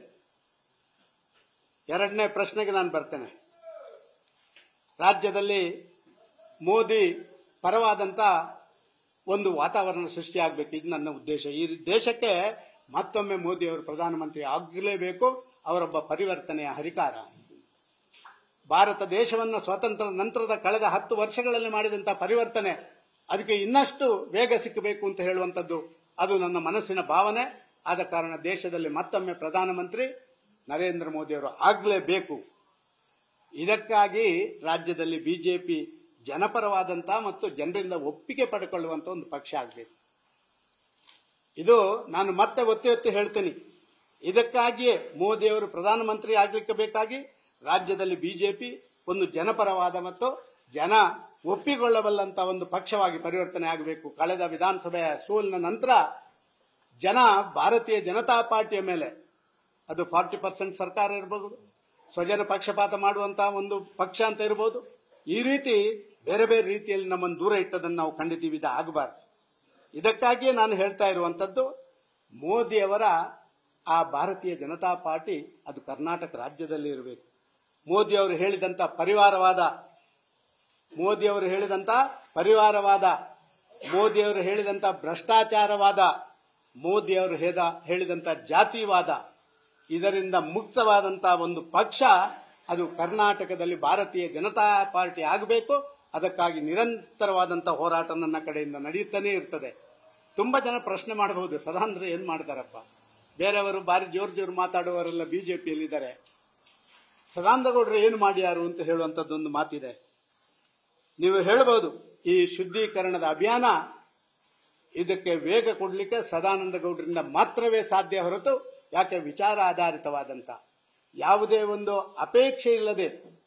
A: ಎರಡನೇ ಪ್ರಶ್ನೆಗೆ ನಾನು ಬರ್ತೇನೆ ರಾಜ್ಯದಲ್ಲಿ ಮೋದಿ ಪರವಾದಂತ ಒಂದು ವಾತಾವರಣ ಸೃಷ್ಟಿಯಾಗಬೇಕು ಇದು ನನ್ನ ಉದ್ದೇಶ ಈ ದೇಶಕ್ಕೆ ಮತ್ತೊಮ್ಮೆ ಮೋದಿ ಅವರು ಪ್ರಧಾನಮಂತ್ರಿ ಆಗಲೇಬೇಕು ಅವರೊಬ್ಬ ಪರಿವರ್ತನೆಯ ಹರಿಕಾರ ಭಾರತ ದೇಶವನ್ನು ಸ್ವಾತಂತ್ರ್ಯ ನಂತರದ ಕಳೆದ ಹತ್ತು ವರ್ಷಗಳಲ್ಲಿ ಮಾಡಿದಂತಹ ಪರಿವರ್ತನೆ ಅದಕ್ಕೆ ಇನ್ನಷ್ಟು ವೇಗ ಸಿಕ್ಕಬೇಕು ಅಂತ ಹೇಳುವಂಥದ್ದು ಅದು ನನ್ನ ಮನಸ್ಸಿನ ಭಾವನೆ ಆದ ಕಾರಣ ದೇಶದಲ್ಲಿ ಮತ್ತೊಮ್ಮೆ ಪ್ರಧಾನಮಂತ್ರಿ ನರೇಂದ್ರ ಮೋದಿ ಅವರು ಆಗಲೇಬೇಕು ಇದಕ್ಕಾಗಿ ರಾಜ್ಯದಲ್ಲಿ ಬಿಜೆಪಿ ಜನಪರವಾದಂತ ಮತ್ತು ಜನರಿಂದ ಒಪ್ಪಿಗೆ ಪಡೆಕೊಳ್ಳುವಂತ ಒಂದು ಪಕ್ಷ ಆಗಬೇಕು ಇದು ನಾನು ಮತ್ತೆ ಒತ್ತಿ ಒತ್ತಿ ಹೇಳ್ತೇನೆ ಇದಕ್ಕಾಗಿಯೇ ಮೋದಿ ಅವರು ಪ್ರಧಾನಮಂತ್ರಿ ಆಗಲಿಕ್ಕೆ ಬೇಕಾಗಿ ರಾಜ್ಯದಲ್ಲಿ ಬಿಜೆಪಿ ಒಂದು ಜನಪರವಾದ ಮತ್ತು ಜನ ಒಪ್ಪಿಕೊಳ್ಳಬಲ್ಲಂತ ಒಂದು ಪಕ್ಷವಾಗಿ ಪರಿವರ್ತನೆ ಆಗಬೇಕು ಕಳೆದ ವಿಧಾನಸಭೆಯ ಸೋಲಿನ ನಂತರ ಜನ ಭಾರತೀಯ ಜನತಾ ಪಾರ್ಟಿಯ ಮೇಲೆ ಅದು ಫಾರ್ಟಿ ಪರ್ಸೆಂಟ್ ಸರ್ಕಾರ ಇರಬಹುದು ಸ್ವಜನ ಪಕ್ಷಪಾತ ಮಾಡುವಂತಹ ಒಂದು ಪಕ್ಷ ಅಂತ ಇರಬಹುದು ಈ ರೀತಿ ಬೇರೆ ಬೇರೆ ರೀತಿಯಲ್ಲಿ ನಮ್ಮನ್ನು ದೂರ ಇಟ್ಟದನ್ನು ನಾವು ಕಂಡಿದ್ದೀವಿ ಇದು ಆಗಬಾರ್ದು ಇದಕ್ಕಾಗಿಯೇ ನಾನು ಹೇಳ್ತಾ ಇರುವಂತದ್ದು ಮೋದಿಯವರ ಆ ಭಾರತೀಯ ಜನತಾ ಪಾರ್ಟಿ ಅದು ಕರ್ನಾಟಕ ರಾಜ್ಯದಲ್ಲಿ ಇರಬೇಕು ಮೋದಿ ಅವರು ಹೇಳಿದಂತ ಪರಿವಾರವಾದ ಮೋದಿ ಅವರು ಹೇಳಿದಂತ ಪರಿವಾರವಾದ ಮೋದಿ ಅವರು ಹೇಳಿದಂತ ಭ್ರಷ್ಟಾಚಾರವಾದ ಮೋದಿ ಅವರು ಹೇಳಿದಂತ ಜಾತಿವಾದ ಇದರಿಂದ ಮುಕ್ತವಾದಂತಹ ಒಂದು ಪಕ್ಷ ಅದು ಕರ್ನಾಟಕದಲ್ಲಿ ಭಾರತೀಯ ಜನತಾ ಪಾರ್ಟಿ ಆಗಬೇಕು ಅದಕ್ಕಾಗಿ ನಿರಂತರವಾದಂತಹ ಹೋರಾಟ ನನ್ನ ಕಡೆಯಿಂದ ನಡೆಯುತ್ತಾನೆ ಇರ್ತದೆ ತುಂಬಾ ಜನ ಪ್ರಶ್ನೆ ಮಾಡಬಹುದು ಸದಾಂದ್ರ ಏನ್ ಮಾಡ್ತಾರಪ್ಪ ಬೇರೆಯವರು ಬಾರಿ ಜೋರು ಜೋರು ಮಾತಾಡುವವರೆಲ್ಲ ಬಿಜೆಪಿಯಲ್ಲಿದ್ದಾರೆ ಸದಾನಂದಗೌಡರು ಏನು ಮಾಡ್ಯಾರು ಅಂತ ಹೇಳುವಂತದ್ದೊಂದು ಮಾತಿದೆ ನೀವು ಹೇಳಬಹುದು ಈ ಶುದ್ಧೀಕರಣದ ಅಭಿಯಾನ ಇದಕ್ಕೆ ವೇಗ ಕೊಡಲಿಕ್ಕೆ ಸದಾನಂದ ಗೌಡರಿಂದ ಮಾತ್ರವೇ ಸಾಧ್ಯ ಹೊರತು ಯಾಕೆ ವಿಚಾರ ಆಧಾರಿತವಾದಂತ ಯಾವುದೇ ಒಂದು ಅಪೇಕ್ಷೆ ಇಲ್ಲದೆ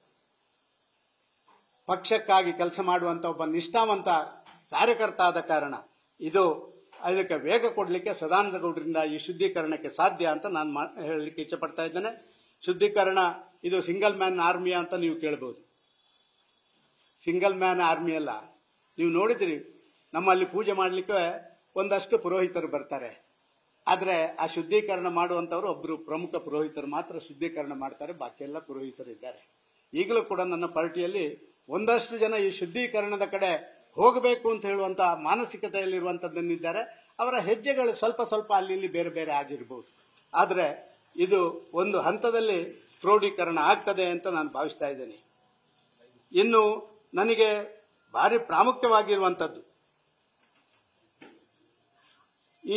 A: ಪಕ್ಷಕ್ಕಾಗಿ ಕೆಲಸ ಮಾಡುವಂತ ಒಬ್ಬ ನಿಷ್ಠಾವಂತ ಕಾರ್ಯಕರ್ತ ಆದ ಕಾರಣ ಇದು ಇದಕ್ಕೆ ವೇಗ ಕೊಡಲಿಕ್ಕೆ ಸದಾನಂದ ಗೌಡರಿಂದ ಈ ಶುದ್ಧೀಕರಣಕ್ಕೆ ಸಾಧ್ಯ ಅಂತ ನಾನು ಹೇಳಲಿಕ್ಕೆ ಇಚ್ಛೆ ಪಡ್ತಾ ಇದ್ದೇನೆ ಶುದ್ಧೀಕರಣ ಇದು ಸಿಂಗಲ್ ಮ್ಯಾನ್ ಆರ್ಮಿ ಅಂತ ನೀವು ಕೇಳಬಹುದು ಸಿಂಗಲ್ ಮ್ಯಾನ್ ಆರ್ಮಿ ಅಲ್ಲ ನೀವು ನೋಡಿದಿರಿ ನಮ್ಮಲ್ಲಿ ಪೂಜೆ ಮಾಡಲಿಕ್ಕೆ ಒಂದಷ್ಟು ಪುರೋಹಿತರು ಬರ್ತಾರೆ ಆದ್ರೆ ಆ ಶುದ್ಧೀಕರಣ ಮಾಡುವಂತವರು ಒಬ್ಬರು ಪ್ರಮುಖ ಪುರೋಹಿತರು ಮಾತ್ರ ಶುದ್ಧೀಕರಣ ಮಾಡ್ತಾರೆ ಬಾಕಿ ಎಲ್ಲ ಪುರೋಹಿತರು ಇದ್ದಾರೆ ಈಗಲೂ ಕೂಡ ನನ್ನ ಪಾರ್ಟಿಯಲ್ಲಿ ಒಂದಷ್ಟು ಜನ ಈ ಶುದ್ಧೀಕರಣದ ಕಡೆ ಹೋಗಬೇಕು ಅಂತ ಹೇಳುವಂತ ಮಾನಸಿಕತೆಯಲ್ಲಿರುವಂತದ್ದನ್ನಿದ್ದಾರೆ ಅವರ ಹೆಜ್ಜೆಗಳು ಸ್ವಲ್ಪ ಸ್ವಲ್ಪ ಅಲ್ಲಿ ಇಲ್ಲಿ ಬೇರೆ ಬೇರೆ ಆಗಿರಬಹುದು ಆದ್ರೆ ಇದು ಒಂದು ಹಂತದಲ್ಲಿ ಕ್ರೋಢೀಕರಣ ಆಗ್ತದೆ ಅಂತ ನಾನು ಭಾವಿಸ್ತಾ ಇದ್ದೇನೆ ಇನ್ನು ನನಗೆ ಭಾರಿ ಪ್ರಾಮುಖ್ಯವಾಗಿರುವಂತದ್ದು ಈ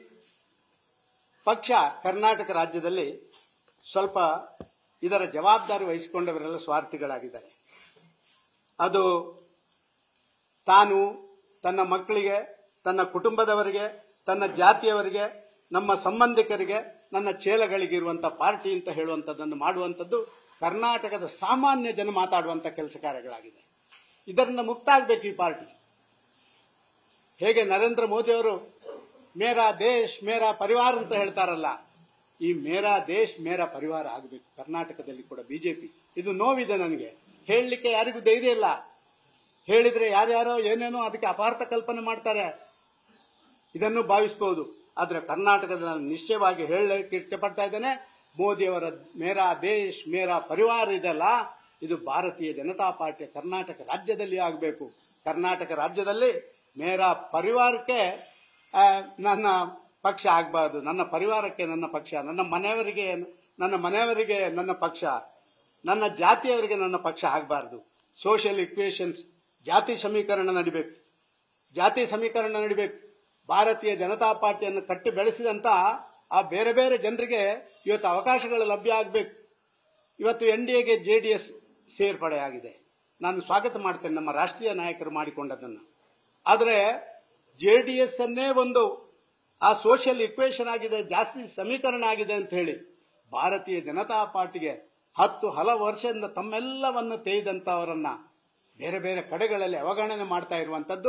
A: ಪಕ್ಷ ಕರ್ನಾಟಕ ರಾಜ್ಯದಲ್ಲಿ ಸ್ವಲ್ಪ ಇದರ ಜವಾಬ್ದಾರಿ ವಹಿಸಿಕೊಂಡವರೆಲ್ಲ ಸ್ವಾರ್ಥಿಗಳಾಗಿದ್ದಾರೆ ಅದು ತಾನು ತನ್ನ ಮಕ್ಕಳಿಗೆ ತನ್ನ ಕುಟುಂಬದವರಿಗೆ ತನ್ನ ಜಾತಿಯವರಿಗೆ ನಮ್ಮ ಸಂಬಂಧಿಕರಿಗೆ ನನ್ನ ಚೇಲಗಳಿಗೆ ಇರುವಂತಹ ಪಾರ್ಟಿ ಅಂತ ಹೇಳುವಂಥದ್ದನ್ನು ಮಾಡುವಂಥದ್ದು ಕರ್ನಾಟಕದ ಸಾಮಾನ್ಯ ಜನ ಮಾತಾಡುವಂಥ ಕೆಲಸ ಕಾರ್ಯಗಳಾಗಿದೆ ಇದರಿಂದ ಮುಕ್ತ ಆಗಬೇಕು ಈ ಪಾರ್ಟಿ ಹೇಗೆ ನರೇಂದ್ರ ಮೋದಿ ಅವರು ಮೇರಾ ದೇಶ್ ಮೇರಾ ಪರಿವಾರ ಅಂತ ಹೇಳ್ತಾರಲ್ಲ ಈ ಮೇರಾ ದೇಶ್ ಮೇರಾ ಪರಿವಾರ ಆಗಬೇಕು ಕರ್ನಾಟಕದಲ್ಲಿ ಕೂಡ ಬಿಜೆಪಿ ಇದು ನೋವಿದೆ ನನಗೆ ಹೇಳಲಿಕ್ಕೆ ಯಾರಿಗೂ ಧೈರ್ಯ ಇಲ್ಲ ಹೇಳಿದ್ರೆ ಯಾರ್ಯಾರೋ ಏನೇನೋ ಅದಕ್ಕೆ ಅಪಾರ್ಥ ಕಲ್ಪನೆ ಮಾಡ್ತಾರೆ ಇದನ್ನು ಭಾವಿಸಬಹುದು ಆದ್ರೆ ಕರ್ನಾಟಕದ ನಾನು ನಿಶ್ಚಯವಾಗಿ ಹೇಳಲಿಕ್ಕೆ ಇಷ್ಟಪಡ್ತಾ ಇದ್ದೇನೆ ಮೋದಿಯವರ ಮೇರಾ ದೇಶ್ ಮೇರಾ ಪರಿವಾರ ಇದೆಲ್ಲ ಇದು ಭಾರತೀಯ ಜನತಾ ಪಾರ್ಟಿಯ ಕರ್ನಾಟಕ ರಾಜ್ಯದಲ್ಲಿ ಆಗಬೇಕು ಕರ್ನಾಟಕ ರಾಜ್ಯದಲ್ಲಿ ಮೇರಾ ಪರಿವಾರಕ್ಕೆ ಆ, ನನ್ನ ಪಕ್ಷ ಆಗಬಾರ್ದು ನನ್ನ ಪರಿವಾರಕ್ಕೆ ನನ್ನ ಪಕ್ಷ ನನ್ನ ಮನೆಯವರಿಗೆ ನನ್ನ ಮನೆಯವರಿಗೆ ನನ್ನ ಪಕ್ಷ ನನ್ನ ಜಾತಿಯವರಿಗೆ ನನ್ನ ಪಕ್ಷ ಆಗಬಾರ್ದು ಸೋಷಿಯಲ್ ಇಕ್ವೇಷನ್ಸ್ ಜಾತಿ ಸಮೀಕರಣ ನಡಿಬೇಕು ಜಾತಿ ಸಮೀಕರಣ ನಡಿಬೇಕು ಭಾರತೀಯ ಜನತಾ ಪಾರ್ಟಿಯನ್ನು ಕಟ್ಟಿ ಬೆಳೆಸಿದಂತ ಆ ಬೇರೆ ಬೇರೆ ಜನರಿಗೆ ಇವತ್ತು ಅವಕಾಶಗಳು ಲಭ್ಯ ಆಗಬೇಕು ಇವತ್ತು ಎನ್ ಡಿ ಎಗೆ ಜೆ ಡಿ ಎಸ್ ಸೇರ್ಪಡೆ ಆಗಿದೆ ನಾನು ಸ್ವಾಗತ ಮಾಡ್ತೇನೆ ನಮ್ಮ ರಾಷ್ಟ್ರೀಯ ನಾಯಕರು ಮಾಡಿಕೊಂಡದನ್ನು ಆದರೆ ಜೆ ಡಿ ಎಸ್ ಅನ್ನೇ ಒಂದು ಆ ಸೋಷಿಯಲ್ ಇಕ್ವೇಷನ್ ಆಗಿದೆ ಜಾಸ್ತಿ ಸಮೀಕರಣ ಆಗಿದೆ ಅಂತ ಹೇಳಿ ಭಾರತೀಯ ಜನತಾ ಪಾರ್ಟಿಗೆ ಹತ್ತು ಹಲವು ವರ್ಷದಿಂದ ತಮ್ಮೆಲ್ಲವನ್ನು ತೇಯ್ದಂತವರನ್ನ ಬೇರೆ ಬೇರೆ ಕಡೆಗಳಲ್ಲಿ ಅವಗಣನೆ ಮಾಡ್ತಾ ಇರುವಂತದ್ದು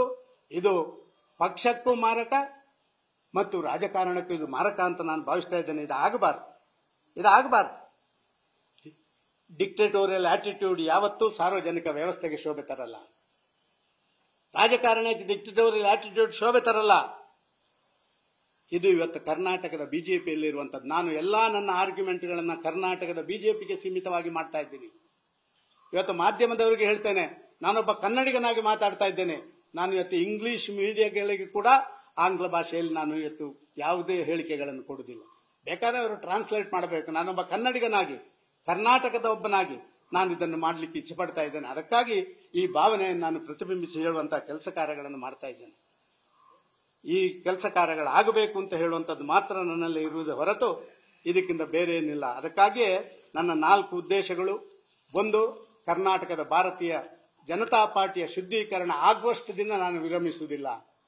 A: ಇದು ಪಕ್ಷಕ್ಕೂ ಮಾರಕ ಮತ್ತು ರಾಜಕಾರಣಕ್ಕೂ ಇದು ಮಾರಕ ಅಂತ ನಾನು ಭಾವಿಸ್ತಾ ಇದ್ದೇನೆ ಇದು ಆಗಬಾರ್ದು ಇದು ಆಗಬಾರ್ದು ಡಿಕ್ಟೇಟೋರಿಯಲ್ ಆಟಿಟ್ಯೂಡ್ ಯಾವತ್ತೂ ಸಾರ್ವಜನಿಕ ವ್ಯವಸ್ಥೆಗೆ ಶೋಭೆ ತರಲ್ಲ ರಾಜಕಾರಣಕ್ಕೆ ಡಿಕ್ಟೇಟೋರಿಯಲ್ ಆಟಿಟ್ಯೂಡ್ ಶೋಭೆ ತರಲ್ಲ ಇದು ಇವತ್ತು ಕರ್ನಾಟಕದ ಬಿಜೆಪಿಯಲ್ಲಿರುವಂತದ್ದು ನಾನು ಎಲ್ಲಾ ನನ್ನ ಆರ್ಗ್ಯುಮೆಂಟ್ಗಳನ್ನ ಕರ್ನಾಟಕದ ಬಿಜೆಪಿಗೆ ಸೀಮಿತವಾಗಿ ಮಾಡ್ತಾ ಇದ್ದೀನಿ ಇವತ್ತು ಮಾಧ್ಯಮದವರಿಗೆ ಹೇಳ್ತೇನೆ ನಾನೊಬ್ಬ ಕನ್ನಡಿಗನಾಗಿ ಮಾತಾಡ್ತಾ ಇದ್ದೇನೆ ನಾನು ಇವತ್ತು ಇಂಗ್ಲಿಷ್ ಮೀಡಿಯಾಗಳಿಗೆ ಕೂಡ ಆಂಗ್ಲ ಭಾಷೆಯಲ್ಲಿ ನಾನು ಇವತ್ತು ಯಾವುದೇ ಹೇಳಿಕೆಗಳನ್ನು ಕೊಡುವುದಿಲ್ಲ ಬೇಕಾದ್ರೆ ಅವರು ಟ್ರಾನ್ಸ್ಲೇಟ್ ಮಾಡಬೇಕು ನಾನೊಬ್ಬ ಕನ್ನಡಿಗನಾಗಿ ಕರ್ನಾಟಕದ ಒಬ್ಬನಾಗಿ ನಾನು ಇದನ್ನು ಮಾಡಲಿಕ್ಕೆ ಇಚ್ಛೆ ಪಡ್ತಾ ಇದ್ದೇನೆ ಅದಕ್ಕಾಗಿ ಈ ಭಾವನೆಯನ್ನು ನಾನು ಪ್ರತಿಬಿಂಬಿಸಿ ಹೇಳುವಂತಹ ಕೆಲಸ ಕಾರ್ಯಗಳನ್ನು ಮಾಡ್ತಾ ಇದ್ದೇನೆ ಈ ಕೆಲಸ ಕಾರ್ಯಗಳಾಗಬೇಕು ಅಂತ ಹೇಳುವಂಥದ್ದು ಮಾತ್ರ ನನ್ನಲ್ಲಿ ಇರುವುದು ಹೊರತು ಇದಕ್ಕಿಂತ ಬೇರೆ ಏನಿಲ್ಲ ಅದಕ್ಕಾಗಿಯೇ ನನ್ನ ನಾಲ್ಕು ಉದ್ದೇಶಗಳು ಒಂದು ಕರ್ನಾಟಕದ ಭಾರತೀಯ ಜನತಾ ಪಾರ್ಟಿಯ ಶುದ್ಧೀಕರಣ ಆಗುವಷ್ಟು ದಿನ ನಾನು ವಿರಮಿಸುವುದಿಲ್ಲ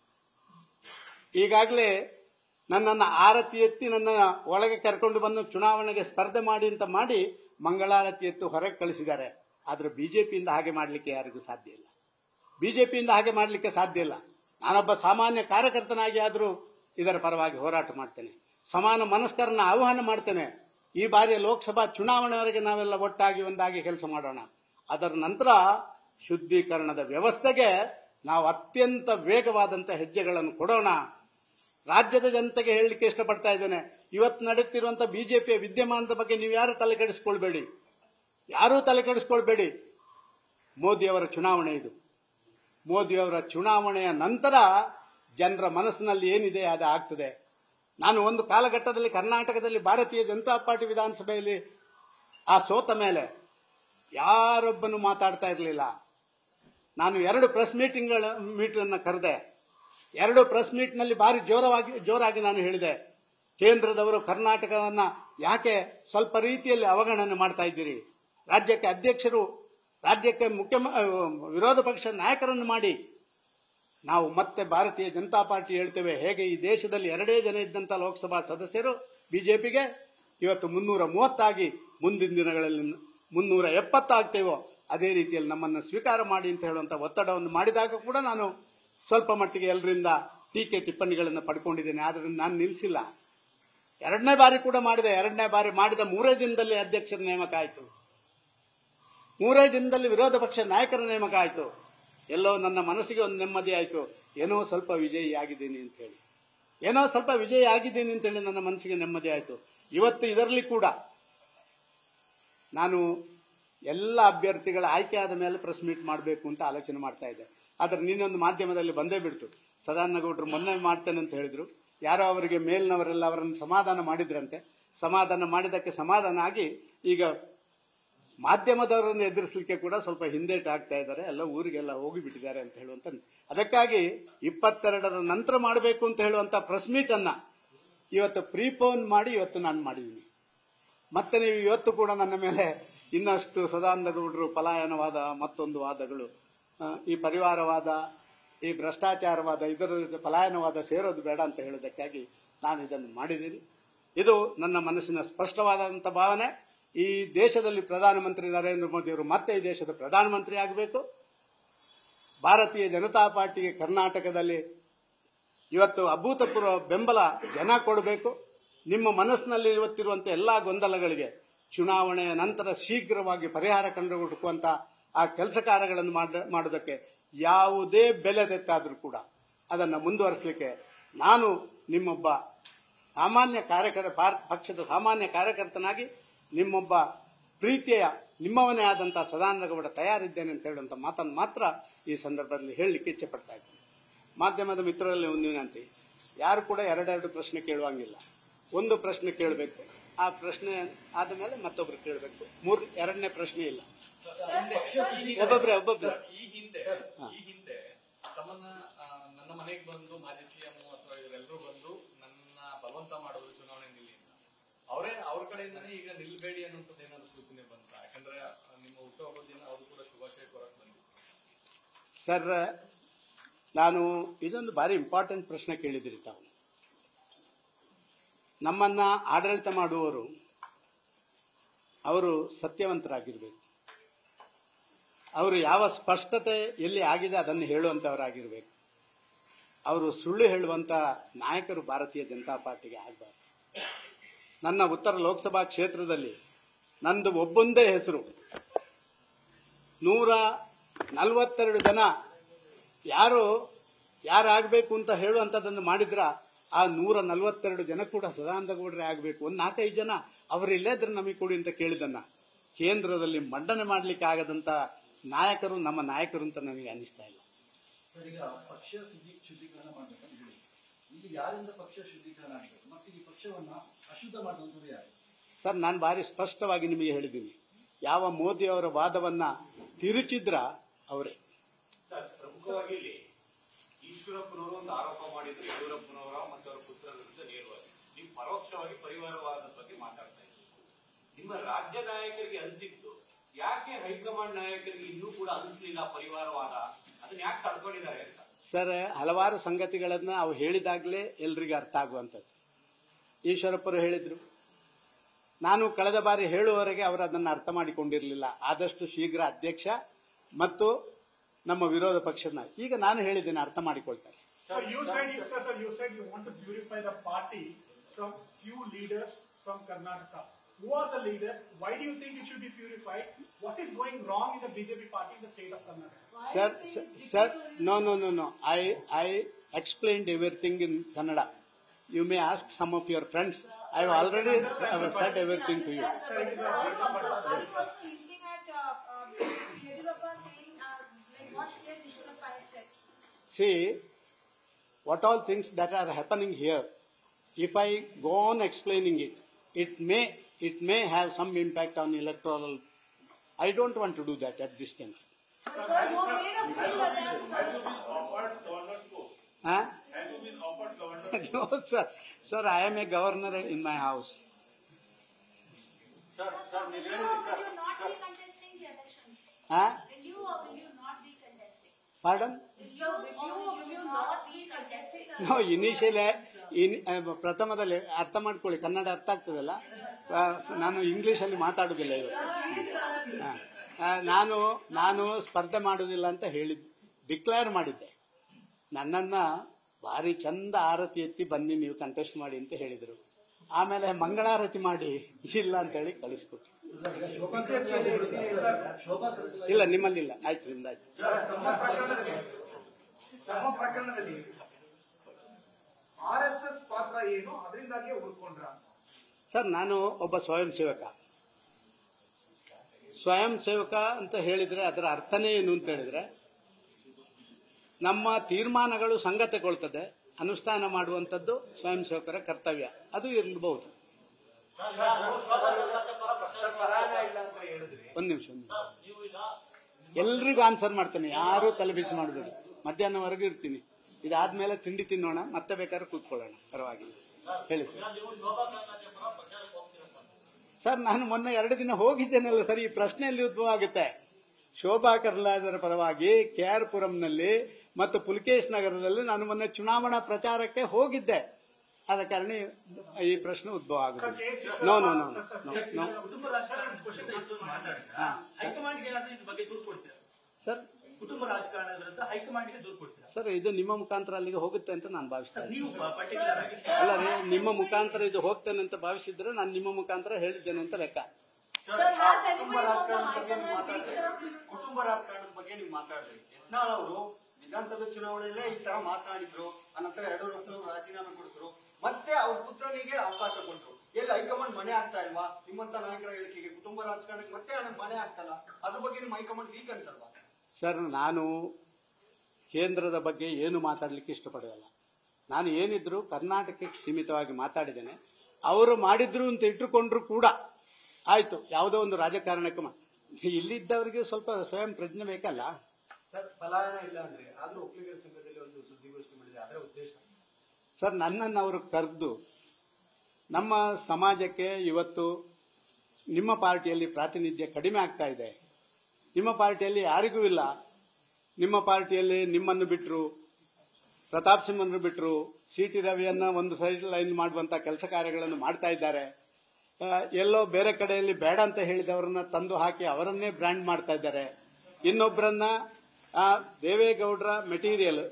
A: ಈಗಾಗಲೇ ನನ್ನನ್ನು ಆರತಿ ಎತ್ತಿ ನನ್ನ ಒಳಗೆ ಕರ್ಕೊಂಡು ಬಂದು ಚುನಾವಣೆಗೆ ಸ್ಪರ್ಧೆ ಮಾಡಿ ಅಂತ ಮಾಡಿ ಮಂಗಳಾರತಿ ಎತ್ತು ಹೊರಗೆ ಕಳಿಸಿದ್ದಾರೆ ಆದ್ರೆ ಬಿಜೆಪಿಯಿಂದ ಹಾಗೆ ಮಾಡಲಿಕ್ಕೆ ಯಾರಿಗೂ ಸಾಧ್ಯ ಇಲ್ಲ ಬಿಜೆಪಿಯಿಂದ ಹಾಗೆ ಮಾಡಲಿಕ್ಕೆ ಸಾಧ್ಯ ಇಲ್ಲ ನಾನೊಬ್ಬ ಸಾಮಾನ್ಯ ಕಾರ್ಯಕರ್ತನಾಗಿ ಆದರೂ ಇದರ ಪರವಾಗಿ ಹೋರಾಟ ಮಾಡ್ತೇನೆ ಸಮಾನ ಮನಸ್ಕರನ್ನ ಆಹ್ವಾನ ಮಾಡ್ತೇನೆ ಈ ಬಾರಿಯ ಲೋಕಸಭಾ ಚುನಾವಣೆವರೆಗೆ ನಾವೆಲ್ಲ ಒಟ್ಟಾಗಿ ಒಂದಾಗಿ ಕೆಲಸ ಮಾಡೋಣ ಅದರ ನಂತರ ಶುದ್ಧೀಕರಣದ ವ್ಯವಸ್ಥೆಗೆ ನಾವು ಅತ್ಯಂತ ವೇಗವಾದಂತ ಹೆಜ್ಜೆಗಳನ್ನು ಕೊಡೋಣ ರಾಜ್ಯದ ಜನತೆಗೆ ಹೇಳಲಿಕ್ಕೆ ಇಷ್ಟಪಡ್ತಾ ಇದ್ದೇನೆ ಇವತ್ತು ನಡೆಯುತ್ತಿರುವಂತಹ ಬಿಜೆಪಿಯ ವಿದ್ಯಮಾನದ ಬಗ್ಗೆ ನೀವು ಯಾರು ತಲೆ ಕೆಡಿಸ್ಕೊಳ್ಬೇಡಿ ಯಾರೂ ತಲೆ ಕೆಡಿಸ್ಕೊಳ್ಬೇಡಿ ಮೋದಿಯವರ ಚುನಾವಣೆ ಇದು ಮೋದಿಯವರ ಚುನಾವಣೆಯ ನಂತರ ಜನರ ಮನಸ್ಸಿನಲ್ಲಿ ಏನಿದೆ ಅದು ಆಗ್ತದೆ ನಾನು ಒಂದು ಕಾಲಘಟ್ಟದಲ್ಲಿ ಕರ್ನಾಟಕದಲ್ಲಿ ಭಾರತೀಯ ಜನತಾ ಪಾರ್ಟಿ ವಿಧಾನಸಭೆಯಲ್ಲಿ ಆ ಸೋತ ಮೇಲೆ ಯಾರೊಬ್ಬನು ಮಾತಾಡ್ತಾ ಇರಲಿಲ್ಲ ನಾನು ಎರಡು ಪ್ರೆಸ್ ಮೀಟಿಂಗ್ಗಳ ಮೀಟನ್ನು ಕರೆದೆ ಎರಡು ಪ್ರೆಸ್ ಮೀಟ್ನಲ್ಲಿ ಭಾರಿ ಜೋರವಾಗಿ ಜೋರಾಗಿ ನಾನು ಹೇಳಿದೆ ಕೇಂದ್ರದವರು ಕರ್ನಾಟಕವನ್ನ ಯಾಕೆ ಸ್ವಲ್ಪ ರೀತಿಯಲ್ಲಿ ಅವಗಣನೆ ಮಾಡ್ತಾ ಇದ್ದೀರಿ ರಾಜ್ಯಕ್ಕೆ ಅಧ್ಯಕ್ಷರು ರಾಜ್ಯಕ್ಕೆ ಮುಖ್ಯ ವಿರೋಧ ಪಕ್ಷ ನಾಯಕರನ್ನು ಮಾಡಿ ನಾವು ಮತ್ತೆ ಭಾರತೀಯ ಜನತಾ ಪಾರ್ಟಿ ಹೇಳ್ತೇವೆ ಹೇಗೆ ಈ ದೇಶದಲ್ಲಿ ಎರಡೇ ಜನ ಇದ್ದಂತ ಲೋಕಸಭಾ ಸದಸ್ಯರು ಬಿಜೆಪಿಗೆ ಇವತ್ತು ಮುನ್ನೂರ ಮೂವತ್ತಾಗಿ ಮುಂದಿನ ದಿನಗಳಲ್ಲಿ ಮುನ್ನೂರ ಎಪ್ಪತ್ತಾಗ್ತೇವೋ ಅದೇ ರೀತಿಯಲ್ಲಿ ನಮ್ಮನ್ನು ಸ್ವೀಕಾರ ಮಾಡಿ ಅಂತ ಹೇಳುವಂತ ಒತ್ತಡವನ್ನು ಮಾಡಿದಾಗ ಕೂಡ ನಾನು ಸ್ವಲ್ಪ ಮಟ್ಟಿಗೆ ಎಲ್ಲರಿಂದ ಟೀಕೆ ಟಿಪ್ಪಣಿಗಳನ್ನು ಪಡ್ಕೊಂಡಿದ್ದೇನೆ ಆದ್ರೆ ನಾನು ನಿಲ್ಲಿಸಿಲ್ಲ ಎರಡನೇ ಬಾರಿ ಕೂಡ ಮಾಡಿದೆ ಎರಡನೇ ಬಾರಿ ಮಾಡಿದ ಮೂರೇ ದಿನದಲ್ಲಿ ಅಧ್ಯಕ್ಷರ ನೇಮಕ ಆಯಿತು ಮೂರೇ ದಿನದಲ್ಲಿ ವಿರೋಧ ಪಕ್ಷ ನಾಯಕರ ನೇಮಕ ಆಯಿತು ಎಲ್ಲೋ ನನ್ನ ಮನಸ್ಸಿಗೆ ಒಂದು ನೆಮ್ಮದಿ ಆಯಿತು ಏನೋ ಸ್ವಲ್ಪ ವಿಜಯಿ ಆಗಿದ್ದೀನಿ ಅಂತ ಹೇಳಿ ಏನೋ ಸ್ವಲ್ಪ ವಿಜಯಿ ಆಗಿದ್ದೀನಿ ಅಂತ ಹೇಳಿ ನನ್ನ ಮನಸ್ಸಿಗೆ ನೆಮ್ಮದಿ ಆಯಿತು ಇವತ್ತು ಇದರಲ್ಲಿ ಕೂಡ ನಾನು ಎಲ್ಲ ಅಭ್ಯರ್ಥಿಗಳ ಆಯ್ಕೆ ಆದ ಮೇಲೆ ಪ್ರೆಸ್ ಮೀಟ್ ಮಾಡಬೇಕು ಅಂತ ಆಲೋಚನೆ ಮಾಡ್ತಾ ಇದ್ದೆ ಆದ್ರೆ ನಿನ್ನೊಂದು ಮಾಧ್ಯಮದಲ್ಲಿ ಬಂದೇ ಬಿಡ್ತು ಸದಾನಗೌಡರು ಮೊನ್ನೆ ಮಾಡ್ತೇನೆ ಅಂತ ಹೇಳಿದ್ರು ಯಾರೋ ಅವರಿಗೆ ಮೇಲ್ನವರೆಲ್ಲ ಅವರನ್ನು ಸಮಾಧಾನ ಮಾಡಿದ್ರಂತೆ ಸಮಾಧಾನ ಮಾಡಿದ್ದಕ್ಕೆ ಸಮಾಧಾನ ಆಗಿ ಈಗ ಮಾಧ್ಯಮದವರನ್ನು ಎದುರಿಸಲಿಕ್ಕೆ ಕೂಡ ಸ್ವಲ್ಪ ಹಿಂದೇಟು ಆಗ್ತಾ ಇದ್ದಾರೆ ಎಲ್ಲ ಊರಿಗೆಲ್ಲ ಹೋಗಿಬಿಟ್ಟಿದ್ದಾರೆ ಅಂತ ಹೇಳುವಂತ ಅದಕ್ಕಾಗಿ ಇಪ್ಪತ್ತೆರಡರ ನಂತರ ಮಾಡಬೇಕು ಅಂತ ಹೇಳುವಂತ ಪ್ರೆಸ್ ಮೀಟ್ ಅನ್ನ ಇವತ್ತು ಪ್ರೀಪೋನ್ ಮಾಡಿ ಇವತ್ತು ನಾನು ಮಾಡಿದ್ದೀನಿ ಮತ್ತೆ ನೀವು ಇವತ್ತು ಕೂಡ ನನ್ನ ಮೇಲೆ ಇನ್ನಷ್ಟು ಸದಾನಂದಗೌಡರು ಪಲಾಯನವಾದ ಮತ್ತೊಂದು ವಾದಗಳು ಆ, ಈ ಪರಿವಾರವಾದ ಈ ಭ್ರಷ್ಟಾಚಾರವಾದ ಇದರ ಜೊತೆ ಪಲಾಯನವಾದ ಸೇರೋದು ಬೇಡ ಅಂತ ಹೇಳೋದಕ್ಕಾಗಿ ನಾನು ಇದನ್ನು ಮಾಡಿದ್ದೀನಿ ಇದು ನನ್ನ ಮನಸ್ಸಿನ ಸ್ಪಷ್ಟವಾದಂಥ ಭಾವನೆ ಈ ದೇಶದಲ್ಲಿ ಪ್ರಧಾನಮಂತ್ರಿ ನರೇಂದ್ರ ಮೋದಿ ಅವರು ಮತ್ತೆ ಈ ದೇಶದ ಪ್ರಧಾನಮಂತ್ರಿ ಆಗಬೇಕು ಭಾರತೀಯ ಜನತಾ ಪಾರ್ಟಿಗೆ ಕರ್ನಾಟಕದಲ್ಲಿ ಇವತ್ತು ಅಭೂತಪೂರ್ವ ಬೆಂಬಲ ಜನ ಕೊಡಬೇಕು ನಿಮ್ಮ ಮನಸ್ಸಿನಲ್ಲಿ ಇವತ್ತಿರುವಂತಹ ಎಲ್ಲಾ ಗೊಂದಲಗಳಿಗೆ ಚುನಾವಣೆಯ ನಂತರ ಶೀಘ್ರವಾಗಿ ಪರಿಹಾರ ಕಂಡುಹುಡುಕುವಂತ ಆ ಕೆಲಸ ಕಾರ್ಯಗಳನ್ನು ಮಾಡ- ಮಾಡೋದಕ್ಕೆ ಯಾವುದೇ ಬೆಲೆ ತೆತ್ತಾದರೂ ಕೂಡ ಅದನ್ನು ಮುಂದುವರಿಸಲಿಕ್ಕೆ ನಾನು ನಿಮ್ಮೊಬ್ಬ ಸಾಮಾನ್ಯ ಕಾರ್ಯಕರ್ತ ಭಾರತ ಪಕ್ಷದ ಸಾಮಾನ್ಯ ಕಾರ್ಯಕರ್ತನಾಗಿ ನಿಮ್ಮೊಬ್ಬ ಪ್ರೀತಿಯ ನಿಮ್ಮವನೇ ಆದಂತಹ ಸದಾನಂದಗೌಡ ತಯಾರಿದ್ದೇನೆ ಅಂತ ಹೇಳುವಂತ ಮಾತನ್ನು ಮಾತ್ರ ಈ ಸಂದರ್ಭದಲ್ಲಿ ಹೇಳಲಿಕ್ಕೆ ಇಚ್ಛೆ ಪಡ್ತಾ ಇದ್ದೀನಿ ಮಾಧ್ಯಮದ ಮಿತ್ರರಲ್ಲಿ ಒಂದು ವಿನಂತಿ ಯಾರು ಕೂಡ ಎರಡೆರಡು ಪ್ರಶ್ನೆ ಕೇಳುವಂಗಿಲ್ಲ ಒಂದು ಪ್ರಶ್ನೆ ಕೇಳಬೇಕು ಆ ಪ್ರಶ್ನೆ ಆದ ಮೇಲೆ ಮತ್ತೊಬ್ರು ಕೇಳಬೇಕು ಮೂರ್ ಎರಡನೇ ಪ್ರಶ್ನೆ ಇಲ್ಲ ಒಬ್ಬೊಬ್ರೆ ಒಬ್ಬೊಬ್ರೆ
B: ಈ ಹಿಂದೆ ಈ ಹಿಂದೆ ತಮ್ಮನ್ನ ಆ, ನನ್ನ ಮನೆಗೆ ಬಂದು ಮಾಜಿ ಸಿಎಂ ಅಥವಾ ಇವರೆಲ್ಲರೂ ಬಂದು ನನ್ನ ಬಲವಂತ ಮಾಡೋದು ಚುನಾವಣೆ ನಿಲ್ಲಿ ಅಂತ ಅವರೇ ಅವ್ರ ಕಡೆಯಿಂದನೇ ಈಗ ನಿಲ್ಬೇಡಿ ಅನ್ನುವಂಥದ್ದು ಏನಾದ್ರು ಸೂಚನೆ ಬಂತ ಯಾಕಂದ್ರೆ ಆ, ನಿಮ್ಮ ಹುಟ್ಟುಹಬ್ಬದ ದಿನ ಅವರು ಕೂಡ ಶುಭಾಶಯ ಕೊರಕ್ ಬಂದಿದ್ರು
A: ಸರ್ ನಾನು ಇದೊಂದು ಭಾರಿ ಇಂಪಾರ್ಟೆಂಟ್ ಪ್ರಶ್ನೆ ಕೇಳಿದಿರಿ ತಾವು ನಮ್ಮನ್ನ ಆಡಳಿತ ಮಾಡುವವರು ಅವರು ಸತ್ಯವಂತರಾಗಿರ್ಬೇಕು ಅವರು ಯಾವ ಸ್ಪಷ್ಟತೆ ಎಲ್ಲಿ ಆಗಿದೆ ಅದನ್ನು ಹೇಳುವಂತವರಾಗಿರ್ಬೇಕು ಅವರು ಸುಳ್ಳು ಹೇಳುವಂತ ನಾಯಕರು ಭಾರತೀಯ ಜನತಾ ಪಾರ್ಟಿಗೆ ಆಗಬಾರ್ದು ನನ್ನ ಉತ್ತರ ಲೋಕಸಭಾ ಕ್ಷೇತ್ರದಲ್ಲಿ ನಂದು ಒಬ್ಬೊಂದೇ ಹೆಸರು ನೂರ ನಲವತ್ತೆರಡು ಜನ ಯಾರು ಯಾರಾಗಬೇಕು ಅಂತ ಹೇಳುವಂಥದ್ದನ್ನು ಮಾಡಿದ್ರ ಆ ನೂರ ನಲವತ್ತೆರಡು ಜನ ಕೂಡ ಸದಾನಂದ ಗೌಡ್ರೆ ಆಗಬೇಕು ಒಂದು ನಾಲ್ಕೈದು ಜನ ಅವರಿಲ್ಲೇ ಇದ್ರೆ ನಮಗೆ ಕೊಡಿ ಅಂತ ಕೇಳಿದನ್ನ ಕೇಂದ್ರದಲ್ಲಿ ಮಂಡನೆ ಮಾಡ್ಲಿಕ್ಕೆ ಆಗದಂತ ನಾಯಕರು ನಮ್ಮ ನಾಯಕರು ಅಂತ ನನಗೆ ಅನಿಸ್ತಾ ಇಲ್ಲ
C: ಸರ್ ಈಗ ಪಕ್ಷ ಶುದ್ಧಿ- ಶುದ್ಧೀಕರಣ ಮಾಡ್ಬೇಕಂತ ಹೇಳಿ ಇಲ್ಲಿ ಯಾರಿಂದ ಪಕ್ಷ ಶುದ್ಧೀಕರಣ ಆಗಬೇಕು ಮತ್ತೆ ಈ ಪಕ್ಷವನ್ನ ಅಶುದ್ಧ ಮಾಡುವಂಥದ್ದು ಯಾರು
A: ಸರ್ ನಾನು ಭಾರಿ ಸ್ಪಷ್ಟವಾಗಿ ನಿಮಗೆ ಹೇಳಿದ್ದೀನಿ ಯಾವ ಮೋದಿ ಅವರ ವಾದವನ್ನ ತಿರುಚಿದ್ರ ಅವರೇ
D: ಸರ್ ಪ್ರಮುಖವಾಗಿ ಇಲ್ಲಿ ಈಶ್ವರಪ್ಪನವರು ಒಂದು ಆರೋಪ ಮಾಡಿದ್ರು ಯಡಿಯೂರಪ್ಪನವರ ಮತ್ತು ಅವರ ಪುತ್ರರ ವಿರುದ್ಧ ನೇರವಾಗಿ ನೀವು ಪರೋಕ್ಷವಾಗಿ ಪರಿವಾರವಾದದ ಬಗ್ಗೆ ಮಾತಾಡ್ತಾ ಇದ್ದೀರಿ ನಿಮ್ಮ ರಾಜ್ಯ ನಾಯಕರಿಗೆ ಅನಿಸಿತ್ತು ಯಾಕೆ ಹೈಕಮಾಂಡ್ ನಾಯಕರಿಗೆ ಇನ್ನೂ ಕೂಡ ಅನಿಸ್ಲಿಲ್ಲ ಪರಿವಾರವಾದ ಅದನ್ನ ಯಾಕೆ ತಡ್ಕೊಂಡಿದ್ದಾರೆ ಅಂತ
A: ಸರ್ ಹಲವಾರು ಸಂಗತಿಗಳನ್ನ ಅವು ಹೇಳಿದಾಗಲೇ ಎಲ್ರಿಗೂ ಅರ್ಥ ಆಗುವಂಥದ್ದು ಈಶ್ವರಪ್ಪರು ಹೇಳಿದ್ರು ನಾನು ಕಳೆದ ಬಾರಿ ಹೇಳುವವರೆಗೆ ಅವರು ಅದನ್ನು ಅರ್ಥ ಮಾಡಿಕೊಂಡಿರಲಿಲ್ಲ ಆದಷ್ಟು ಶೀಘ್ರ ಅಧ್ಯಕ್ಷ ಮತ್ತು ನಮ್ಮ ವಿರೋಧ ಪಕ್ಷದ ನಾಯಕ. ಈಗ ನಾನು ಹೇಳಿದ್ದೇನೆ ಅರ್ಥ ಮಾಡಿಕೊಳ್ತಾರೆ
E: So you said, you sir, sir, you said you want to purify the party from few leaders from Karnataka. Who are the leaders? Why do you think it should be purified? What is going wrong in the BJP party in the state of Karnataka?
A: Sir, sir, sir, no, no, no, no. I, I explained everything in Kannada. You may ask some of your friends. I have already uh, said everything to you.
F: Sir, it is also hinting at uh, uh, Yediyurappa saying uh, like what yes Yediyurappa had said.
A: See, what all things that are happening here, if I go on explaining it, it may, it may have some impact on electoral. I don't want to do that at this time.
F: Sir, you made a bill that
A: Huh? no, sir. Sir, I am a governor in my house.
F: Sir, will you, will you not be contesting the elections?
A: Huh?
F: Will you or will you not be contesting?
A: Pardon?
F: Will you, will you, will you not be contesting the
A: no initially in ಪ್ರಥಮದಲ್ಲಿ ಅರ್ಥ ಮಾಡ್ಕೊಳ್ಳಿ ಕನ್ನಡ ಅರ್ಥ ಆಗ್ತದಲ್ಲ ಆ, ನಾನು ಇಂಗ್ಲಿಷಲ್ಲಿ ಮಾತಾಡುವುದಿಲ್ಲ ಇವತ್ತು ಆ, ಆ, ನಾನು ನಾನು ಸ್ಪರ್ಧೆ ಮಾಡುವುದಿಲ್ಲ ಅಂತ ಹೇಳಿ ಡಿಕ್ಲೇರ್ ಮಾಡಿದ್ದೆ ನನ್ನನ್ನ ಭಾರಿ ಚಂದ ಆರತಿ ಎತ್ತಿ ಬನ್ನಿ ನೀವು ಕಂಟೆಸ್ಟ್ ಮಾಡಿ ಅಂತ ಹೇಳಿದರು ಆಮೇಲೆ ಮಂಗಳಾರತಿ ಮಾಡಿ ಇಲ್ಲ ಅಂತ ಹೇಳಿ ಕಳಿಸ್ಕೊಟ್ರು
C: ಶೋಭಾ ಶೋಭಾ ಕರಂದ್ಲಾಜೆ
A: ಇಲ್ಲ ನಿಮ್ಮಲ್ಲಿಲ್ಲ ಆಯ್ತು ನಿಮ್ದಾಯ್ತು
G: ನಮ್ಮ ಪ್ರಕರಣದಲ್ಲಿ ಆರ್ ಎಸ್ ಎಸ್ ಪಾತ್ರ ಏನು ಅದರಿಂದಾಗಿ ಉಳ್ಕೊಂಡ್ರ
A: ಸರ್ ನಾನು ಒಬ್ಬ ಸ್ವಯಂ ಸೇವಕ ಸ್ವಯಂ ಸೇವಕ ಅಂತ ಹೇಳಿದ್ರೆ ಅದರ ಅರ್ಥನೇ ಏನು ಅಂತ ಹೇಳಿದ್ರೆ ನಮ್ಮ ತೀರ್ಮಾನಗಳು ಸಂಗತಿಗೊಳ್ತದೆ ಅನುಷ್ಠಾನ ಮಾಡುವಂಥದ್ದು ಸ್ವಯಂ ಸೇವಕರ ಕರ್ತವ್ಯ ಅದು ಇರಬಹುದು ಒಂದು ನಿಮಿಷ ಒಂದು ನಿಮಿಷ. ಎಲ್ರಿಗೂ ಆನ್ಸರ್ ಮಾಡ್ತೇನೆ ಯಾರು ತಲೆಬಿಸಿ ಮಾಡಬೇಡಿ ಮಧ್ಯಾಹ್ನವರೆಗೂ ಇರ್ತೀನಿ ಇದಾದ್ಮೇಲೆ ತಿಂಡಿ ತಿನ್ನೋಣ ಮತ್ತೆ ಬೇಕಾದ್ರೆ ಕೂತ್ಕೊಳ್ಳೋಣ ಪರವಾಗಿಲ್ಲ ಹೇಳಿ ಸರ್ ನಾನು ಮೊನ್ನೆ ಎರಡು ದಿನ ಹೋಗಿದ್ದೇನಲ್ಲ ಸರ್ ಈ ಪ್ರಶ್ನೆಯಲ್ಲಿ ಉದ್ಭವ ಆಗುತ್ತೆ ಶೋಭಾ ಕರ್ಲಾದರ ಪರವಾಗಿ ಕೆ ಆರ್ ಪುರಂನಲ್ಲಿ ಮತ್ತು ಪುಲ್ಕೇಶ್ ನಗರದಲ್ಲಿ ನಾನು ಮೊನ್ನೆ ಚುನಾವಣಾ ಪ್ರಚಾರಕ್ಕೆ ಹೋಗಿದ್ದೆ ಆದ ಕಾರಣ ಈ- ಈ ಪ್ರಶ್ನೆ ಉದ್ಭವ ಆಗುದಿಲ್ಲ no no no no no
H: ಕುಟುಂಬ ರಾಜಕಾರಣ ಕ್ವಶನ್ ಮಾತಾಡ್ತೀರಾ ಹೈಕಮಾಂಡ್ಗೆ ಏನಾದ್ರೂ ಇದ್ರ ಬಗ್ಗೆ ದೂರು ಕೊಡ್ತೀರಾ
A: ಸರ್
H: ಕುಟುಂಬ ರಾಜಕಾರಣದ ವಿರುದ್ಧ ಹೈಕಮಾಂಡ್ಗೆ ದೂರು ಕೊಡ್ತೀರಾ
A: ಸರ್ ಇದು ನಿಮ್ಮ ಮುಖಾಂತರ ಅಲ್ಲಿಗೆ ಹೋಗುತ್ತೆ ಅಂತ ನಾನು ಭಾವಿಸ್ತೇನೆ
H: ನೀವು ಪರ್ಟಿಕ್ಯುಲರ್ ಆಗಿ
A: ಅಲ್ಲ ರೀ ನಿಮ್ಮ ಮುಖಾಂತರ ಇದು ಹೋಗ್ತೇನೆ ಅಂತ ಭಾವಿಸಿದ್ರೆ ನಾನು ನಿಮ್ಮ ಮುಖಾಂತರ ಹೇಳಿದ್ದೇನೆ ಅಂತ ಲೆಕ್ಕ
F: Sir, has
C: ಕುಟುಂಬ
F: anybody from the
C: ರಾಜಕಾರಣದ ಬಗ್ಗೆ ನೀವು
F: high command reached out to
C: ಮಾತಾಡ್ತೀರಿ
F: you?
C: ಕುಟುಂಬ ರಾಜಕಾರಣದ ಬಗ್ಗೆ ನೀವು ಮಾತಾಡ್ರಿ ಯತ್ನಾಳ್ ಅವರು ವಿಧಾನಸಭೆ ಚುನಾವಣೆಯಲ್ಲೇ ಈ ತರ ಮಾತನಾಡಿದ್ರು ಅನಂತರ ಯಡಿಯೂರಪ್ಪನವರು ರಾಜೀನಾಮೆ ಕೊಡಿದ್ರು ಮತ್ತೆ ಅವ್ರ ಪುತ್ರನಿಗೆ ಅವಕಾಶ ಕೊಟ್ರು ಎಲ್ಲಿ ಹೈಕಮಾಂಡ್ ಮನೆ ಆಗ್ತಾ ಇಲ್ವಾ ನಿಮ್ಮಂತ ನಾಯಕರ ಹೇಳಿಕೆಗೆ ಕುಟುಂಬ ರಾಜಕಾರಣಕ್ಕೆ ಮತ್ತೆ ಹಣ ಮನೆ ಆಗ್ತಲ್ಲ ಅದ್ರ ಬಗ್ಗೆ ನಿಮ್ಮ ಹೈಕಮಾಂಡ್ ವೀಕ್ ಅಂತಲ್ವಾ
A: ಸರ್ ನಾನು ಕೇಂದ್ರದ ಬಗ್ಗೆ ಏನು ಮಾತಾಡಲಿಕ್ಕೆ ಇಷ್ಟಪಡೋಲ್ಲ ನಾನು ಏನಿದ್ರು ಕರ್ನಾಟಕಕ್ಕೆ ಸೀಮಿತವಾಗಿ ಮಾತಾಡಿದ್ದೇನೆ ಅವರು ಮಾಡಿದ್ರು ಅಂತ ಇಟ್ಟುಕೊಂಡ್ರು ಕೂಡ ಆಯ್ತು ಯಾವುದೋ ಒಂದು ರಾಜಕಾರಣಕ್ಕೆ ಮಾ- ಇಲ್ಲಿದ್ದವರಿಗೆ ಸ್ವಲ್ಪ ಸ್ವಯಂ ಪ್ರಜ್ಞೆ ಬೇಕಲ್ಲ
C: ಸರ್ ಪಲಾಯನ ಇಲ್ಲ ಅಂದ್ರೆ ಆದ್ರೂ ಒಕ್ಕಲಿಗರ ಸಂಘದಲ್ಲಿ ಒಂದು ಸುದ್ದಿಗೋಷ್ಠಿ ಮಾಡಿದೆ ಅದರ ಉದ್ದೇಶ
A: ಸರ್ ನನ್ನನ್ನು ಅವರು ಕರೆದು ನಮ್ಮ ಸಮಾಜಕ್ಕೆ ಇವತ್ತು ನಿಮ್ಮ ಪಾರ್ಟಿಯಲ್ಲಿ ಪ್ರಾತಿನಿಧ್ಯ ಕಡಿಮೆ ಆಗ್ತಾ ಇದೆ ನಿಮ್ಮ ಪಾರ್ಟಿಯಲ್ಲಿ ಯಾರಿಗೂ ಇಲ್ಲ ನಿಮ್ಮ ಪಾರ್ಟಿಯಲ್ಲಿ ನಿಮ್ಮನ್ನು ಬಿಟ್ಟರು ಪ್ರತಾಪ್ ಸಿಂಹನ್ನು ಬಿಟ್ಟರು ಸಿ ಟಿ ರವಿಯನ್ನ ಒಂದು ಸೈಡ್ ಲೈನ್ ಮಾಡುವಂತ ಕೆಲಸ ಕಾರ್ಯಗಳನ್ನು ಮಾಡ್ತಾ ಇದ್ದಾರೆ ಆ, ಎಲ್ಲೋ ಬೇರೆ ಕಡೆಯಲ್ಲಿ ಬೇಡ ಅಂತ ಹೇಳಿದವರನ್ನ ತಂದು ಹಾಕಿ ಅವರನ್ನೇ ಬ್ರ್ಯಾಂಡ್ ಮಾಡ್ತಾ ಇದ್ದಾರೆ ಇನ್ನೊಬ್ಬರನ್ನ ಆ, ದೇವೇಗೌಡರ ಮೆಟೀರಿಯಲ್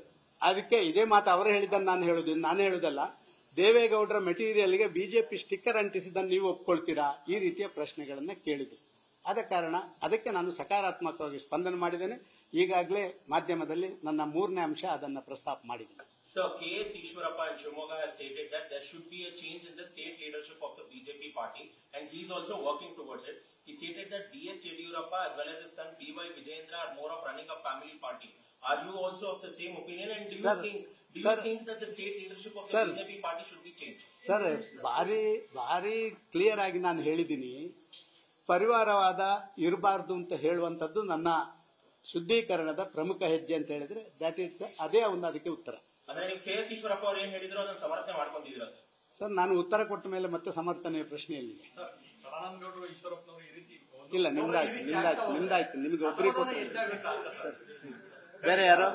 A: ಅದಕ್ಕೆ ಇದೇ ಮಾತು ಅವರು ಹೇಳಿದ್ದನ್ನು ನಾನು ಹೇಳುದು ನಾನು ಹೇಳುದಲ್ಲ ದೇವೇಗೌಡರ ಮೆಟೀರಿಯಲ್ಗೆ ಬಿಜೆಪಿ ಸ್ಟಿಕ್ಕರ್ ಅಂಟಿಸಿದ್ದನ್ನು ನೀವು ಒಪ್ಕೊಳ್ತೀರಾ ಈ ರೀತಿಯ ಪ್ರಶ್ನೆಗಳನ್ನ ಕೇಳಿದೆ ಆದ ಕಾರಣ ಅದಕ್ಕೆ ನಾನು ಸಕಾರಾತ್ಮಕವಾಗಿ ಸ್ಪಂದನೆ ಮಾಡಿದ್ದೇನೆ ಈಗಾಗಲೇ ಮಾಧ್ಯಮದಲ್ಲಿ ನನ್ನ ಮೂರನೇ ಅಂಶ ಅದನ್ನು ಪ್ರಸ್ತಾಪ ಮಾಡಿದ್ದೀನಿ
I: Sir, K.S. Ishwarappa in Shimoga has stated that there should be a change in the state leadership of the BJP party and he is also working towards it. He stated that D.S. Yediyurappa as well as his son B.Y. Vijayendra are more of running a family party. Are you also of the same opinion and do you
A: Sir,
I: think do you
A: sir.
I: think that the state leadership of the
A: Sir.
I: BJP party should be changed?
A: Sir ಭಾರಿ ಭಾರಿ clear ಆಗಿ ನಾನು ಹೇಳಿದ್ದೀನಿ ಪರಿವಾರವಾದ ಇರಬಾರ್ದು ಅಂತ ಹೇಳುವಂಥದ್ದು ನನ್ನ ಶುದ್ಧೀಕರಣದ ಪ್ರಮುಖ ಹೆಜ್ಜೆ ಅಂತ ಹೇಳಿದ್ರೆ ದಟ್ ಇಟ್ಸ್ ಅದೇ ಒಂದು ಅದಕ್ಕೆ ಉತ್ತರ
I: ಅಂದ್ರೆ ನೀವು ಕೆ ಎಸ್ ಈಶ್ವರಪ್ಪ ಅವ್ರು ಏನ್ ಹೇಳಿದ್ರು ಅದನ್ನ ಸಮರ್ಥನೆ ಮಾಡ್ಕೊಂಡಿದ್ದೀರಾ ಸರ್
A: ಸರ್ ನಾನು ಉತ್ತರ ಕೊಟ್ಟ ಮೇಲೆ ಮತ್ತೆ ಸಮರ್ಥನೆಯ ಪ್ರಶ್ನೆ ಎಲ್ಲಿದೆ
B: ಸರ್ ಸದಾನಂದ ಗೌಡರು ಈಶ್ವರಪ್ಪನವರು ಈ ರೀತಿ ಒಂದು-
A: ಇಲ್ಲ ನಿಮ್ದಾಯ್ತು ನಿಮ್ದಾಯ್ತು ನಿಮ್ದಾಯ್ತು ನಿಮ್ಗೆ ಒಬ್ಬರಿಗೆ
B: ಅಸಮಾಧಾನ
A: ಕೊಟ್ಟರೆ
B: ಹೆಚ್ಚಾಗುತ್ತಾ ಅಂತ ಸರ್.
A: ಬೇರೆ ಯಾರು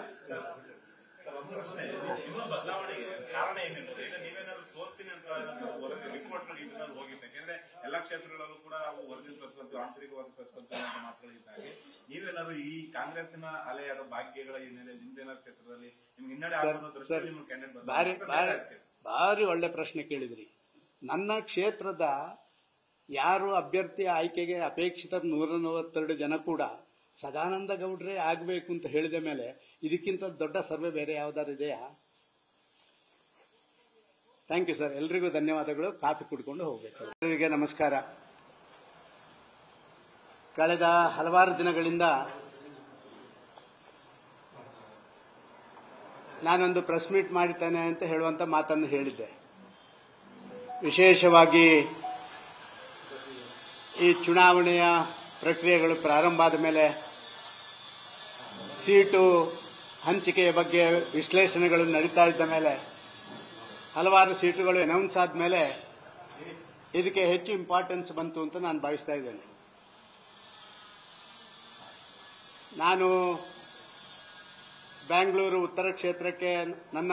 D: ನಿಮ್ಮ ಬದಲಾವಣೆಗೆ ಕಾರಣ ಏನಿರ್ತದೆ ಈಗ ನೀವೇನಾದ್ರು ಸೋಲ್ತೀನಿ ಅಂತ ಏನಾದ್ರು ವರದಿ ರಿಪೋರ್ಟ್ ಇದರಲ್ಲಿ ಹೋಗಿತ್ತು ಯಾಕೆಂದ್ರೆ ಎಲ್ಲಾ ಕ್ಷೇತ್ರಗಳಲ್ಲೂ ಕೂಡ ಅವು ವರದಿ ತಕ್ಕಂತ ಆಂತರಿಕವಾಗಿ ತಕ್ಕಂತ ಅಂತ ಮಾತುಗಳಿದ್ದಾಗೆ ನೀವೇನಾದ್ರು ಈ ಕಾಂಗ್ರೆಸ್ಸಿನ ಅಲೆಯಾದ ಭಾಗ್ಯಗಳ ಹಿನ್ನೆಲೆ ನಿಮ್ದೇನಾದ್ರು ಕ್ಷೇತ್ರದಲ್ಲಿ ನಿಮ್ಗೆ ಹಿನ್ನಡೆ ಆಗೋ
A: ಸರ್
D: ದೃಷ್ಟಿಯಲ್ಲಿ ನಿಮ್ಮ ಕ್ಯಾಂಡಿಡೇಟ್
A: ಭಾರಿ ಭಾರಿ ಭಾರಿ ಒಳ್ಳೆ ಪ್ರಶ್ನೆ ಕೇಳಿದ್ರಿ ನನ್ನ ಕ್ಷೇತ್ರದ ಯಾರು ಅಭ್ಯರ್ಥಿ ಆಯ್ಕೆಗೆ ಅಪೇಕ್ಷಿತ ನೂರ ನಲವತ್ತೆರಡು ಜನ ಕೂಡ ಸದಾನಂದ ಗೌಡ್ರೆ ಆಗಬೇಕು ಅಂತ ಹೇಳಿದ ಮೇಲೆ ಇದಕ್ಕಿಂತ ದೊಡ್ಡ ಸರ್ವೆ ಬೇರೆ ಯಾವ್ದಾದ್ರು ಇದೆಯಾ ಥ್ಯಾಂಕ್ ಯು ಸರ್ ಎಲ್ರಿಗೂ ಧನ್ಯವಾದಗಳು ಕಾಫಿ ಕುಡ್ಕೊಂಡು ಹೋಗ್ಬೇಕು ಎಲ್ಲರಿಗೆ ನಮಸ್ಕಾರ ಕಳೆದ ಹಲವಾರು ದಿನಗಳಿಂದ ನಾನೊಂದು ಪ್ರೆಸ್ ಮೀಟ್ ಮಾಡಿದ್ದೇನೆ ಅಂತ ಹೇಳುವಂತ ಮಾತನ್ನು ಹೇಳಿದ್ದೆ ವಿಶೇಷವಾಗಿ ಈ ಚುನಾವಣೆಯ ಪ್ರಕ್ರಿಯೆಗಳು ಪ್ರಾರಂಭ ಆದ ಮೇಲೆ ಸೀಟು ಹಂಚಿಕೆಯ ಬಗ್ಗೆ ವಿಶ್ಲೇಷಣೆಗಳು ನಡೀತಾ ಇದ್ದ ಮೇಲೆ ಹಲವಾರು ಸೀಟುಗಳು ಅನೌನ್ಸ್ ಆದಮೇಲೆ ಇದಕ್ಕೆ ಹೆಚ್ಚು ಇಂಪಾರ್ಟೆನ್ಸ್ ಬಂತು ಅಂತ ನಾನು ಭಾವಿಸ್ತಾ ಇದ್ದೇನೆ ನಾನು ಬ್ಯಾಂಗ್ಳೂರು ಉತ್ತರ ಕ್ಷೇತ್ರಕ್ಕೆ ನನ್ನ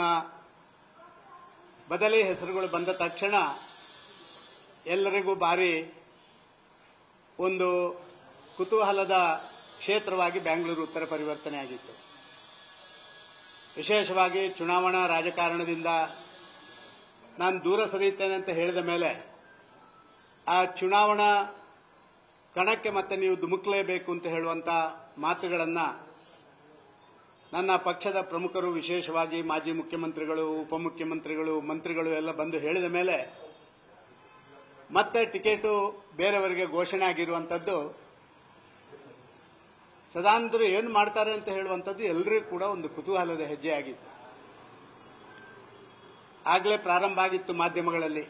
A: ಬದಲಿ ಹೆಸರುಗಳು ಬಂದ ತಕ್ಷಣ ಎಲ್ಲರಿಗೂ ಭಾರಿ ಒಂದು ಕುತೂಹಲದ ಕ್ಷೇತ್ರವಾಗಿ ಬ್ಯಾಂಗ್ಳೂರು ಉತ್ತರ ಪರಿವರ್ತನೆ ಆಗಿತ್ತು ವಿಶೇಷವಾಗಿ ಚುನಾವಣಾ ರಾಜಕಾರಣದಿಂದ ನಾನು ದೂರ ಸರಿಯುತ್ತೇನೆ ಅಂತ ಹೇಳಿದ ಮೇಲೆ ಆ ಚುನಾವಣಾ ಕಣಕ್ಕೆ ಮತ್ತೆ ನೀವು ಧುಮುಕ್ಲೇಬೇಕು ಅಂತ ಹೇಳುವಂತ ಮಾತುಗಳನ್ನ ನನ್ನ ಪಕ್ಷದ ಪ್ರಮುಖರು ವಿಶೇಷವಾಗಿ ಮಾಜಿ ಮುಖ್ಯಮಂತ್ರಿಗಳು ಉಪಮುಖ್ಯಮಂತ್ರಿಗಳು ಮಂತ್ರಿಗಳು ಎಲ್ಲ ಬಂದು ಹೇಳಿದ ಮೇಲೆ ಮತ್ತೆ ಟಿಕೆಟು ಬೇರೆಯವರಿಗೆ ಘೋಷಣೆ ಆಗಿರುವಂತದ್ದು ಸದಾನಂದರು ಏನು ಮಾಡ್ತಾರೆ ಅಂತ ಹೇಳುವಂಥದ್ದು ಎಲ್ಲರಿಗೂ ಕೂಡ ಒಂದು ಕುತೂಹಲದ ಹೆಜ್ಜೆ ಆಗಿತ್ತು ಆಗಲೇ ಪ್ರಾರಂಭ ಆಗಿತ್ತು ಮಾಧ್ಯಮಗಳಲ್ಲಿ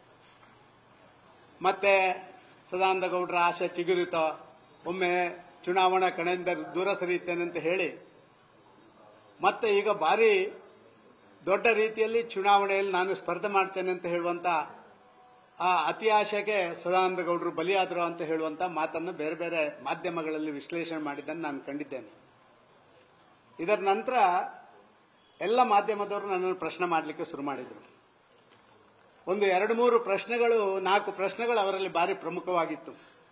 A: ಮತ್ತೆ ಸದಾನಂದ ಗೌಡರ ಆಶೆ ಚಿಗುರಿತ ಒಮ್ಮೆ ಚುನಾವಣಾ ಕಣದಿಂದ ದೂರ ಸರಿಯುತ್ತೇನೆ ಅಂತ ಹೇಳಿ ಮತ್ತೆ ಈಗ ಭಾರಿ ದೊಡ್ಡ ರೀತಿಯಲ್ಲಿ ಚುನಾವಣೆಯಲ್ಲಿ ನಾನು ಸ್ಪರ್ಧೆ ಮಾಡ್ತೇನೆ ಅಂತ ಹೇಳುವಂತ ಆ ಅತಿ ಆಶೆಗೆ ಸದಾನಂದ ಗೌಡರು ಬಲಿಯಾದರು ಅಂತ ಹೇಳುವಂತ ಮಾತನ್ನು ಬೇರೆ ಬೇರೆ ಮಾಧ್ಯಮಗಳಲ್ಲಿ ವಿಶ್ಲೇಷಣೆ ಮಾಡಿದ್ದನ್ನು ನಾನು ಕಂಡಿದ್ದೇನೆ ಇದರ ನಂತರ ಎಲ್ಲ ಮಾಧ್ಯಮದವರು ನನ್ನನ್ನು ಪ್ರಶ್ನೆ ಮಾಡಲಿಕ್ಕೆ ಶುರು ಮಾಡಿದರು ಒಂದು ಎರಡು ಮೂರು ಪ್ರಶ್ನೆಗಳು ನಾಲ್ಕು ಪ್ರಶ್ನೆಗಳು ಅವರಲ್ಲಿ ಭಾರಿ ಪ್ರಮುಖವಾಗಿತ್ತು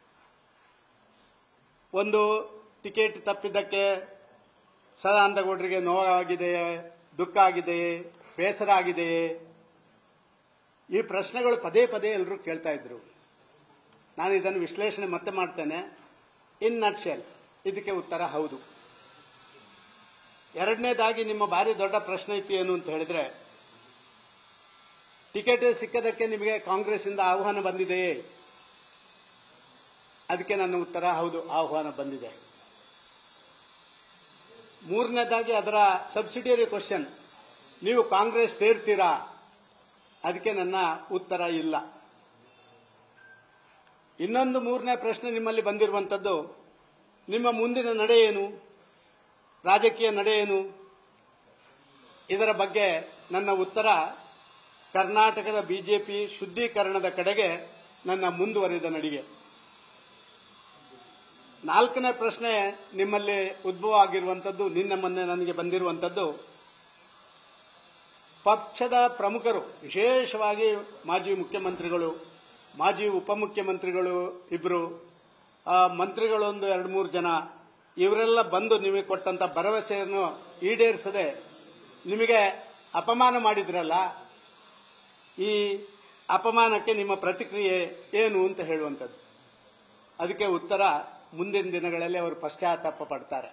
A: ಒಂದು ಟಿಕೆಟ್ ತಪ್ಪಿದ್ದಕ್ಕೆ ಸದಾನಂದ ಗೌಡರಿಗೆ ನೋವಾಗಿದೆಯೇ ದುಃಖ ಆಗಿದೆಯೇ ಬೇಸರ ಆಗಿದೆಯೇ ಈ ಪ್ರಶ್ನೆಗಳು ಪದೇ ಪದೇ ಎಲ್ಲರೂ ಕೇಳ್ತಾ ಇದ್ರು ನಾನು ಇದನ್ನು ವಿಶ್ಲೇಷಣೆ ಮತ್ತೆ ಮಾಡ್ತೇನೆ ಇನ್ ನಟ್ಶೆಲ್ ಇದಕ್ಕೆ ಉತ್ತರ ಹೌದು ಎರಡನೇದಾಗಿ ನಿಮ್ಮ ಭಾರಿ ದೊಡ್ಡ ಪ್ರಶ್ನೆ ಇತ್ತು ಏನು ಅಂತ ಹೇಳಿದ್ರೆ ಟಿಕೆಟ್ ಸಿಕ್ಕದಕ್ಕೆ ನಿಮಗೆ ಕಾಂಗ್ರೆಸ್ಸಿಂದ ಆಹ್ವಾನ ಬಂದಿದೆಯೇ ಅದಕ್ಕೆ ನನ್ನ ಉತ್ತರ ಹೌದು ಆಹ್ವಾನ ಬಂದಿದೆ ಮೂರನೇದಾಗಿ ಅದರ ಸಬ್ಸಿಡಿಯರಿ ಕ್ವಶನ್ ನೀವು ಕಾಂಗ್ರೆಸ್ ಸೇರ್ತೀರಾ ಅದಕ್ಕೆ ನನ್ನ ಉತ್ತರ ಇಲ್ಲ ಇನ್ನೊಂದು ಮೂರನೇ ಪ್ರಶ್ನೆ ನಿಮ್ಮಲ್ಲಿ ಬಂದಿರುವಂತದ್ದು ನಿಮ್ಮ ಮುಂದಿನ ನಡೆ ಏನು ರಾಜಕೀಯ ನಡೆ ಏನು ಇದರ ಬಗ್ಗೆ ನನ್ನ ಉತ್ತರ ಕರ್ನಾಟಕದ ಬಿಜೆಪಿ ಶುದ್ಧೀಕರಣದ ಕಡೆಗೆ ನನ್ನ ಮುಂದುವರಿದ ನಡಿಗೆ ನಾಲ್ಕನೇ ಪ್ರಶ್ನೆ ನಿಮ್ಮಲ್ಲಿ ಉದ್ಭವ ಆಗಿರುವಂತದ್ದು ನಿನ್ನೆ ಮೊನ್ನೆ ನನಗೆ ಬಂದಿರುವಂತದ್ದು ಪಕ್ಷದ ಪ್ರಮುಖರು ವಿಶೇಷವಾಗಿ ಮಾಜಿ ಮುಖ್ಯಮಂತ್ರಿಗಳು ಮಾಜಿ ಉಪಮುಖ್ಯಮಂತ್ರಿಗಳು ಇಬ್ರು ಆ, ಮಂತ್ರಿಗಳೊಂದು ಎರಡು ಮೂರು ಜನ ಇವರೆಲ್ಲ ಬಂದು ನಿಮಗೆ ಕೊಟ್ಟಂತ ಭರವಸೆಯನ್ನು ಈಡೇರಿಸದೆ ನಿಮಗೆ ಅಪಮಾನ ಮಾಡಿದ್ರಲ್ಲ ಈ ಅಪಮಾನಕ್ಕೆ ನಿಮ್ಮ ಪ್ರತಿಕ್ರಿಯೆ ಏನು ಅಂತ ಹೇಳುವಂಥದ್ದು ಅದಕ್ಕೆ ಉತ್ತರ ಮುಂದಿನ ದಿನಗಳಲ್ಲಿ ಅವರು ಪಶ್ಚಾತ್ತಾಪ ಪಡ್ತಾರೆ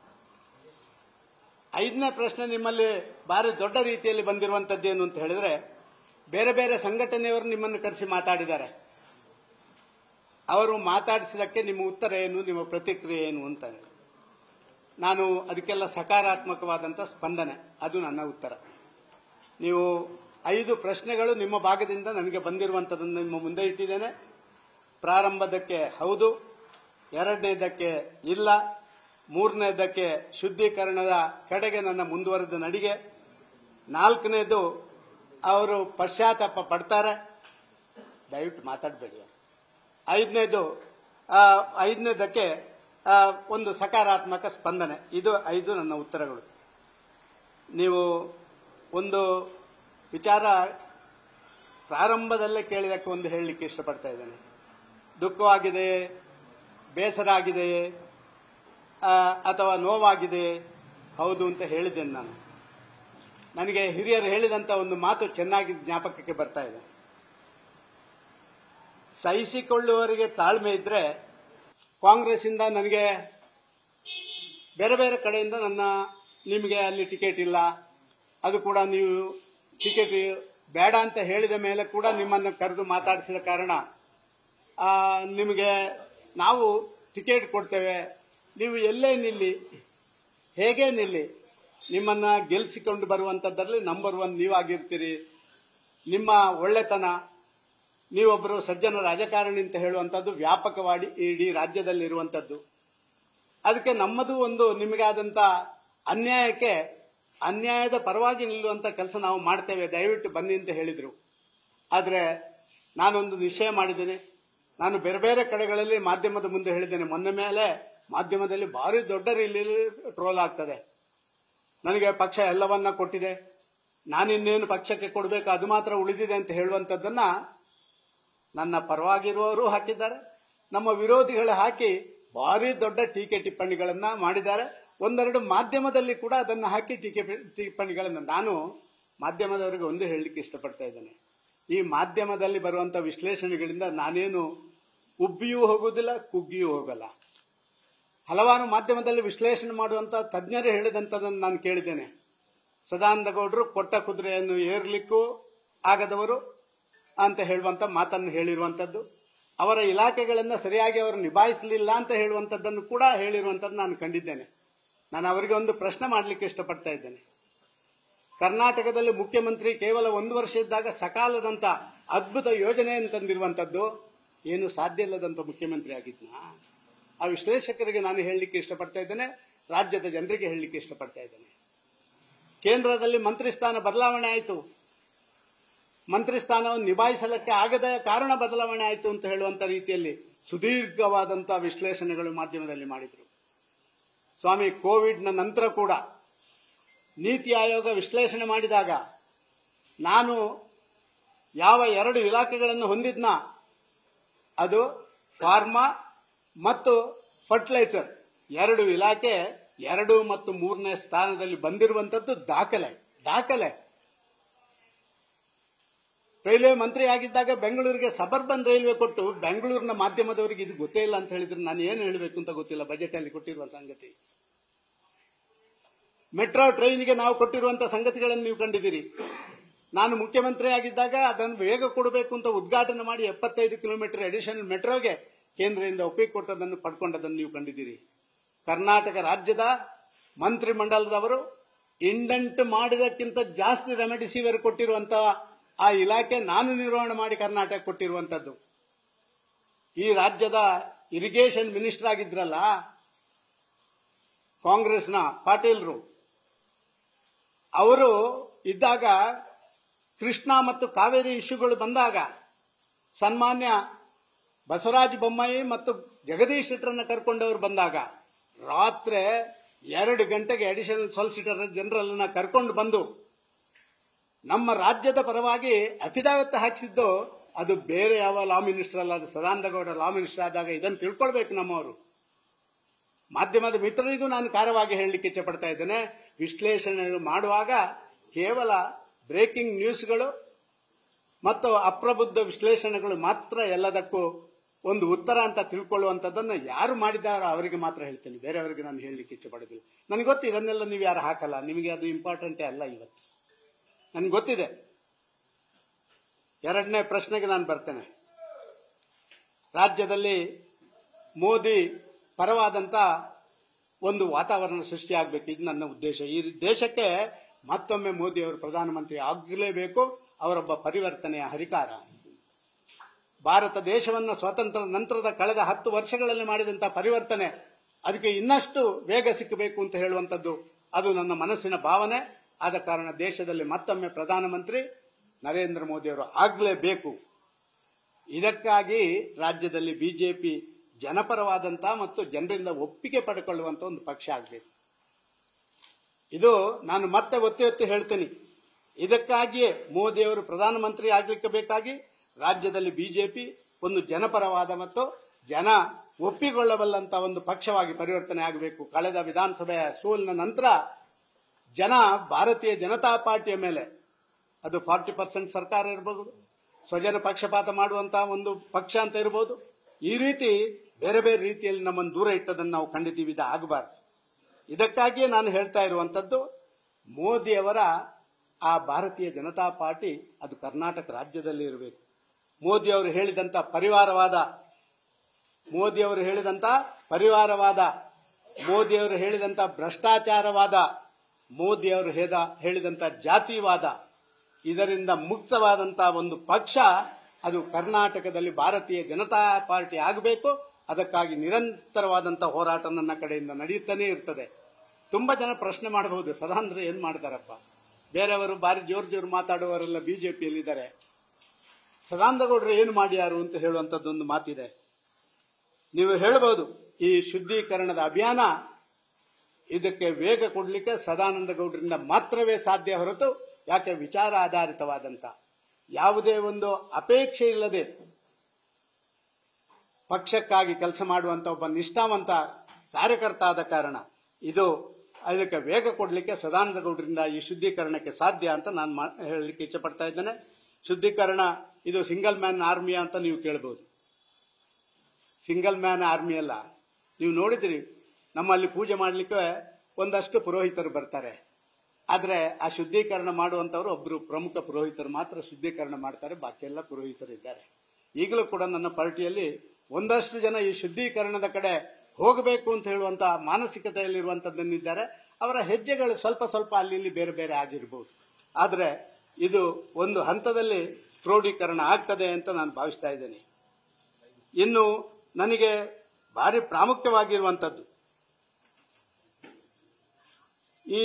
A: ಐದನೇ ಪ್ರಶ್ನೆ ನಿಮ್ಮಲ್ಲಿ ಭಾರಿ ದೊಡ್ಡ ರೀತಿಯಲ್ಲಿ ಬಂದಿರುವಂತದ್ದೇನು ಅಂತ ಹೇಳಿದ್ರೆ ಬೇರೆ ಬೇರೆ ಸಂಘಟನೆಯವರು ನಿಮ್ಮನ್ನು ಕರೆಸಿ ಮಾತಾಡಿದ್ದಾರೆ ಅವರು ಮಾತಾಡಿಸಿದಕ್ಕೆ ನಿಮ್ಮ ಉತ್ತರ ಏನು ನಿಮ್ಮ ಪ್ರತಿಕ್ರಿಯೆ ಏನು ಅಂತ ನಾನು ಅದಕ್ಕೆಲ್ಲ ಸಕಾರಾತ್ಮಕವಾದಂಥ ಸ್ಪಂದನೆ ಅದು ನನ್ನ ಉತ್ತರ ನೀವು ಐದು ಪ್ರಶ್ನೆಗಳು ನಿಮ್ಮ ಭಾಗದಿಂದ ನನಗೆ ಬಂದಿರುವಂಥದ್ದನ್ನು ನಿಮ್ಮ ಮುಂದೆ ಇಟ್ಟಿದ್ದೇನೆ ಪ್ರಾರಂಭದಕ್ಕೆ ಹೌದು ಎರಡನೇದಕ್ಕೆ ಇಲ್ಲ ಮೂರನೇದಕ್ಕೆ ಶುದ್ಧೀಕರಣದ ಕಡೆಗೆ ನನ್ನ ಮುಂದುವರೆದ ನಡಿಗೆ ನಾಲ್ಕನೇದು ಅವರು ಪಶ್ಚಾತ್ತಾಪ ಪಡ್ತಾರೆ ದಯವಿಟ್ಟು ಮಾತಾಡಬೇಡಿ ಐದನೇದು ಆ, ಐದನೇದಕ್ಕೆ ಆ, ಒಂದು ಸಕಾರಾತ್ಮಕ ಸ್ಪಂದನೆ ಇದು ಐದು ನನ್ನ ಉತ್ತರಗಳು ನೀವು ಒಂದು ವಿಚಾರ ಪ್ರಾರಂಭದಲ್ಲೇ ಕೇಳಿದಕ್ಕೆ ಒಂದು ಹೇಳಲಿಕ್ಕೆ ಇಷ್ಟಪಡ್ತಾ ಇದ್ದೇನೆ ದುಃಖವಾಗಿದೆ ಬೇಸರ ಆಗಿದೆ ಆ, ಅಥವಾ ನೋವಾಗಿದೆ ಹೌದು ಅಂತ ಹೇಳಿದ್ದೇನೆ ನಾನು ನನಗೆ ಹಿರಿಯರು ಹೇಳಿದಂತ ಒಂದು ಮಾತು ಚೆನ್ನಾಗಿ ಜ್ಞಾಪಕಕ್ಕೆ ಬರ್ತಾ ಇದೆ ಸಹಿಸಿಕೊಳ್ಳುವವರಿಗೆ ತಾಳ್ಮೆ ಇದ್ರೆ ಕಾಂಗ್ರೆಸ್ಸಿಂದ ನನಗೆ ಬೇರೆ ಬೇರೆ ಕಡೆಯಿಂದ ನನ್ನ ನಿಮಗೆ ಅಲ್ಲಿ ಟಿಕೆಟ್ ಇಲ್ಲ ಅದು ಕೂಡ ನೀವು ಟಿಕೆಟ್ ಬೇಡ ಅಂತ ಹೇಳಿದ ಮೇಲೆ ಕೂಡ ನಿಮ್ಮನ್ನು ಕರೆದು ಮಾತಾಡಿಸಿದ ಕಾರಣ ಆ, ನಿಮಗೆ ನಾವು ಟಿಕೆಟ್ ಕೊಡ್ತೇವೆ ನೀವು ಎಲ್ಲೇ ನಿಲ್ಲಿ ಹೇಗೆ ನಿಲ್ಲಿ ನಿಮ್ಮನ್ನ ಗೆಲ್ಲಿಸಿಕೊಂಡು ಬರುವಂತದ್ರಲ್ಲಿ ನಂಬರ್ ಒನ್ ನೀವಾಗಿರ್ತೀರಿ ನಿಮ್ಮ ಒಳ್ಳೆತನ ನೀವೊಬ್ಬರು ಸಜ್ಜನ ರಾಜಕಾರಣಿ ಅಂತ ಹೇಳುವಂಥದ್ದು ವ್ಯಾಪಕವಾಗಿ ಇಡೀ ರಾಜ್ಯದಲ್ಲಿರುವಂಥದ್ದು ಅದಕ್ಕೆ ನಮ್ಮದು ಒಂದು ನಿಮಗಾದಂಥ ಅನ್ಯಾಯಕ್ಕೆ ಅನ್ಯಾಯದ ಪರವಾಗಿ ನಿಲ್ಲುವಂಥ ಕೆಲಸ ನಾವು ಮಾಡ್ತೇವೆ ದಯವಿಟ್ಟು ಬನ್ನಿ ಅಂತ ಹೇಳಿದರು ಆದರೆ ನಾನೊಂದು ನಿಶ್ಚಯ ಮಾಡಿದ್ದೇನೆ ನಾನು ಬೇರೆ ಬೇರೆ ಕಡೆಗಳಲ್ಲಿ ಮಾಧ್ಯಮದ ಮುಂದೆ ಹೇಳಿದ್ದೇನೆ ಮೊನ್ನೆ ಮೇಲೆ ಮಾಧ್ಯಮದಲ್ಲಿ ಭಾರಿ ದೊಡ್ಡ ರೀತಿಯಲ್ಲಿ ಟ್ರೋಲ್ ಆಗ್ತದೆ ನನಗೆ ಪಕ್ಷ ಎಲ್ಲವನ್ನ ಕೊಟ್ಟಿದೆ ನಾನಿನ್ನೇನು ಪಕ್ಷಕ್ಕೆ ಕೊಡಬೇಕು ಅದು ಮಾತ್ರ ಉಳಿದಿದೆ ಅಂತ ಹೇಳುವಂಥದ್ದನ್ನ ನನ್ನ ಪರವಾಗಿರುವವರು ಹಾಕಿದ್ದಾರೆ ನಮ್ಮ ವಿರೋಧಿಗಳು ಹಾಕಿ ಭಾರಿ ದೊಡ್ಡ ಟೀಕೆ ಟಿಪ್ಪಣಿಗಳನ್ನ ಮಾಡಿದ್ದಾರೆ ಒಂದೆರಡು ಮಾಧ್ಯಮದಲ್ಲಿ ಕೂಡ ಅದನ್ನು ಹಾಕಿ ಟೀಕೆ ಟಿಪ್ಪಣಿಗಳನ್ನು ನಾನು ಮಾಧ್ಯಮದವರಿಗೆ ಒಂದು ಹೇಳಲಿಕ್ಕೆ ಇಷ್ಟಪಡ್ತಾ ಇದ್ದೇನೆ ಈ ಮಾಧ್ಯಮದಲ್ಲಿ ಬರುವಂತ ವಿಶ್ಲೇಷಣೆಗಳಿಂದ ನಾನೇನು ಉಬ್ಬಿಯೂ ಹೋಗುವುದಿಲ್ಲ ಕುಗ್ಗಿಯೂ ಹೋಗಲ್ಲ ಹಲವಾರು ಮಾಧ್ಯಮದಲ್ಲಿ ವಿಶ್ಲೇಷಣೆ ಮಾಡುವಂತ ತಜ್ಞರು ಹೇಳಿದಂಥದ್ದನ್ನು ನಾನು ಕೇಳಿದ್ದೇನೆ ಸದಾನಂದ ಗೌಡರು ಕೊಟ್ಟ ಕುದುರೆಯನ್ನು ಏರ್ಲಿಕ್ಕೂ ಆಗದವರು ಅಂತ ಹೇಳುವಂತ ಮಾತನ್ನು ಹೇಳಿರುವಂತದ್ದು ಅವರ ಇಲಾಖೆಗಳನ್ನ ಸರಿಯಾಗಿ ಅವರು ನಿಭಾಯಿಸಲಿಲ್ಲ ಅಂತ ಹೇಳುವಂತದ್ದನ್ನು ಕೂಡ ಹೇಳಿರುವಂತದ್ದು ನಾನು ಕಂಡಿದ್ದೇನೆ ನಾನು ಅವರಿಗೆ ಒಂದು ಪ್ರಶ್ನೆ ಮಾಡಲಿಕ್ಕೆ ಇಷ್ಟಪಡ್ತಾ ಇದ್ದೇನೆ ಕರ್ನಾಟಕದಲ್ಲಿ ಮುಖ್ಯಮಂತ್ರಿ ಕೇವಲ ಒಂದು ವರ್ಷ ಇದ್ದಾಗ ಸಕಾಲದಂತ ಅದ್ಭುತ ಯೋಜನೆಯನ್ನು ತಂದಿರುವಂತದ್ದು ಏನು ಸಾಧ್ಯ ಇಲ್ಲದಂತ ಮುಖ್ಯಮಂತ್ರಿ ಆಗಿದ್ನಾ ಆ ವಿಶ್ಲೇಷಕರಿಗೆ ನಾನು ಹೇಳಲಿಕ್ಕೆ ಇಷ್ಟಪಡ್ತಾ ಇದ್ದೇನೆ ರಾಜ್ಯದ ಜನರಿಗೆ ಹೇಳಲಿಕ್ಕೆ ಇಷ್ಟಪಡ್ತಾ ಇದ್ದೇನೆ ಕೇಂದ್ರದಲ್ಲಿ ಮಂತ್ರಿ ಸ್ಥಾನ ಬದಲಾವಣೆ ಆಯಿತು ಮಂತ್ರಿ ಸ್ಥಾನವನ್ನು ನಿಭಾಯಿಸಲಿಕ್ಕೆ ಆಗದ ಕಾರಣ ಬದಲಾವಣೆ ಆಯಿತು ಅಂತ ಹೇಳುವಂತ ರೀತಿಯಲ್ಲಿ ಸುದೀರ್ಘವಾದಂತಹ ವಿಶ್ಲೇಷಣೆಗಳು ಮಾಧ್ಯಮದಲ್ಲಿ ಮಾಡಿದರು ಸ್ವಾಮಿ ಕೋವಿಡ್ನ ನಂತರ ಕೂಡ ನೀತಿ ಆಯೋಗ ವಿಶ್ಲೇಷಣೆ ಮಾಡಿದಾಗ ನಾನು ಯಾವ ಎರಡು ಇಲಾಖೆಗಳನ್ನು ಹೊಂದಿದ್ನ ಅದು ಫಾರ್ಮಾ ಮತ್ತು ಫರ್ಟಿಲೈಸರ್ ಎರಡು ಇಲಾಖೆ ಎರಡು ಮತ್ತು ಮೂರನೇ ಸ್ಥಾನದಲ್ಲಿ ಬಂದಿರುವಂತದ್ದು ದಾಖಲೆ ದಾಖಲೆ ರೈಲ್ವೆ ಮಂತ್ರಿ ಆಗಿದ್ದಾಗ ಬೆಂಗಳೂರಿಗೆ ಸಬರ್ಬನ್ ರೈಲ್ವೆ ಕೊಟ್ಟು ಬೆಂಗಳೂರಿನ ಮಾಧ್ಯಮದವರಿಗೆ ಇದು ಗೊತ್ತೇ ಇಲ್ಲ ಅಂತ ಹೇಳಿದ್ರೆ ನಾನು ಏನು ಹೇಳಬೇಕು ಅಂತ ಗೊತ್ತಿಲ್ಲ ಬಜೆಟ್ ಅಲ್ಲಿ ಕೊಟ್ಟಿರುವ ಸಂಗತಿ ಮೆಟ್ರೋ ಟ್ರೈನ್ಗೆ ನಾವು ಕೊಟ್ಟಿರುವಂತಹ ಸಂಗತಿಗಳನ್ನು ನೀವು ಕಂಡಿದ್ದೀರಿ ನಾನು ಮುಖ್ಯಮಂತ್ರಿ ಆಗಿದ್ದಾಗ ಅದನ್ನು ಬೇಗ ಕೊಡಬೇಕು ಅಂತ ಉದ್ಘಾಟನೆ ಮಾಡಿ ಎಪ್ಪತ್ತೈದು ಕಿಲೋಮೀಟರ್ ಅಡಿಷನಲ್ ಮೆಟ್ರೋಗೆ ಕೇಂದ್ರದಿಂದ ಒಪ್ಪಿಗೆ ಕೊಟ್ಟದನ್ನು ಪಡ್ಕೊಂಡದನ್ನು ನೀವು ಕಂಡಿದ್ದೀರಿ ಕರ್ನಾಟಕ ರಾಜ್ಯದ ಮಂತ್ರಿಮಂಡಲದವರು ಇಂಡೆಂಟ್ ಮಾಡಿದಕ್ಕಿಂತ ಜಾಸ್ತಿ ರೆಮಿಡಿಸಿವಿರ್ ಕೊಟ್ಟಿರುವಂತಹ ಆ ಇಲಾಖೆ ನಾನು ನಿರ್ವಹಣೆ ಮಾಡಿ ಕರ್ನಾಟಕ ಕೊಟ್ಟಿರುವಂತದ್ದು ಈ ರಾಜ್ಯದ ಇರಿಗೇಷನ್ ಮಿನಿಸ್ಟರ್ ಆಗಿದ್ರಲ್ಲ ಕಾಂಗ್ರೆಸ್ನ ಪಾಟೀಲ್ರು ಅವರು ಇದ್ದಾಗ ಕೃಷ್ಣ ಮತ್ತು ಕಾವೇರಿ ಇಶ್ಯೂಗಳು ಬಂದಾಗ ಸನ್ಮಾನ್ಯ ಬಸವರಾಜ ಬೊಮ್ಮಾಯಿ ಮತ್ತು ಜಗದೀಶ್ ಶೆಟ್ಟರನ್ನ ಕರ್ಕೊಂಡವರು ಬಂದಾಗ ರಾತ್ರಿ ಎರಡು ಗಂಟೆಗೆ ಅಡಿಷನಲ್ ಸಾಲಿಸಿಟರ್ ಜನರಲ್ ಕರ್ಕೊಂಡು ಬಂದು ನಮ್ಮ ರಾಜ್ಯದ ಪರವಾಗಿ ಅಫಿಡಾವಿತ್ ಹಾಕಿಸಿದ್ದು ಅದು ಬೇರೆ ಯಾವ ಲಾ ಮಿನಿಸ್ಟರ್ ಅಲ್ಲ ಅದು ಸದಾನಂದ ಗೌಡ ಲಾ ಮಿನಿಸ್ಟರ್ ಆದಾಗ ಇದನ್ನು ತಿಳ್ಕೊಳ್ಬೇಕು ನಮ್ಮವರು ಮಾಧ್ಯಮದ ಮಿತ್ರರಿಗೂ ನಾನು ಕಾರವಾಗಿ ಹೇಳಲಿಕ್ಕೆ ಇಚ್ಛಪಡ್ತಾ ಇದ್ದೇನೆ ವಿಶ್ಲೇಷಣೆ ಮಾಡುವಾಗ ಕೇವಲ ಬ್ರೇಕಿಂಗ್ ನ್ಯೂಸ್ಗಳು ಮತ್ತು ಅಪ್ರಬುದ್ಧ ವಿಶ್ಲೇಷಣೆಗಳು ಮಾತ್ರ ಎಲ್ಲದಕ್ಕೂ ಒಂದು ಉತ್ತರ ಅಂತ ತಿಳ್ಕೊಳ್ಳುವಂಥದ್ದನ್ನು ಯಾರು ಮಾಡಿದಾರೋ ಅವರಿಗೆ ಮಾತ್ರ ಹೇಳ್ತೀನಿ ಬೇರೆಯವರಿಗೆ ನಾನು ಹೇಳಲಿಕ್ಕೆ ಇಚ್ಛೆ ಪಡೋದಿಲ್ಲ ನನಗೆ ಗೊತ್ತು ಇದನ್ನೆಲ್ಲ ನೀವು ಯಾರು ಹಾಕಲ್ಲ ನಿಮಗೆ ಅದು ಇಂಪಾರ್ಟೆಂಟೇ ಅಲ್ಲ ಇವತ್ತು ನನಗೆ ಗೊತ್ತಿದೆ ಎರಡನೇ ಪ್ರಶ್ನೆಗೆ ನಾನು ಬರ್ತೇನೆ ರಾಜ್ಯದಲ್ಲಿ ಮೋದಿ ಪರವಾದಂತ ಒಂದು ವಾತಾವರಣ ಸೃಷ್ಟಿಯಾಗಬೇಕು ಇದು ನನ್ನ ಉದ್ದೇಶ ಈ ದೇಶಕ್ಕೆ ಮತ್ತೊಮ್ಮೆ ಮೋದಿ ಅವರು ಪ್ರಧಾನಮಂತ್ರಿ ಆಗಲೇಬೇಕು ಅವರೊಬ್ಬ ಪರಿವರ್ತನೆಯ ಹರಿಕಾರ ಭಾರತ ದೇಶವನ್ನು ಸ್ವಾತಂತ್ರ್ಯ ನಂತರದ ಕಳೆದ ಹತ್ತು ವರ್ಷಗಳಲ್ಲಿ ಮಾಡಿದಂತ ಪರಿವರ್ತನೆ ಅದಕ್ಕೆ ಇನ್ನಷ್ಟು ವೇಗ ಸಿಕ್ಕಬೇಕು ಅಂತ ಹೇಳುವಂಥದ್ದು ಅದು ನನ್ನ ಮನಸ್ಸಿನ ಭಾವನೆ ಆದ ಕಾರಣ ದೇಶದಲ್ಲಿ ಮತ್ತೊಮ್ಮೆ ಪ್ರಧಾನಮಂತ್ರಿ ನರೇಂದ್ರ ಮೋದಿ ಅವರು ಆಗಲೇಬೇಕು ಇದಕ್ಕಾಗಿ ರಾಜ್ಯದಲ್ಲಿ ಬಿಜೆಪಿ ಜನಪರವಾದಂತ ಮತ್ತು ಜನರಿಂದ ಒಪ್ಪಿಗೆ ಪಡೆಕೊಳ್ಳುವಂತ ಒಂದು ಪಕ್ಷ ಆಗಬೇಕು ಇದು ನಾನು ಮತ್ತೆ ಒತ್ತಿ ಒತ್ತಿ ಹೇಳ್ತೀನಿ ಇದಕ್ಕಾಗಿಯೇ ಮೋದಿ ಅವರು ಪ್ರಧಾನಮಂತ್ರಿ ಆಗಲಿಕ್ಕೆ ಬೇಕಾಗಿ ರಾಜ್ಯದಲ್ಲಿ ಬಿಜೆಪಿ ಒಂದು ಜನಪರವಾದ ಮತ್ತು ಜನ ಒಪ್ಪಿಕೊಳ್ಳಬಲ್ಲಂತ ಒಂದು ಪಕ್ಷವಾಗಿ ಪರಿವರ್ತನೆ ಆಗಬೇಕು ಕಳೆದ ವಿಧಾನಸಭೆಯ ಸೋಲಿನ ನಂತರ ಜನ ಭಾರತೀಯ ಜನತಾ ಪಾರ್ಟಿಯ ಮೇಲೆ ಅದು ಫಾರ್ಟಿ ಪರ್ಸೆಂಟ್ ಸರ್ಕಾರ ಇರಬಹುದು ಸ್ವಜನ ಪಕ್ಷಪಾತ ಮಾಡುವಂತಹ ಒಂದು ಪಕ್ಷ ಅಂತ ಇರಬಹುದು ಈ ರೀತಿ ಬೇರೆ ಬೇರೆ ರೀತಿಯಲ್ಲಿ ನಮ್ಮನ್ನು ದೂರ ಇಟ್ಟದನ್ನು ನಾವು ಕಂಡಿದ್ದೀವಿ ಇದು ಆಗಬಾರ್ದು ಇದಕ್ಕಾಗಿಯೇ ನಾನು ಹೇಳ್ತಾ ಇರುವಂತದ್ದು ಮೋದಿಯವರ ಆ ಭಾರತೀಯ ಜನತಾ ಪಾರ್ಟಿ ಅದು ಕರ್ನಾಟಕ ರಾಜ್ಯದಲ್ಲಿ ಇರಬೇಕು ಮೋದಿ ಅವರು ಹೇಳಿದಂತ ಪರಿವಾರವಾದ ಮೋದಿ ಅವರು ಹೇಳಿದಂತ ಪರಿವಾರವಾದ ಮೋದಿ ಅವರು ಹೇಳಿದಂತ ಭ್ರಷ್ಟಾಚಾರವಾದ ಮೋದಿ ಅವರು ಹೇಳಿದಂತ ಜಾತಿವಾದ ಇದರಿಂದ ಮುಕ್ತವಾದಂತಹ ಒಂದು ಪಕ್ಷ ಅದು ಕರ್ನಾಟಕದಲ್ಲಿ ಭಾರತೀಯ ಜನತಾ ಪಾರ್ಟಿ ಆಗಬೇಕು ಅದಕ್ಕಾಗಿ ನಿರಂತರವಾದಂತಹ ಹೋರಾಟ ನನ್ನ ಕಡೆಯಿಂದ ನಡೆಯುತ್ತಾನೆ ಇರ್ತದೆ ತುಂಬಾ ಜನ ಪ್ರಶ್ನೆ ಮಾಡಬಹುದು ಸದಾಂದ್ರ ಏನ್ ಮಾಡ್ತಾರಪ್ಪ ಬೇರೆಯವರು ಬಾರಿ ಜೋರ್ ಜೋರು ಮಾತಾಡುವವರೆಲ್ಲ ಬಿಜೆಪಿಯಲ್ಲಿದ್ದಾರೆ ಸದಾನಂದಗೌಡರು ಏನು ಮಾಡ್ಯಾರು ಅಂತ ಹೇಳುವಂತದ್ದೊಂದು ಮಾತಿದೆ ನೀವು ಹೇಳಬಹುದು ಈ ಶುದ್ಧೀಕರಣದ ಅಭಿಯಾನ ಇದಕ್ಕೆ ವೇಗ ಕೊಡಲಿಕ್ಕೆ ಸದಾನಂದ ಗೌಡರಿಂದ ಮಾತ್ರವೇ ಸಾಧ್ಯ ಹೊರತು ಯಾಕೆ ವಿಚಾರ ಆಧಾರಿತವಾದಂತ ಯಾವುದೇ ಒಂದು ಅಪೇಕ್ಷೆ ಇಲ್ಲದೆ ಪಕ್ಷಕ್ಕಾಗಿ ಕೆಲಸ ಮಾಡುವಂತ ಒಬ್ಬ ನಿಷ್ಠಾವಂತ ಕಾರ್ಯಕರ್ತ ಆದ ಕಾರಣ ಇದು ಇದಕ್ಕೆ ವೇಗ ಕೊಡಲಿಕ್ಕೆ ಸದಾನಂದ ಗೌಡರಿಂದ ಈ ಶುದ್ಧೀಕರಣಕ್ಕೆ ಸಾಧ್ಯ ಅಂತ ನಾನು ಹೇಳಲಿಕ್ಕೆ ಇಚ್ಛೆ ಪಡ್ತಾ ಇದ್ದೇನೆ ಶುದ್ಧೀಕರಣ ಇದು ಸಿಂಗಲ್ ಮ್ಯಾನ್ ಆರ್ಮಿ ಅಂತ ನೀವು ಕೇಳಬಹುದು ಸಿಂಗಲ್ ಮ್ಯಾನ್ ಆರ್ಮಿ ಅಲ್ಲ ನೀವು ನೋಡಿದಿರಿ ನಮ್ಮಲ್ಲಿ ಪೂಜೆ ಮಾಡಲಿಕ್ಕೆ ಒಂದಷ್ಟು ಪುರೋಹಿತರು ಬರ್ತಾರೆ ಆದ್ರೆ ಆ ಶುದ್ಧೀಕರಣ ಮಾಡುವಂತವರು ಒಬ್ಬರು ಪ್ರಮುಖ ಪುರೋಹಿತರು ಮಾತ್ರ ಶುದ್ಧೀಕರಣ ಮಾಡ್ತಾರೆ ಬಾಕಿ ಎಲ್ಲ ಪುರೋಹಿತರು ಇದ್ದಾರೆ ಈಗಲೂ ಕೂಡ ನನ್ನ ಪಾರ್ಟಿಯಲ್ಲಿ ಒಂದಷ್ಟು ಜನ ಈ ಶುದ್ಧೀಕರಣದ ಕಡೆ ಹೋಗಬೇಕು ಅಂತ ಹೇಳುವಂತ ಮಾನಸಿಕತೆಯಲ್ಲಿರುವಂತದ್ದನ್ನಿದ್ದಾರೆ ಅವರ ಹೆಜ್ಜೆಗಳು ಸ್ವಲ್ಪ ಸ್ವಲ್ಪ ಅಲ್ಲಿ ಇಲ್ಲಿ ಬೇರೆ ಬೇರೆ ಆಗಿರಬಹುದು ಆದ್ರೆ ಇದು ಒಂದು ಹಂತದಲ್ಲಿ ಕ್ರೋಢೀಕರಣ ಆಗ್ತದೆ ಅಂತ ನಾನು ಭಾವಿಸ್ತಾ ಇದ್ದೇನೆ ಇನ್ನು ನನಗೆ ಭಾರಿ ಪ್ರಾಮುಖ್ಯವಾಗಿರುವಂತದ್ದು ಈ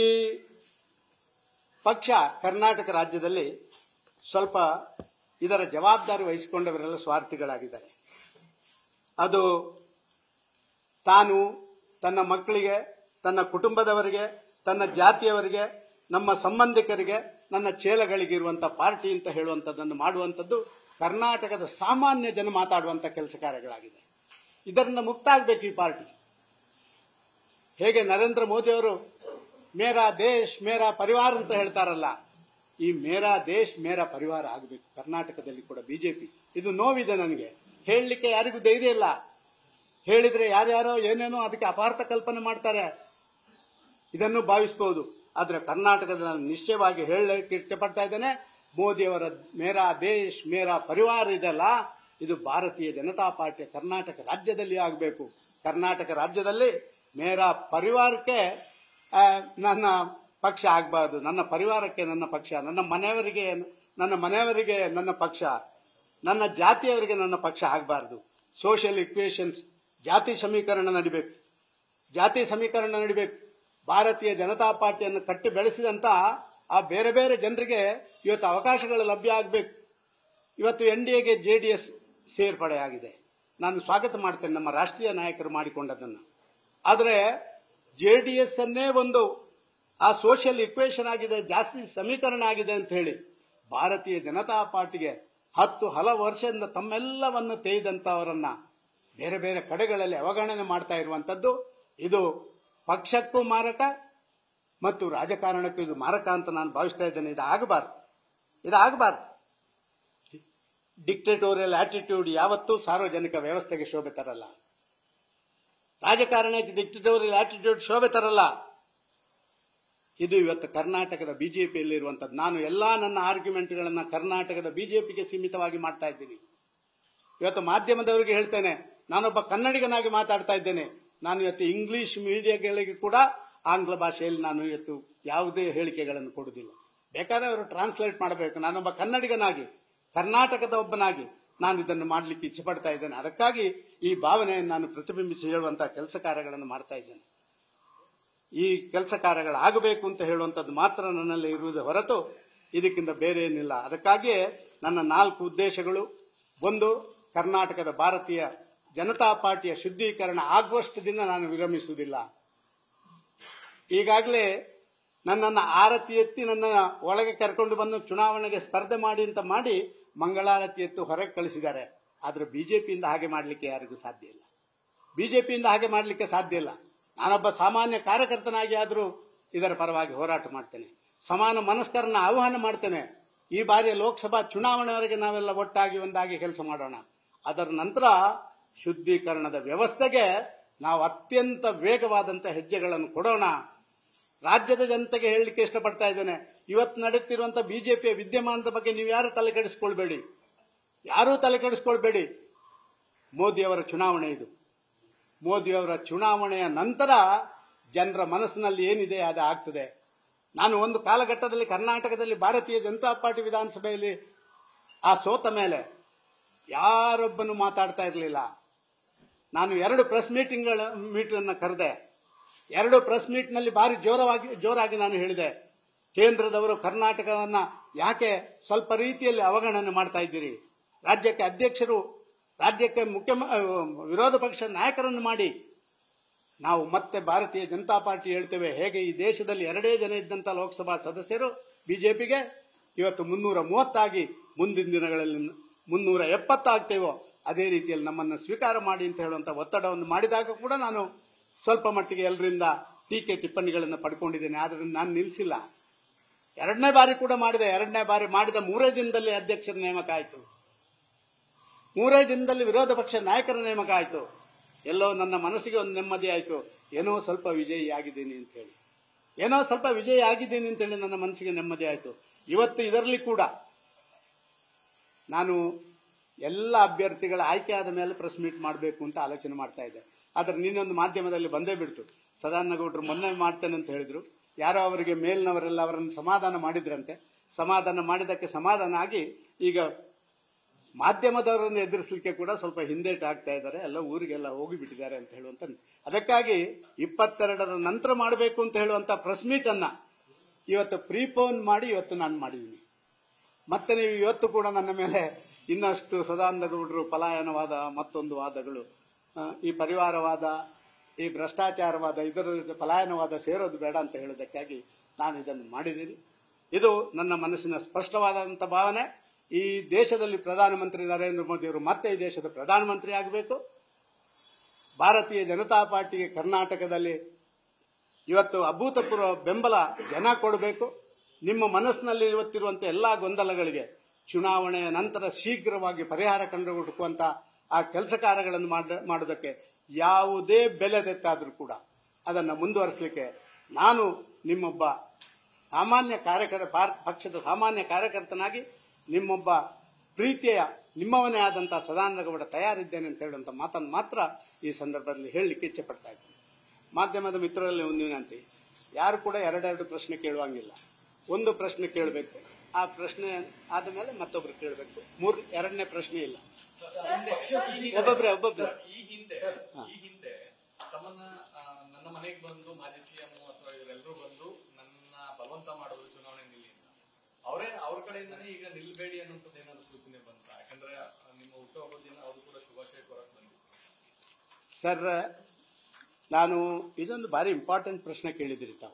A: ಪಕ್ಷ ಕರ್ನಾಟಕ ರಾಜ್ಯದಲ್ಲಿ ಸ್ವಲ್ಪ ಇದರ ಜವಾಬ್ದಾರಿ ವಹಿಸಿಕೊಂಡವರೆಲ್ಲ ಸ್ವಾರ್ಥಿಗಳಾಗಿದ್ದಾರೆ ಅದು ತಾನು ತನ್ನ ಮಕ್ಕಳಿಗೆ ತನ್ನ ಕುಟುಂಬದವರಿಗೆ ತನ್ನ ಜಾತಿಯವರಿಗೆ ನಮ್ಮ ಸಂಬಂಧಿಕರಿಗೆ ನನ್ನ ಚೇಲಗಳಿಗೆ ಇರುವಂತಹ ಪಾರ್ಟಿ ಅಂತ ಹೇಳುವಂಥದ್ದನ್ನು ಮಾಡುವಂಥದ್ದು ಕರ್ನಾಟಕದ ಸಾಮಾನ್ಯ ಜನ ಮಾತಾಡುವಂತ ಕೆಲಸ ಕಾರ್ಯಗಳಾಗಿದೆ ಇದರಿಂದ ಮುಕ್ತ ಆಗಬೇಕು ಈ ಪಾರ್ಟಿ ಹೇಗೆ ನರೇಂದ್ರ ಮೋದಿ ಅವರು ಮೇರಾ ದೇಶ್ ಮೇರಾ ಪರಿವಾರ ಅಂತ ಹೇಳ್ತಾರಲ್ಲ ಈ ಮೇರಾ ದೇಶ್ ಮೇರಾ ಪರಿವಾರ ಆಗಬೇಕು ಕರ್ನಾಟಕದಲ್ಲಿ ಕೂಡ ಬಿಜೆಪಿ ಇದು ನೋವಿದೆ ನನಗೆ ಹೇಳಲಿಕ್ಕೆ ಯಾರಿಗೂ ಧೈರ್ಯ ಇಲ್ಲ ಹೇಳಿದ್ರೆ ಯಾರ್ಯಾರೋ ಏನೇನೋ ಅದಕ್ಕೆ ಅಪಾರ್ಥ ಕಲ್ಪನೆ ಮಾಡ್ತಾರೆ ಇದನ್ನು ಭಾವಿಸಬಹುದು ಆದ್ರೆ ಕರ್ನಾಟಕದ ನಾನು ನಿಶ್ಚಯವಾಗಿ ಹೇಳಲಿಕ್ಕೆ ಇಷ್ಟಪಡ್ತಾ ಇದ್ದೇನೆ ಮೋದಿಯವರ ಮೇರಾ ದೇಶ್ ಮೇರಾ ಪರಿವಾರ ಇದೆಲ್ಲ ಇದು ಭಾರತೀಯ ಜನತಾ ಪಾರ್ಟಿಯ ಕರ್ನಾಟಕ ರಾಜ್ಯದಲ್ಲಿ ಆಗಬೇಕು ಕರ್ನಾಟಕ ರಾಜ್ಯದಲ್ಲಿ ಮೇರಾ ಪರಿವಾರಕ್ಕೆ ಆ, ನನ್ನ ಪಕ್ಷ ಆಗಬಾರ್ದು ನನ್ನ ಪರಿವಾರಕ್ಕೆ ನನ್ನ ಪಕ್ಷ ನನ್ನ ಮನೆಯವರಿಗೆ ನನ್ನ ಮನೆಯವರಿಗೆ ನನ್ನ ಪಕ್ಷ ನನ್ನ ಜಾತಿಯವರಿಗೆ ನನ್ನ ಪಕ್ಷ ಆಗಬಾರ್ದು ಸೋಷಿಯಲ್ ಇಕ್ವೇಷನ್ಸ್ ಜಾತಿ ಸಮೀಕರಣ ನಡಿಬೇಕು ಜಾತಿ ಸಮೀಕರಣ ನಡಿಬೇಕು ಭಾರತೀಯ ಜನತಾ ಪಾರ್ಟಿಯನ್ನು ಕಟ್ಟಿ ಬೆಳೆಸಿದಂತ ಆ ಬೇರೆ ಬೇರೆ ಜನರಿಗೆ ಇವತ್ತು ಅವಕಾಶಗಳು ಲಭ್ಯ ಆಗಬೇಕು ಇವತ್ತು ಎನ್ ಡಿ ಎಗೆ ಜೆ ಡಿ ಎಸ್ ಸೇರ್ಪಡೆ ಆಗಿದೆ ನಾನು ಸ್ವಾಗತ ಮಾಡ್ತೇನೆ ನಮ್ಮ ರಾಷ್ಟ್ರೀಯ ನಾಯಕರು ಮಾಡಿಕೊಂಡದನ್ನು ಆದರೆ ಜೆ ಡಿ ಎಸ್ ಅನ್ನೇ ಒಂದು ಆ ಸೋಷಿಯಲ್ ಇಕ್ವೇಷನ್ ಆಗಿದೆ ಜಾಸ್ತಿ ಸಮೀಕರಣ ಆಗಿದೆ ಅಂತ ಹೇಳಿ ಭಾರತೀಯ ಜನತಾ ಪಾರ್ಟಿಗೆ ಹತ್ತು ಹಲವು ವರ್ಷದಿಂದ ತಮ್ಮೆಲ್ಲವನ್ನು ತೇಯ್ದಂತವರನ್ನ ಬೇರೆ ಬೇರೆ ಕಡೆಗಳಲ್ಲಿ ಅವಗಣನೆ ಮಾಡ್ತಾ ಇರುವಂತದ್ದು ಇದು ಪಕ್ಷಕ್ಕೂ ಮಾರಕ ಮತ್ತು ರಾಜಕಾರಣಕ್ಕೂ ಇದು ಮಾರಕ ಅಂತ ನಾನು ಭಾವಿಸ್ತಾ ಇದ್ದೇನೆ ಇದು ಆಗಬಾರ್ದು ಇದು ಆಗಬಾರ್ದು ಡಿಕ್ಟೇಟೋರಿಯಲ್ ಆಟಿಟ್ಯೂಡ್ ಯಾವತ್ತೂ ಸಾರ್ವಜನಿಕ ವ್ಯವಸ್ಥೆಗೆ ಶೋಭೆ ತರಲ್ಲ ರಾಜಕಾರಣಕ್ಕೆ ಡಿಕ್ಟೇಟೋರಿಯಲ್ ಆಟಿಟ್ಯೂಡ್ ಶೋಭೆ ತರಲ್ಲ ಇದು ಇವತ್ತು ಕರ್ನಾಟಕದ ಬಿಜೆಪಿಯಲ್ಲಿರುವಂತದ್ದು ನಾನು ಎಲ್ಲಾ ನನ್ನ ಆರ್ಗ್ಯುಮೆಂಟ್ಗಳನ್ನ ಕರ್ನಾಟಕದ ಬಿಜೆಪಿಗೆ ಸೀಮಿತವಾಗಿ ಮಾಡ್ತಾ ಇದ್ದೀನಿ ಇವತ್ತು ಮಾಧ್ಯಮದವರಿಗೆ ಹೇಳ್ತೇನೆ ನಾನೊಬ್ಬ ಕನ್ನಡಿಗನಾಗಿ ಮಾತಾಡ್ತಾ ಇದ್ದೇನೆ ನಾನು ಇವತ್ತು ಇಂಗ್ಲಿಷ್ ಮೀಡಿಯಾಗಳಿಗೆ ಕೂಡ ಆಂಗ್ಲ ಭಾಷೆಯಲ್ಲಿ ನಾನು ಇವತ್ತು ಯಾವುದೇ ಹೇಳಿಕೆಗಳನ್ನು ಕೊಡುವುದಿಲ್ಲ ಬೇಕಾದ್ರೆ ಅವರು ಟ್ರಾನ್ಸ್ಲೇಟ್ ಮಾಡಬೇಕು ನಾನೊಬ್ಬ ಕನ್ನಡಿಗನಾಗಿ ಕರ್ನಾಟಕದ ಒಬ್ಬನಾಗಿ ನಾನು ಇದನ್ನು ಮಾಡಲಿಕ್ಕೆ ಇಚ್ಛೆ ಪಡ್ತಾ ಇದ್ದೇನೆ ಅದಕ್ಕಾಗಿ ಈ ಭಾವನೆಯನ್ನು ನಾನು ಪ್ರತಿಬಿಂಬಿಸಿ ಹೇಳುವಂತಹ ಕೆಲಸ ಕಾರ್ಯಗಳನ್ನು ಮಾಡ್ತಾ ಇದ್ದೇನೆ ಈ ಕೆಲಸ ಕಾರ್ಯಗಳಾಗಬೇಕು ಅಂತ ಹೇಳುವಂಥದ್ದು ಮಾತ್ರ ನನ್ನಲ್ಲಿ ಇರುವುದು ಹೊರತು ಇದಕ್ಕಿಂತ ಬೇರೆ ಏನಿಲ್ಲ ಅದಕ್ಕಾಗಿಯೇ ನನ್ನ ನಾಲ್ಕು ಉದ್ದೇಶಗಳು ಒಂದು ಕರ್ನಾಟಕದ ಭಾರತೀಯ ಜನತಾ ಪಾರ್ಟಿಯ ಶುದ್ಧೀಕರಣ ಆಗುವಷ್ಟು ದಿನ ನಾನು ವಿರಮಿಸುವುದಿಲ್ಲ ಈಗಾಗಲೇ ನನ್ನನ್ನು ಆರತಿ ಎತ್ತಿ ನನ್ನ ಒಳಗೆ ಕರ್ಕೊಂಡು ಬಂದು ಚುನಾವಣೆಗೆ ಸ್ಪರ್ಧೆ ಮಾಡಿ ಅಂತ ಮಾಡಿ ಮಂಗಳಾರತಿ ಎತ್ತು ಹೊರಗೆ ಕಳಿಸಿದ್ದಾರೆ ಆದ್ರೆ ಬಿಜೆಪಿಯಿಂದ ಹಾಗೆ ಮಾಡಲಿಕ್ಕೆ ಯಾರಿಗೂ ಸಾಧ್ಯ ಇಲ್ಲ ಬಿಜೆಪಿಯಿಂದ ಹಾಗೆ ಮಾಡಲಿಕ್ಕೆ ಸಾಧ್ಯ ಇಲ್ಲ ನಾನೊಬ್ಬ ಸಾಮಾನ್ಯ ಕಾರ್ಯಕರ್ತನಾಗಿ ಆದರೂ ಇದರ ಪರವಾಗಿ ಹೋರಾಟ ಮಾಡ್ತೇನೆ ಸಮಾನ ಮನಸ್ಕರನ್ನ ಆಹ್ವಾನ ಮಾಡ್ತೇನೆ ಈ ಬಾರಿಯ ಲೋಕಸಭಾ ಚುನಾವಣೆವರೆಗೆ ನಾವೆಲ್ಲ ಒಟ್ಟಾಗಿ ಒಂದಾಗಿ ಕೆಲಸ ಮಾಡೋಣ ಅದರ ನಂತರ ಶುದ್ಧೀಕರಣದ ವ್ಯವಸ್ಥೆಗೆ ನಾವು ಅತ್ಯಂತ ವೇಗವಾದಂತ ಹೆಜ್ಜೆಗಳನ್ನು ಕೊಡೋಣ ರಾಜ್ಯದ ಜನತೆಗೆ ಹೇಳಲಿಕ್ಕೆ ಇಷ್ಟಪಡ್ತಾ ಇದ್ದೇನೆ ಇವತ್ತು ನಡೆಯುತ್ತಿರುವಂತಹ ಬಿಜೆಪಿಯ ವಿದ್ಯಮಾನದ ಬಗ್ಗೆ ನೀವು ಯಾರು ತಲೆ ಕೆಡಿಸ್ಕೊಳ್ಬೇಡಿ ಯಾರೂ ತಲೆ ಕೆಡಿಸ್ಕೊಳ್ಬೇಡಿ ಮೋದಿಯವರ ಚುನಾವಣೆ ಇದು ಮೋದಿಯವರ ಚುನಾವಣೆಯ ನಂತರ ಜನರ ಮನಸ್ಸಿನಲ್ಲಿ ಏನಿದೆ ಅದು ಆಗ್ತದೆ ನಾನು ಒಂದು ಕಾಲಘಟ್ಟದಲ್ಲಿ ಕರ್ನಾಟಕದಲ್ಲಿ ಭಾರತೀಯ ಜನತಾ ಪಾರ್ಟಿ ವಿಧಾನಸಭೆಯಲ್ಲಿ ಆ ಸೋತ ಮೇಲೆ ಯಾರೊಬ್ಬನು ಮಾತಾಡ್ತಾ ಇರಲಿಲ್ಲ ನಾನು ಎರಡು ಪ್ರೆಸ್ ಮೀಟಿಂಗ್ಗಳ ಮೀಟನ್ನು ಕರೆದೆ ಎರಡು ಪ್ರೆಸ್ ಮೀಟ್ನಲ್ಲಿ ಭಾರಿ ಜೋರವಾಗಿ ಜೋರಾಗಿ ನಾನು ಹೇಳಿದೆ ಕೇಂದ್ರದವರು ಕರ್ನಾಟಕವನ್ನ ಯಾಕೆ ಸ್ವಲ್ಪ ರೀತಿಯಲ್ಲಿ ಅವಗಣನೆ ಮಾಡ್ತಾ ಇದ್ದೀರಿ ರಾಜ್ಯಕ್ಕೆ ಅಧ್ಯಕ್ಷರು ರಾಜ್ಯಕ್ಕೆ ಮುಖ್ಯ ವಿರೋಧ ಪಕ್ಷ ನಾಯಕರನ್ನು ಮಾಡಿ ನಾವು ಮತ್ತೆ ಭಾರತೀಯ ಜನತಾ ಪಾರ್ಟಿ ಹೇಳ್ತೇವೆ ಹೇಗೆ ಈ ದೇಶದಲ್ಲಿ ಎರಡೇ ಜನ ಇದ್ದಂತ ಲೋಕಸಭಾ ಸದಸ್ಯರು ಬಿಜೆಪಿಗೆ ಇವತ್ತು ಮುನ್ನೂರ ಮೂವತ್ತಾಗಿ ಮುಂದಿನ ದಿನಗಳಲ್ಲಿ ಮುನ್ನೂರ ಎಪ್ಪತ್ತಾಗ್ತೇವೋ ಅದೇ ರೀತಿಯಲ್ಲಿ ನಮ್ಮನ್ನು ಸ್ವೀಕಾರ ಮಾಡಿ ಅಂತ ಹೇಳುವಂತ ಒತ್ತಡವನ್ನು ಮಾಡಿದಾಗ ಕೂಡ ನಾನು ಸ್ವಲ್ಪ ಮಟ್ಟಿಗೆ ಎಲ್ಲರಿಂದ ಟೀಕೆ ಟಿಪ್ಪಣಿಗಳನ್ನು ಪಡ್ಕೊಂಡಿದ್ದೇನೆ ಆದ್ರೆ ನಾನು ನಿಲ್ಲಿಸಿಲ್ಲ ಎರಡನೇ ಬಾರಿ ಕೂಡ ಮಾಡಿದೆ ಎರಡನೇ ಬಾರಿ ಮಾಡಿದ ಮೂರೇ ದಿನದಲ್ಲಿ ಅಧ್ಯಕ್ಷರ ನೇಮಕ ಆಯಿತು ಮೂರೇ ದಿನದಲ್ಲಿ ವಿರೋಧ ಪಕ್ಷ ನಾಯಕರ ನೇಮಕ ಆಯಿತು ಎಲ್ಲೋ ನನ್ನ ಮನಸ್ಸಿಗೆ ಒಂದು ನೆಮ್ಮದಿ ಆಯಿತು ಏನೋ ಸ್ವಲ್ಪ ವಿಜಯಿ ಆಗಿದ್ದೀನಿ ಅಂತ ಹೇಳಿ ಏನೋ ಸ್ವಲ್ಪ ವಿಜಯಿ ಆಗಿದ್ದೀನಿ ಅಂತ ಹೇಳಿ ನನ್ನ ಮನಸ್ಸಿಗೆ ನೆಮ್ಮದಿ ಆಯಿತು ಇವತ್ತು ಇದರಲ್ಲಿ ಕೂಡ ನಾನು ಎಲ್ಲ ಅಭ್ಯರ್ಥಿಗಳ ಆಯ್ಕೆ ಆದ ಮೇಲೆ ಪ್ರೆಸ್ ಮೀಟ್ ಮಾಡಬೇಕು ಅಂತ ಆಲೋಚನೆ ಮಾಡ್ತಾ ಇದ್ದೆ ಆದ್ರೆ ನಿನ್ನೊಂದು ಮಾಧ್ಯಮದಲ್ಲಿ ಬಂದೇ ಬಿಡ್ತು ಸದಾನಗೌಡರು ಮೊನ್ನೆ ಮಾಡ್ತೇನೆ ಅಂತ ಹೇಳಿದ್ರು ಯಾರೋ ಅವರಿಗೆ ಮೇಲ್ನವರೆಲ್ಲ ಅವರನ್ನು ಸಮಾಧಾನ ಮಾಡಿದ್ರಂತೆ ಸಮಾಧಾನ ಮಾಡಿದಕ್ಕೆ ಸಮಾಧಾನ ಆಗಿ ಈಗ ಮಾಧ್ಯಮದವರನ್ನು ಎದುರಿಸಲಿಕ್ಕೆ ಕೂಡ ಸ್ವಲ್ಪ ಹಿಂದೇಟು ಆಗ್ತಾ ಇದ್ದಾರೆ ಎಲ್ಲ ಊರಿಗೆಲ್ಲ ಹೋಗಿಬಿಟ್ಟಿದ್ದಾರೆ ಅಂತ ಹೇಳುವಂತ ಅದಕ್ಕಾಗಿ ಇಪ್ಪತ್ತೆರಡರ ನಂತರ ಮಾಡಬೇಕು ಅಂತ ಹೇಳುವಂತ ಪ್ರೆಸ್ ಮೀಟ್ ಅನ್ನ ಇವತ್ತು ಪ್ರೀಪೋನ್ ಮಾಡಿ ಇವತ್ತು ನಾನು ಮಾಡಿದ್ದೀನಿ ಮತ್ತೆ ನೀವು ಇವತ್ತು ಕೂಡ ನನ್ನ ಮೇಲೆ ಇನ್ನಷ್ಟು ಸದಾನಂದಗೌಡರು ಪಲಾಯನವಾದ ಮತ್ತೊಂದು ವಾದಗಳು ಆ, ಈ ಪರಿವಾರವಾದ ಈ ಭ್ರಷ್ಟಾಚಾರವಾದ ಇದರ ಜೊತೆ ಪಲಾಯನವಾದ ಸೇರೋದು ಬೇಡ ಅಂತ ಹೇಳೋದಕ್ಕಾಗಿ ನಾನು ಇದನ್ನು ಮಾಡಿದ್ದೀನಿ ಇದು ನನ್ನ ಮನಸ್ಸಿನ ಸ್ಪಷ್ಟವಾದಂಥ ಭಾವನೆ ಈ ದೇಶದಲ್ಲಿ ಪ್ರಧಾನಮಂತ್ರಿ ನರೇಂದ್ರ ಮೋದಿ ಅವರು ಮತ್ತೆ ಈ ದೇಶದ ಪ್ರಧಾನಮಂತ್ರಿ ಆಗಬೇಕು ಭಾರತೀಯ ಜನತಾ ಪಾರ್ಟಿಗೆ ಕರ್ನಾಟಕದಲ್ಲಿ ಇವತ್ತು ಅಭೂತಪೂರ್ವ ಬೆಂಬಲ ಜನ ಕೊಡಬೇಕು ನಿಮ್ಮ ಮನಸ್ಸಿನಲ್ಲಿ ಇವತ್ತಿರುವಂತಹ ಎಲ್ಲಾ ಗೊಂದಲಗಳಿಗೆ ಚುನಾವಣೆಯ ನಂತರ ಶೀಘ್ರವಾಗಿ ಪರಿಹಾರ ಕಂಡುಹುಡುಕುವಂತ ಆ ಕೆಲಸ ಕಾರ್ಯಗಳನ್ನು ಮಾಡ- ಮಾಡೋದಕ್ಕೆ ಯಾವುದೇ ಬೆಲೆ ತೆತ್ತಾದರೂ ಕೂಡ ಅದನ್ನು ಮುಂದುವರಿಸಲಿಕ್ಕೆ ನಾನು ನಿಮ್ಮೊಬ್ಬ ಸಾಮಾನ್ಯ ಕಾರ್ಯಕರ್ತ ಭಾರತ ಪಕ್ಷದ ಸಾಮಾನ್ಯ ಕಾರ್ಯಕರ್ತನಾಗಿ ನಿಮ್ಮೊಬ್ಬ ಪ್ರೀತಿಯ ನಿಮ್ಮವನೇ ಆದಂತಹ ಸದಾನಂದಗೌಡ ತಯಾರಿದ್ದೇನೆ ಅಂತ ಹೇಳುವಂತ ಮಾತನ್ನು ಮಾತ್ರ ಈ ಸಂದರ್ಭದಲ್ಲಿ ಹೇಳಲಿಕ್ಕೆ ಇಚ್ಛೆ ಪಡ್ತಾ ಇದ್ದೀನಿ ಮಾಧ್ಯಮದ ಮಿತ್ರರಲ್ಲಿ ಒಂದು ವಿನಂತಿ ಯಾರು ಕೂಡ ಎರಡೆರಡು ಪ್ರಶ್ನೆ ಕೇಳುವಂಗಿಲ್ಲ ಒಂದು ಪ್ರಶ್ನೆ ಕೇಳಬೇಕು ಆ ಪ್ರಶ್ನೆ ಆದ ಮೇಲೆ ಮತ್ತೊಬ್ರು ಕೇಳಬೇಕು ಮೂರ್ ಎರಡನೇ ಪ್ರಶ್ನೆ ಇಲ್ಲ ಒಬ್ಬೊಬ್ರೆ ಒಬ್ಬೊಬ್ರೆ
B: ಈ ಹಿಂದೆ ಈ ಹಿಂದೆ ತಮ್ಮನ್ನ ಆ, ನನ್ನ ಮನೆಗೆ ಬಂದು ಮಾಜಿ ಸಿಎಂ ಅಥವಾ ಇವರೆಲ್ಲರೂ ಬಂದು ನನ್ನ ಬಲವಂತ ಮಾಡೋದು ಚುನಾವಣೆ ನಿಲ್ಲಿ ಅಂತ ಅವರೇ ಅವ್ರ ಕಡೆಯಿಂದನೇ ಈಗ ನಿಲ್ಬೇಡಿ ಅನ್ನುವಂಥದ್ದು ಏನಾದ್ರು ಸೂಚನೆ ಬಂತ ಯಾಕಂದ್ರೆ ಆ, ನಿಮ್ಮ ಹುಟ್ಟುಹಬ್ಬದ ದಿನ ಅವರು ಕೂಡ ಶುಭಾಶಯ ಕೊರಕ್ ಬಂದಿದ್ರು
A: ಸರ್ ನಾನು ಇದೊಂದು ಭಾರಿ ಇಂಪಾರ್ಟೆಂಟ್ ಪ್ರಶ್ನೆ ಕೇಳಿದಿರಿ ತಾವು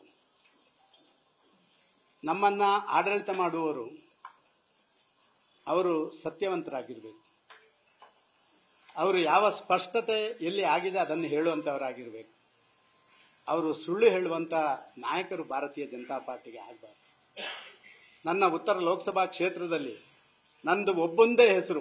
A: ನಮ್ಮನ್ನ ಆಡಳಿತ ಮಾಡುವವರು ಅವರು ಸತ್ಯವಂತರಾಗಿರ್ಬೇಕು ಅವರು ಯಾವ ಸ್ಪಷ್ಟತೆ ಎಲ್ಲಿ ಆಗಿದೆ ಅದನ್ನು ಹೇಳುವಂತವರಾಗಿರ್ಬೇಕು ಅವರು ಸುಳ್ಳು ಹೇಳುವಂತ ನಾಯಕರು ಭಾರತೀಯ ಜನತಾ ಪಾರ್ಟಿಗೆ ಆಗಬಾರ್ದು ನನ್ನ ಉತ್ತರ ಲೋಕಸಭಾ ಕ್ಷೇತ್ರದಲ್ಲಿ ನಂದು ಒಬ್ಬೊಂದೇ ಹೆಸರು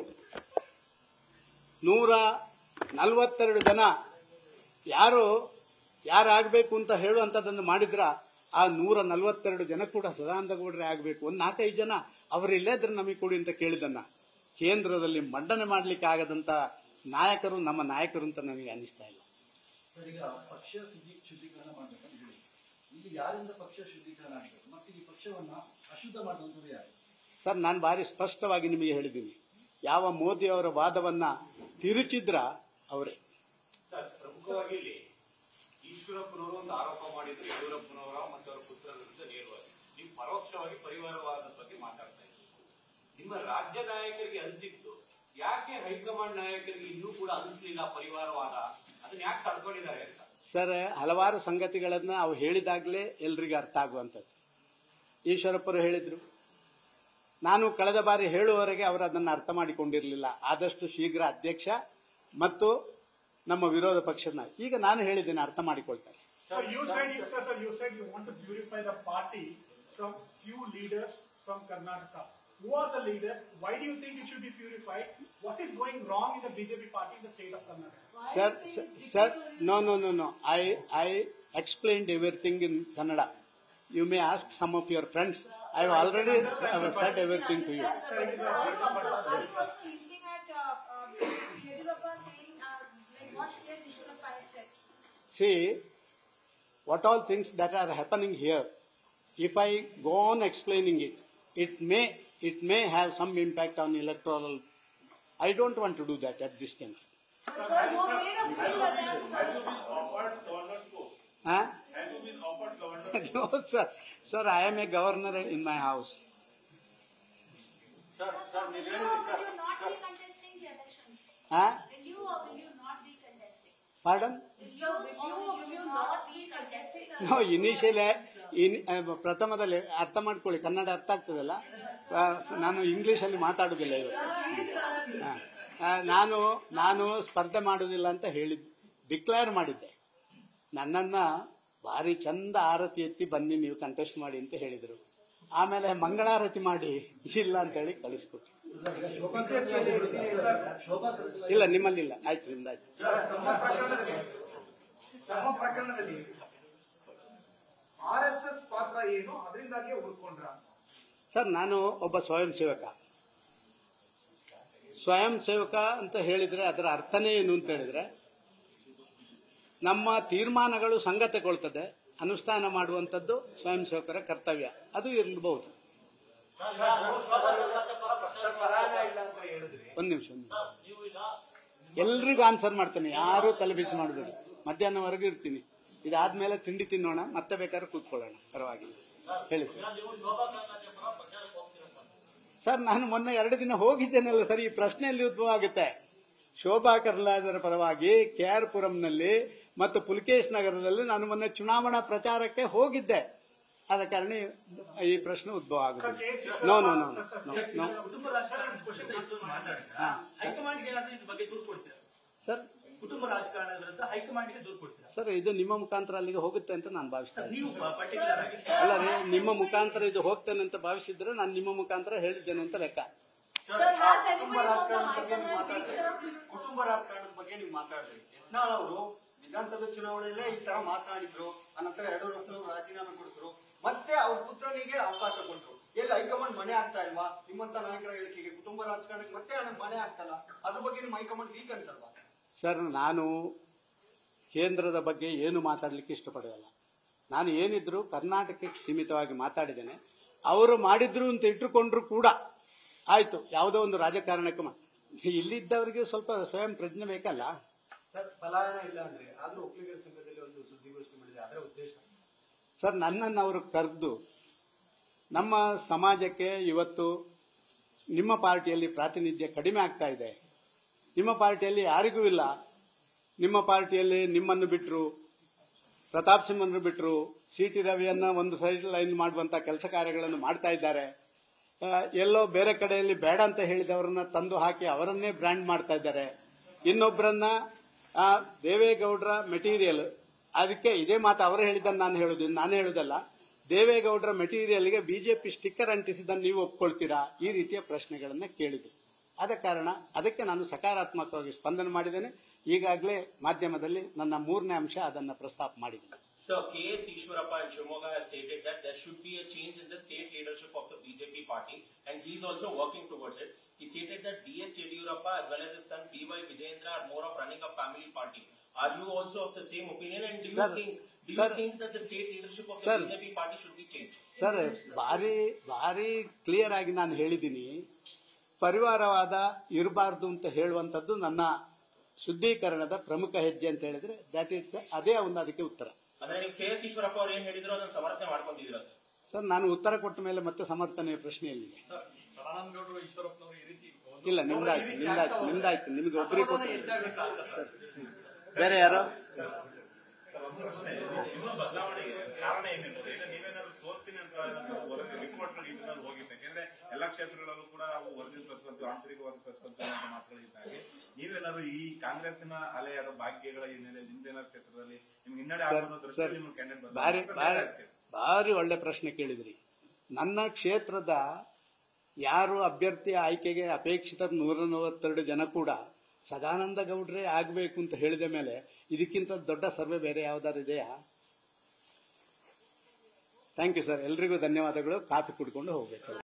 A: ನೂರ ನಲವತ್ತೆರಡು ಜನ ಯಾರು ಯಾರಾಗಬೇಕು ಅಂತ ಹೇಳುವಂಥದ್ದನ್ನು ಮಾಡಿದ್ರ ಆ ನೂರ ನಲವತ್ತೆರಡು ಜನ ಕೂಡ ಸದಾನಂದ ಗೌಡ್ರೆ ಆಗಬೇಕು ಒಂದು ನಾಲ್ಕೈದು ಜನ ಅವರಿಲ್ಲೇ ಇದ್ರೆ ನಮಗೆ ಕೊಡಿ ಅಂತ ಕೇಳಿದನ್ನ ಕೇಂದ್ರದಲ್ಲಿ ಮಂಡನೆ ಮಾಡ್ಲಿಕ್ಕೆ ಆಗದಂತ ನಾಯಕರು ನಮ್ಮ ನಾಯಕರು ಅಂತ ನನಗೆ ಅನಿಸ್ತಾ ಇಲ್ಲ
J: ಸರ್, ಈಗ ಪಕ್ಷ ಶುದ್ಧಿ- ಶುದ್ಧೀಕರಣ ಮಾಡ್ಬೇಕಂತ ಹೇಳಿ ಇಲ್ಲಿ ಯಾರಿಂದ ಪಕ್ಷ ಶುದ್ಧೀಕರಣ ಆಗಬೇಕು ಮತ್ತೆ ಈ ಪಕ್ಷವನ್ನ ಅಶುದ್ಧ ಮಾಡುವಂಥದ್ದು ಯಾರು
A: ಸರ್ ನಾನು ಭಾರಿ ಸ್ಪಷ್ಟವಾಗಿ ನಿಮಗೆ ಹೇಳಿದ್ದೀನಿ ಯಾವ ಮೋದಿ ಅವರ ವಾದವನ್ನ ತಿರುಚಿದ್ರ ಅವರೇ
D: ಸರ್ ಪ್ರಮುಖವಾಗಿ ಇಲ್ಲಿ ಈಶ್ವರಪ್ಪನವರು ಒಂದು ಆರೋಪ ಮಾಡಿದ್ರು ಯಡಿಯೂರಪ್ಪನವರ ಮತ್ತು ಅವರ ಪುತ್ರರ ವಿರುದ್ಧ ನೇರವಾಗಿ ನೀವು ಪರೋಕ್ಷವಾಗಿ ಪರಿವಾರವಾದದ ಬಗ್ಗೆ ಮಾತಾಡ್ತಾ ಇದ್ದೀರಿ ನಿಮ್ಮ ರಾಜ್ಯ ನಾಯಕರಿಗೆ ಅನಿಸಿತ್ತು ಯಾಕೆ ಹೈಕಮಾಂಡ್ ನಾಯಕರಿಗೆ ಇನ್ನೂ ಕೂಡ ಅನಿಸ್ಲಿಲ್ಲ ಪರಿವಾರವಾದ ಅದನ್ನ ಯಾಕೆ ತಡ್ಕೊಂಡಿದ್ದಾರೆ ಅಂತ
A: ಸರ್ ಹಲವಾರು ಸಂಗತಿಗಳನ್ನ ಅವು ಹೇಳಿದಾಗಲೇ ಎಲ್ರಿಗೂ ಅರ್ಥ ಆಗುವಂಥದ್ದು ಈಶ್ವರಪ್ಪರು ಹೇಳಿದ್ರು ನಾನು ಕಳೆದ ಬಾರಿ ಹೇಳುವವರೆಗೆ ಅವರು ಅದನ್ನು ಅರ್ಥ ಮಾಡಿಕೊಂಡಿರಲಿಲ್ಲ ಆದಷ್ಟು ಶೀಘ್ರ ಅಧ್ಯಕ್ಷ ಮತ್ತು ನಮ್ಮ ವಿರೋಧ ಪಕ್ಷದ ನಾಯಕ. ಈಗ ನಾನು ಹೇಳಿದ್ದೇನೆ ಅರ್ಥ ಮಾಡಿಕೊಳ್ತಾರೆ
E: So you said, you sir, sir, you said you want to purify the party from few leaders from Karnataka. Who are the leaders? Why do you think it should be purified? What is going wrong in the BJP party in the state of Karnataka?
A: Sir, sir, sir, no, no, no, no. I, I explained everything in Kannada. You may ask some of your friends. I have already uh, said everything to you.
F: Sir, it is also hinting at uh, uh, Yediyurappa saying uh, like what yes Yediyurappa had said.
A: See, what all things that are happening here, if I go on explaining it, it may, it may have some impact on electoral. I don't want to do that at this time.
F: Sir, you made a bill that
A: Huh? no, sir. Sir, I am a governor in my house.
C: Sir sir ನೀವು
F: will you,
C: ಹೇಳಿದ್ರಿ
F: will you not
C: sir
F: be contesting the elections?
A: Huh?
F: Will you or will you not be contesting?
A: Pardon?
F: Will you, will you, will you not be contesting the
A: no initially in ಪ್ರಥಮದಲ್ಲಿ ಅರ್ಥ ಮಾಡ್ಕೊಳ್ಳಿ ಕನ್ನಡ ಅರ್ಥ ಆಗ್ತದಲ್ಲ ಆ, ನಾನು ಇಂಗ್ಲಿಷಲ್ಲಿ ಮಾತಾಡುವುದಿಲ್ಲ ಇವತ್ತು ಆ, ಆ, ನಾನು ನಾನು ಸ್ಪರ್ಧೆ ಮಾಡುವುದಿಲ್ಲ ಅಂತ ಹೇಳಿ ಡಿಕ್ಲೇರ್ ಮಾಡಿದ್ದೆ ನನ್ನನ್ನ ಭಾರಿ ಚಂದ ಆರತಿ ಎತ್ತಿ ಬನ್ನಿ ನೀವು ಕಂಟೆಸ್ಟ್ ಮಾಡಿ ಅಂತ ಹೇಳಿದರು ಆಮೇಲೆ ಮಂಗಳಾರತಿ ಮಾಡಿ ಇಲ್ಲ ಅಂತ ಹೇಳಿ ಕಳಿಸ್ಕೊಟ್ರು
J: ಶೋಭಾ ಕರಂದ್ಲಾಜೆ ಹೇಳಿದ್ದಾರೆ ಸರ್, ಶೋಭಾ ಕರಂದ್ಲಾಜೆ
A: ಇಲ್ಲ ನಿಮ್ಮಲ್ಲಿಲ್ಲ ಆಯ್ತು ನಿಮ್ದಾಯ್ತು
G: ತಮ್ಮ ಪ್ರಕರಣದಲ್ಲಿ ತಮ್ಮ ಪ್ರಕರಣದಲ್ಲಿ ಆರ್ ಎಸ್ ಎಸ್ ಪಾತ್ರ ಏನು ಅದರಿಂದಾಗಿ ಉಳ್ಕೊಂಡ್ರ
A: ಸರ್ ನಾನು ಒಬ್ಬ ಸ್ವಯಂ ಸೇವಕ ಸ್ವಯಂ ಸೇವಕ ಅಂತ ಹೇಳಿದ್ರೆ ಅದರ ಅರ್ಥನೇ ಏನು ಅಂತ ಹೇಳಿದ್ರೆ ನಮ್ಮ ತೀರ್ಮಾನಗಳು ಸಂಗತಿಗೊಳ್ತದೆ ಅನುಷ್ಠಾನ ಮಾಡುವಂಥದ್ದು ಸ್ವಯಂ ಸೇವಕರ ಕರ್ತವ್ಯ ಅದು ಇರಬಹುದು ಒಂದು ನಿಮಿಷ ಒಂದು ನಿಮಿಷ ಎಲ್ರಿಗೂ ಆನ್ಸರ್ ಮಾಡ್ತೇನೆ ಯಾರೂ ತಲೆಬಿಸಿ ಮಾಡಬೇಡಿ ಮಧ್ಯಾಹ್ನವರೆಗೂ ಇರ್ತೀನಿ ಇದಾದ್ಮೇಲೆ ತಿಂಡಿ ತಿನ್ನೋಣ ಮತ್ತೆ ಬೇಕಾದ್ರೆ ಕೂತ್ಕೊಳ್ಳೋಣ ಪರವಾಗಿಲ್ಲ ಹೇಳಿ ಸರ್ ನಾನು ಮೊನ್ನೆ ಎರಡು ದಿನ ಹೋಗಿದ್ದೇನಲ್ಲ ಸರ್ ಈ ಪ್ರಶ್ನೆಯಲ್ಲಿ ಉದ್ಭವ ಆಗುತ್ತೆ ಶೋಭಾ ಕರ್ಲಾದರ ಪರವಾಗಿ ಕೆ ಆರ್ ಪುರಂನಲ್ಲಿ ಮತ್ತು ಪುಲ್ಕೇಶ್ ನಗರದಲ್ಲಿ ನಾನು ಮೊನ್ನೆ ಚುನಾವಣಾ ಪ್ರಚಾರಕ್ಕೆ ಹೋಗಿದ್ದೆ ಆದ ಕಾರಣ ಈ- ಈ ಪ್ರಶ್ನೆ ಉದ್ಭವ ಆಗುದಿಲ್ಲ no no no no no
H: ಕುಟುಂಬ ರಾಜಕಾರಣ ಕ್ವಶನ್ ಮಾತಾಡಿದ
A: ಹಾ.
H: ಹೈಕಮಾಂಡ್ಗೆ ಏನಾದ್ರೂ ಇದ್ರ ಬಗ್ಗೆ ದೂರು ಕೊಡ್ತೀರಾ
A: ಸರ್
H: ಕುಟುಂಬ ರಾಜಕಾರಣದ ವಿರುದ್ಧ ಹೈಕಮಾಂಡ್ಗೆ ದೂರು ಕೊಡ್ತೀರಾ
A: ಸರ್ ಇದು ನಿಮ್ಮ ಮುಖಾಂತರ ಅಲ್ಲಿಗೆ ಹೋಗುತ್ತೆ ಅಂತ ನಾನು ಭಾವಿಸ್ತೇನೆ
H: ನೀವು ಪರ್ಟಿಕ್ಯುಲರ್ ಆಗಿ
A: ಅಲ್ಲ ರೀ ನಿಮ್ಮ ಮುಖಾಂತರ ಇದು ಹೋಗ್ತೇನೆ ಅಂತ ಭಾವಿಸಿದ್ರೆ ನಾನು ನಿಮ್ಮ ಮುಖಾಂತರ ಹೇಳಿದ್ದೇನೆ ಅಂತ ಲೆಕ್ಕ
C: ಸರ್
F: Sir,
C: ಆ
F: has
C: ಕುಟುಂಬ
F: anybody from the
C: ರಾಜಕಾರಣದ ಬಗ್ಗೆ ನೀವು ಮಾತಾಡ್ರಿ ಕುಟುಂಬ ರಾಜಕಾರಣದ ಬಗ್ಗೆ ನೀವು ಮಾತಾಡ್ರಿ ಯತ್ನಾಳ್ ಅವರು ವಿಧಾನಸಭೆ ಚುನಾವಣೆಯಲ್ಲೇ ಈ ತರ ಮಾತನಾಡಿದ್ರು ಅನಂತರ ಯಡಿಯೂರಪ್ಪನವರು ರಾಜೀನಾಮೆ ಕೊಡಿದ್ರು ಮತ್ತೆ ಅವ್ರ ಪುತ್ರನಿಗೆ ಅವಕಾಶ ಕೊಟ್ರು ಎಲ್ಲಿ ಹೈಕಮಾಂಡ್ ಮನೆ ಆಗ್ತಾ ಇಲ್ವಾ ನಿಮ್ಮಂತ ನಾಯಕರ ಹೇಳಿಕೆಗೆ ಕುಟುಂಬ ರಾಜಕಾರಣಕ್ಕೆ ಮತ್ತೆ ಹಣ ಮನೆ ಆಗ್ತಲ್ಲ ಅದ್ರ ಬಗ್ಗೆ ನಿಮ್ಮ ಹೈಕಮಾಂಡ್ ವೀಕ್ ಅನ್ಸಲ್ವಾ
A: ಸರ್ ನಾನು ಕೇಂದ್ರದ ಬಗ್ಗೆ ಏನು ಮಾತಾಡಲಿಕ್ಕೆ ಇಷ್ಟಪಡೋಲ್ಲ ನಾನು ಏನಿದ್ರು ಕರ್ನಾಟಕಕ್ಕೆ ಸೀಮಿತವಾಗಿ ಮಾತಾಡಿದ್ದೇನೆ ಅವರು ಮಾಡಿದ್ರು ಅಂತ ಇಟ್ಟುಕೊಂಡ್ರು ಕೂಡ ಆಯ್ತು ಯಾವುದೋ ಒಂದು ರಾಜಕಾರಣಕ್ಕೆ ಮಾ- ಇಲ್ಲಿದ್ದವರಿಗೆ ಸ್ವಲ್ಪ ಸ್ವಯಂ ಪ್ರಜ್ಞೆ ಬೇಕಲ್ಲ
J: ಸರ್ ಪಲಾಯನ ಇಲ್ಲ ಅಂದ್ರೆ ಆದ್ರೂ ಒಕ್ಕಲಿಗರ ಸಂಘದಲ್ಲಿ ಒಂದು ಸುದ್ದಿಗೋಷ್ಠಿ ಮಾಡಿದೆ ಅದರ ಉದ್ದೇಶ
A: ಸರ್ ನನ್ನನ್ನು ಅವರು ಕರೆದು ನಮ್ಮ ಸಮಾಜಕ್ಕೆ ಇವತ್ತು ನಿಮ್ಮ ಪಾರ್ಟಿಯಲ್ಲಿ ಪ್ರಾತಿನಿಧ್ಯ ಕಡಿಮೆ ಆಗ್ತಾ ಇದೆ ನಿಮ್ಮ ಪಾರ್ಟಿಯಲ್ಲಿ ಯಾರಿಗೂ ಇಲ್ಲ ನಿಮ್ಮ ಪಾರ್ಟಿಯಲ್ಲಿ ನಿಮ್ಮನ್ನು ಬಿಟ್ಟರು ಪ್ರತಾಪ್ ಸಿಂಹನ್ನು ಬಿಟ್ಟರು ಸಿ ಟಿ ರವಿಯನ್ನ ಒಂದು ಸೈಡ್ ಲೈನ್ ಮಾಡುವಂತ ಕೆಲಸ ಕಾರ್ಯಗಳನ್ನು ಮಾಡ್ತಾ ಇದ್ದಾರೆ ಆ, ಎಲ್ಲೋ ಬೇರೆ ಕಡೆಯಲ್ಲಿ ಬೇಡ ಅಂತ ಹೇಳಿದವರನ್ನ ತಂದು ಹಾಕಿ ಅವರನ್ನೇ ಬ್ರ್ಯಾಂಡ್ ಮಾಡ್ತಾ ಇದ್ದಾರೆ ಇನ್ನೊಬ್ಬರನ್ನ ಆ, ದೇವೇಗೌಡರ ಮೆಟೀರಿಯಲ್ ಅದಕ್ಕೆ ಇದೇ ಮಾತು ಅವರು ಹೇಳಿದ್ದನ್ನು ನಾನು ಹೇಳುದು ನಾನು ಹೇಳುದಲ್ಲ ದೇವೇಗೌಡರ ಮೆಟೀರಿಯಲ್ಗೆ ಬಿಜೆಪಿ ಸ್ಟಿಕ್ಕರ್ ಅಂಟಿಸಿದ್ದನ್ನು ನೀವು ಒಪ್ಕೊಳ್ತೀರಾ ಈ ರೀತಿಯ ಪ್ರಶ್ನೆಗಳನ್ನ ಕೇಳಿದ್ರು ಆದ ಕಾರಣ ಅದಕ್ಕೆ ನಾನು ಸಕಾರಾತ್ಮಕವಾಗಿ ಸ್ಪಂದನೆ ಮಾಡಿದ್ದೇನೆ ಈಗಾಗಲೇ ಮಾಧ್ಯಮದಲ್ಲಿ ನನ್ನ ಮೂರನೇ ಅಂಶ ಅದನ್ನು ಪ್ರಸ್ತಾಪ ಮಾಡಿದ್ದೀನಿ
I: Sir, K.S. Ishwarappa in Shimoga has stated that there should be a change in the state leadership of the BJP party and he is also working towards it. He stated that D.S. Yediyurappa as well as his son B.Y. Vijayendra are more of running a family party. Are you also of the same opinion and do you
A: Sir,
I: think do you
A: sir,
I: think that the state leadership of the
A: sir.
I: BJP party should be changed?
A: Sir ಭಾರಿ ಭಾರಿ clear ಆಗಿ ನಾನು ಹೇಳಿದ್ದೀನಿ ಪರಿವಾರವಾದ ಇರಬಾರ್ದು ಅಂತ ಹೇಳುವಂಥದ್ದು ನನ್ನ ಶುದ್ಧೀಕರಣದ ಪ್ರಮುಖ ಹೆಜ್ಜೆ ಅಂತ ಹೇಳಿದ್ರೆ ದಟ್ ಇಟ್ಸ್ ಅದೇ ಒಂದು ಅದಕ್ಕೆ ಉತ್ತರ
I: ಅಂದ್ರೆ ನೀವು ಕೆ ಎಸ್ ಈಶ್ವರಪ್ಪ ಅವ್ರು ಏನ್ ಹೇಳಿದ್ರು ಅದನ್ನ ಸಮರ್ಥನೆ ಮಾಡ್ಕೊಂಡಿದ್ದೀರಾ ಸರ್
A: ಸರ್ ನಾನು ಉತ್ತರ ಕೊಟ್ಟ ಮೇಲೆ ಮತ್ತೆ ಸಮರ್ಥನೆಯ ಪ್ರಶ್ನೆ ಎಲ್ಲಿದೆ
B: ಸರ್ ಸದಾನಂದ ಗೌಡರು ಈಶ್ವರಪ್ಪನವರು ಈ ರೀತಿ ಒಂದು-
A: ಇಲ್ಲ ನಿಮ್ದಾಯ್ತು ನಿಮ್ದಾಯ್ತು ನಿಮ್ದಾಯ್ತು ನಿಮ್ಗೆ ಒಬ್ಬರಿಗೆ
B: ಅಸಮಾಧಾನ
A: ಕೊಟ್ಟರೆ
B: ಹೆಚ್ಚಾಗುತ್ತಾ ಅಂತ ಸರ್.
A: ಬೇರೆ ಯಾರು
D: ನಿಮ್ಮ ಬದಲಾವಣೆಗೆ ಕಾರಣ ಏನಿರ್ತದೆ ಈಗ ನೀವೇನಾದ್ರು ಸೋಲ್ತೀನಿ ಅಂತ ವರದಿ ರಿಪೋರ್ಟ್ ಇದರಲ್ಲಿ ಹೋಗಿದೆ ಯಾಕೆಂದ್ರೆ ಎಲ್ಲಾ ಕ್ಷೇತ್ರಗಳಲ್ಲೂ ಕೂಡ ಅವು ವರದಿ ತಕ್ಕಂತ ಆಂತರಿಕವಾಗಿ ತಕ್ಕಂತ ಮಾತುಗಳಿದ್ದಾಗೆ ನೀವೇನಾದ್ರು ಈ ಕಾಂಗ್ರೆಸ್ಸಿನ ಅಲೆಯಾದ ಭಾಗ್ಯಗಳ ಹಿನ್ನೆಲೆ ನಿಮ್ದೇನಾದ್ರು ಕ್ಷೇತ್ರದಲ್ಲಿ ನಿಮ್ಗೆ ಹಿನ್ನಡೆ
A: ಸರ್
D: ಆಗೋದ್ರ
A: ಸರ್
D: ದೃಷ್ಟಿಯಲ್ಲಿ ನಿಮ್ಮ ಕ್ಯಾಂಡಿಡೇಟ್
A: ಭಾರಿ ಭಾರಿ ಭಾರಿ ಒಳ್ಳೆ ಪ್ರಶ್ನೆ ಕೇಳಿದ್ರಿ ನನ್ನ ಕ್ಷೇತ್ರದ ಯಾರು ಅಭ್ಯರ್ಥಿ ಆಯ್ಕೆಗೆ ಅಪೇಕ್ಷಿತ ನೂರ ನಲವತ್ತೆರಡು ಜನ ಕೂಡ ಸದಾನಂದ ಗೌಡ್ರೆ ಆಗಬೇಕು ಅಂತ ಹೇಳಿದ ಮೇಲೆ ಇದಕ್ಕಿಂತ ದೊಡ್ಡ ಸರ್ವೆ ಬೇರೆ ಯಾವ್ದಾದ್ರು ಇದೆಯಾ ಥ್ಯಾಂಕ್ ಯು ಸರ್ ಎಲ್ರಿಗೂ ಧನ್ಯವಾದಗಳು ಕಾಫಿ ಕುಡ್ಕೊಂಡು ಹೋಗ್ಬೇಕು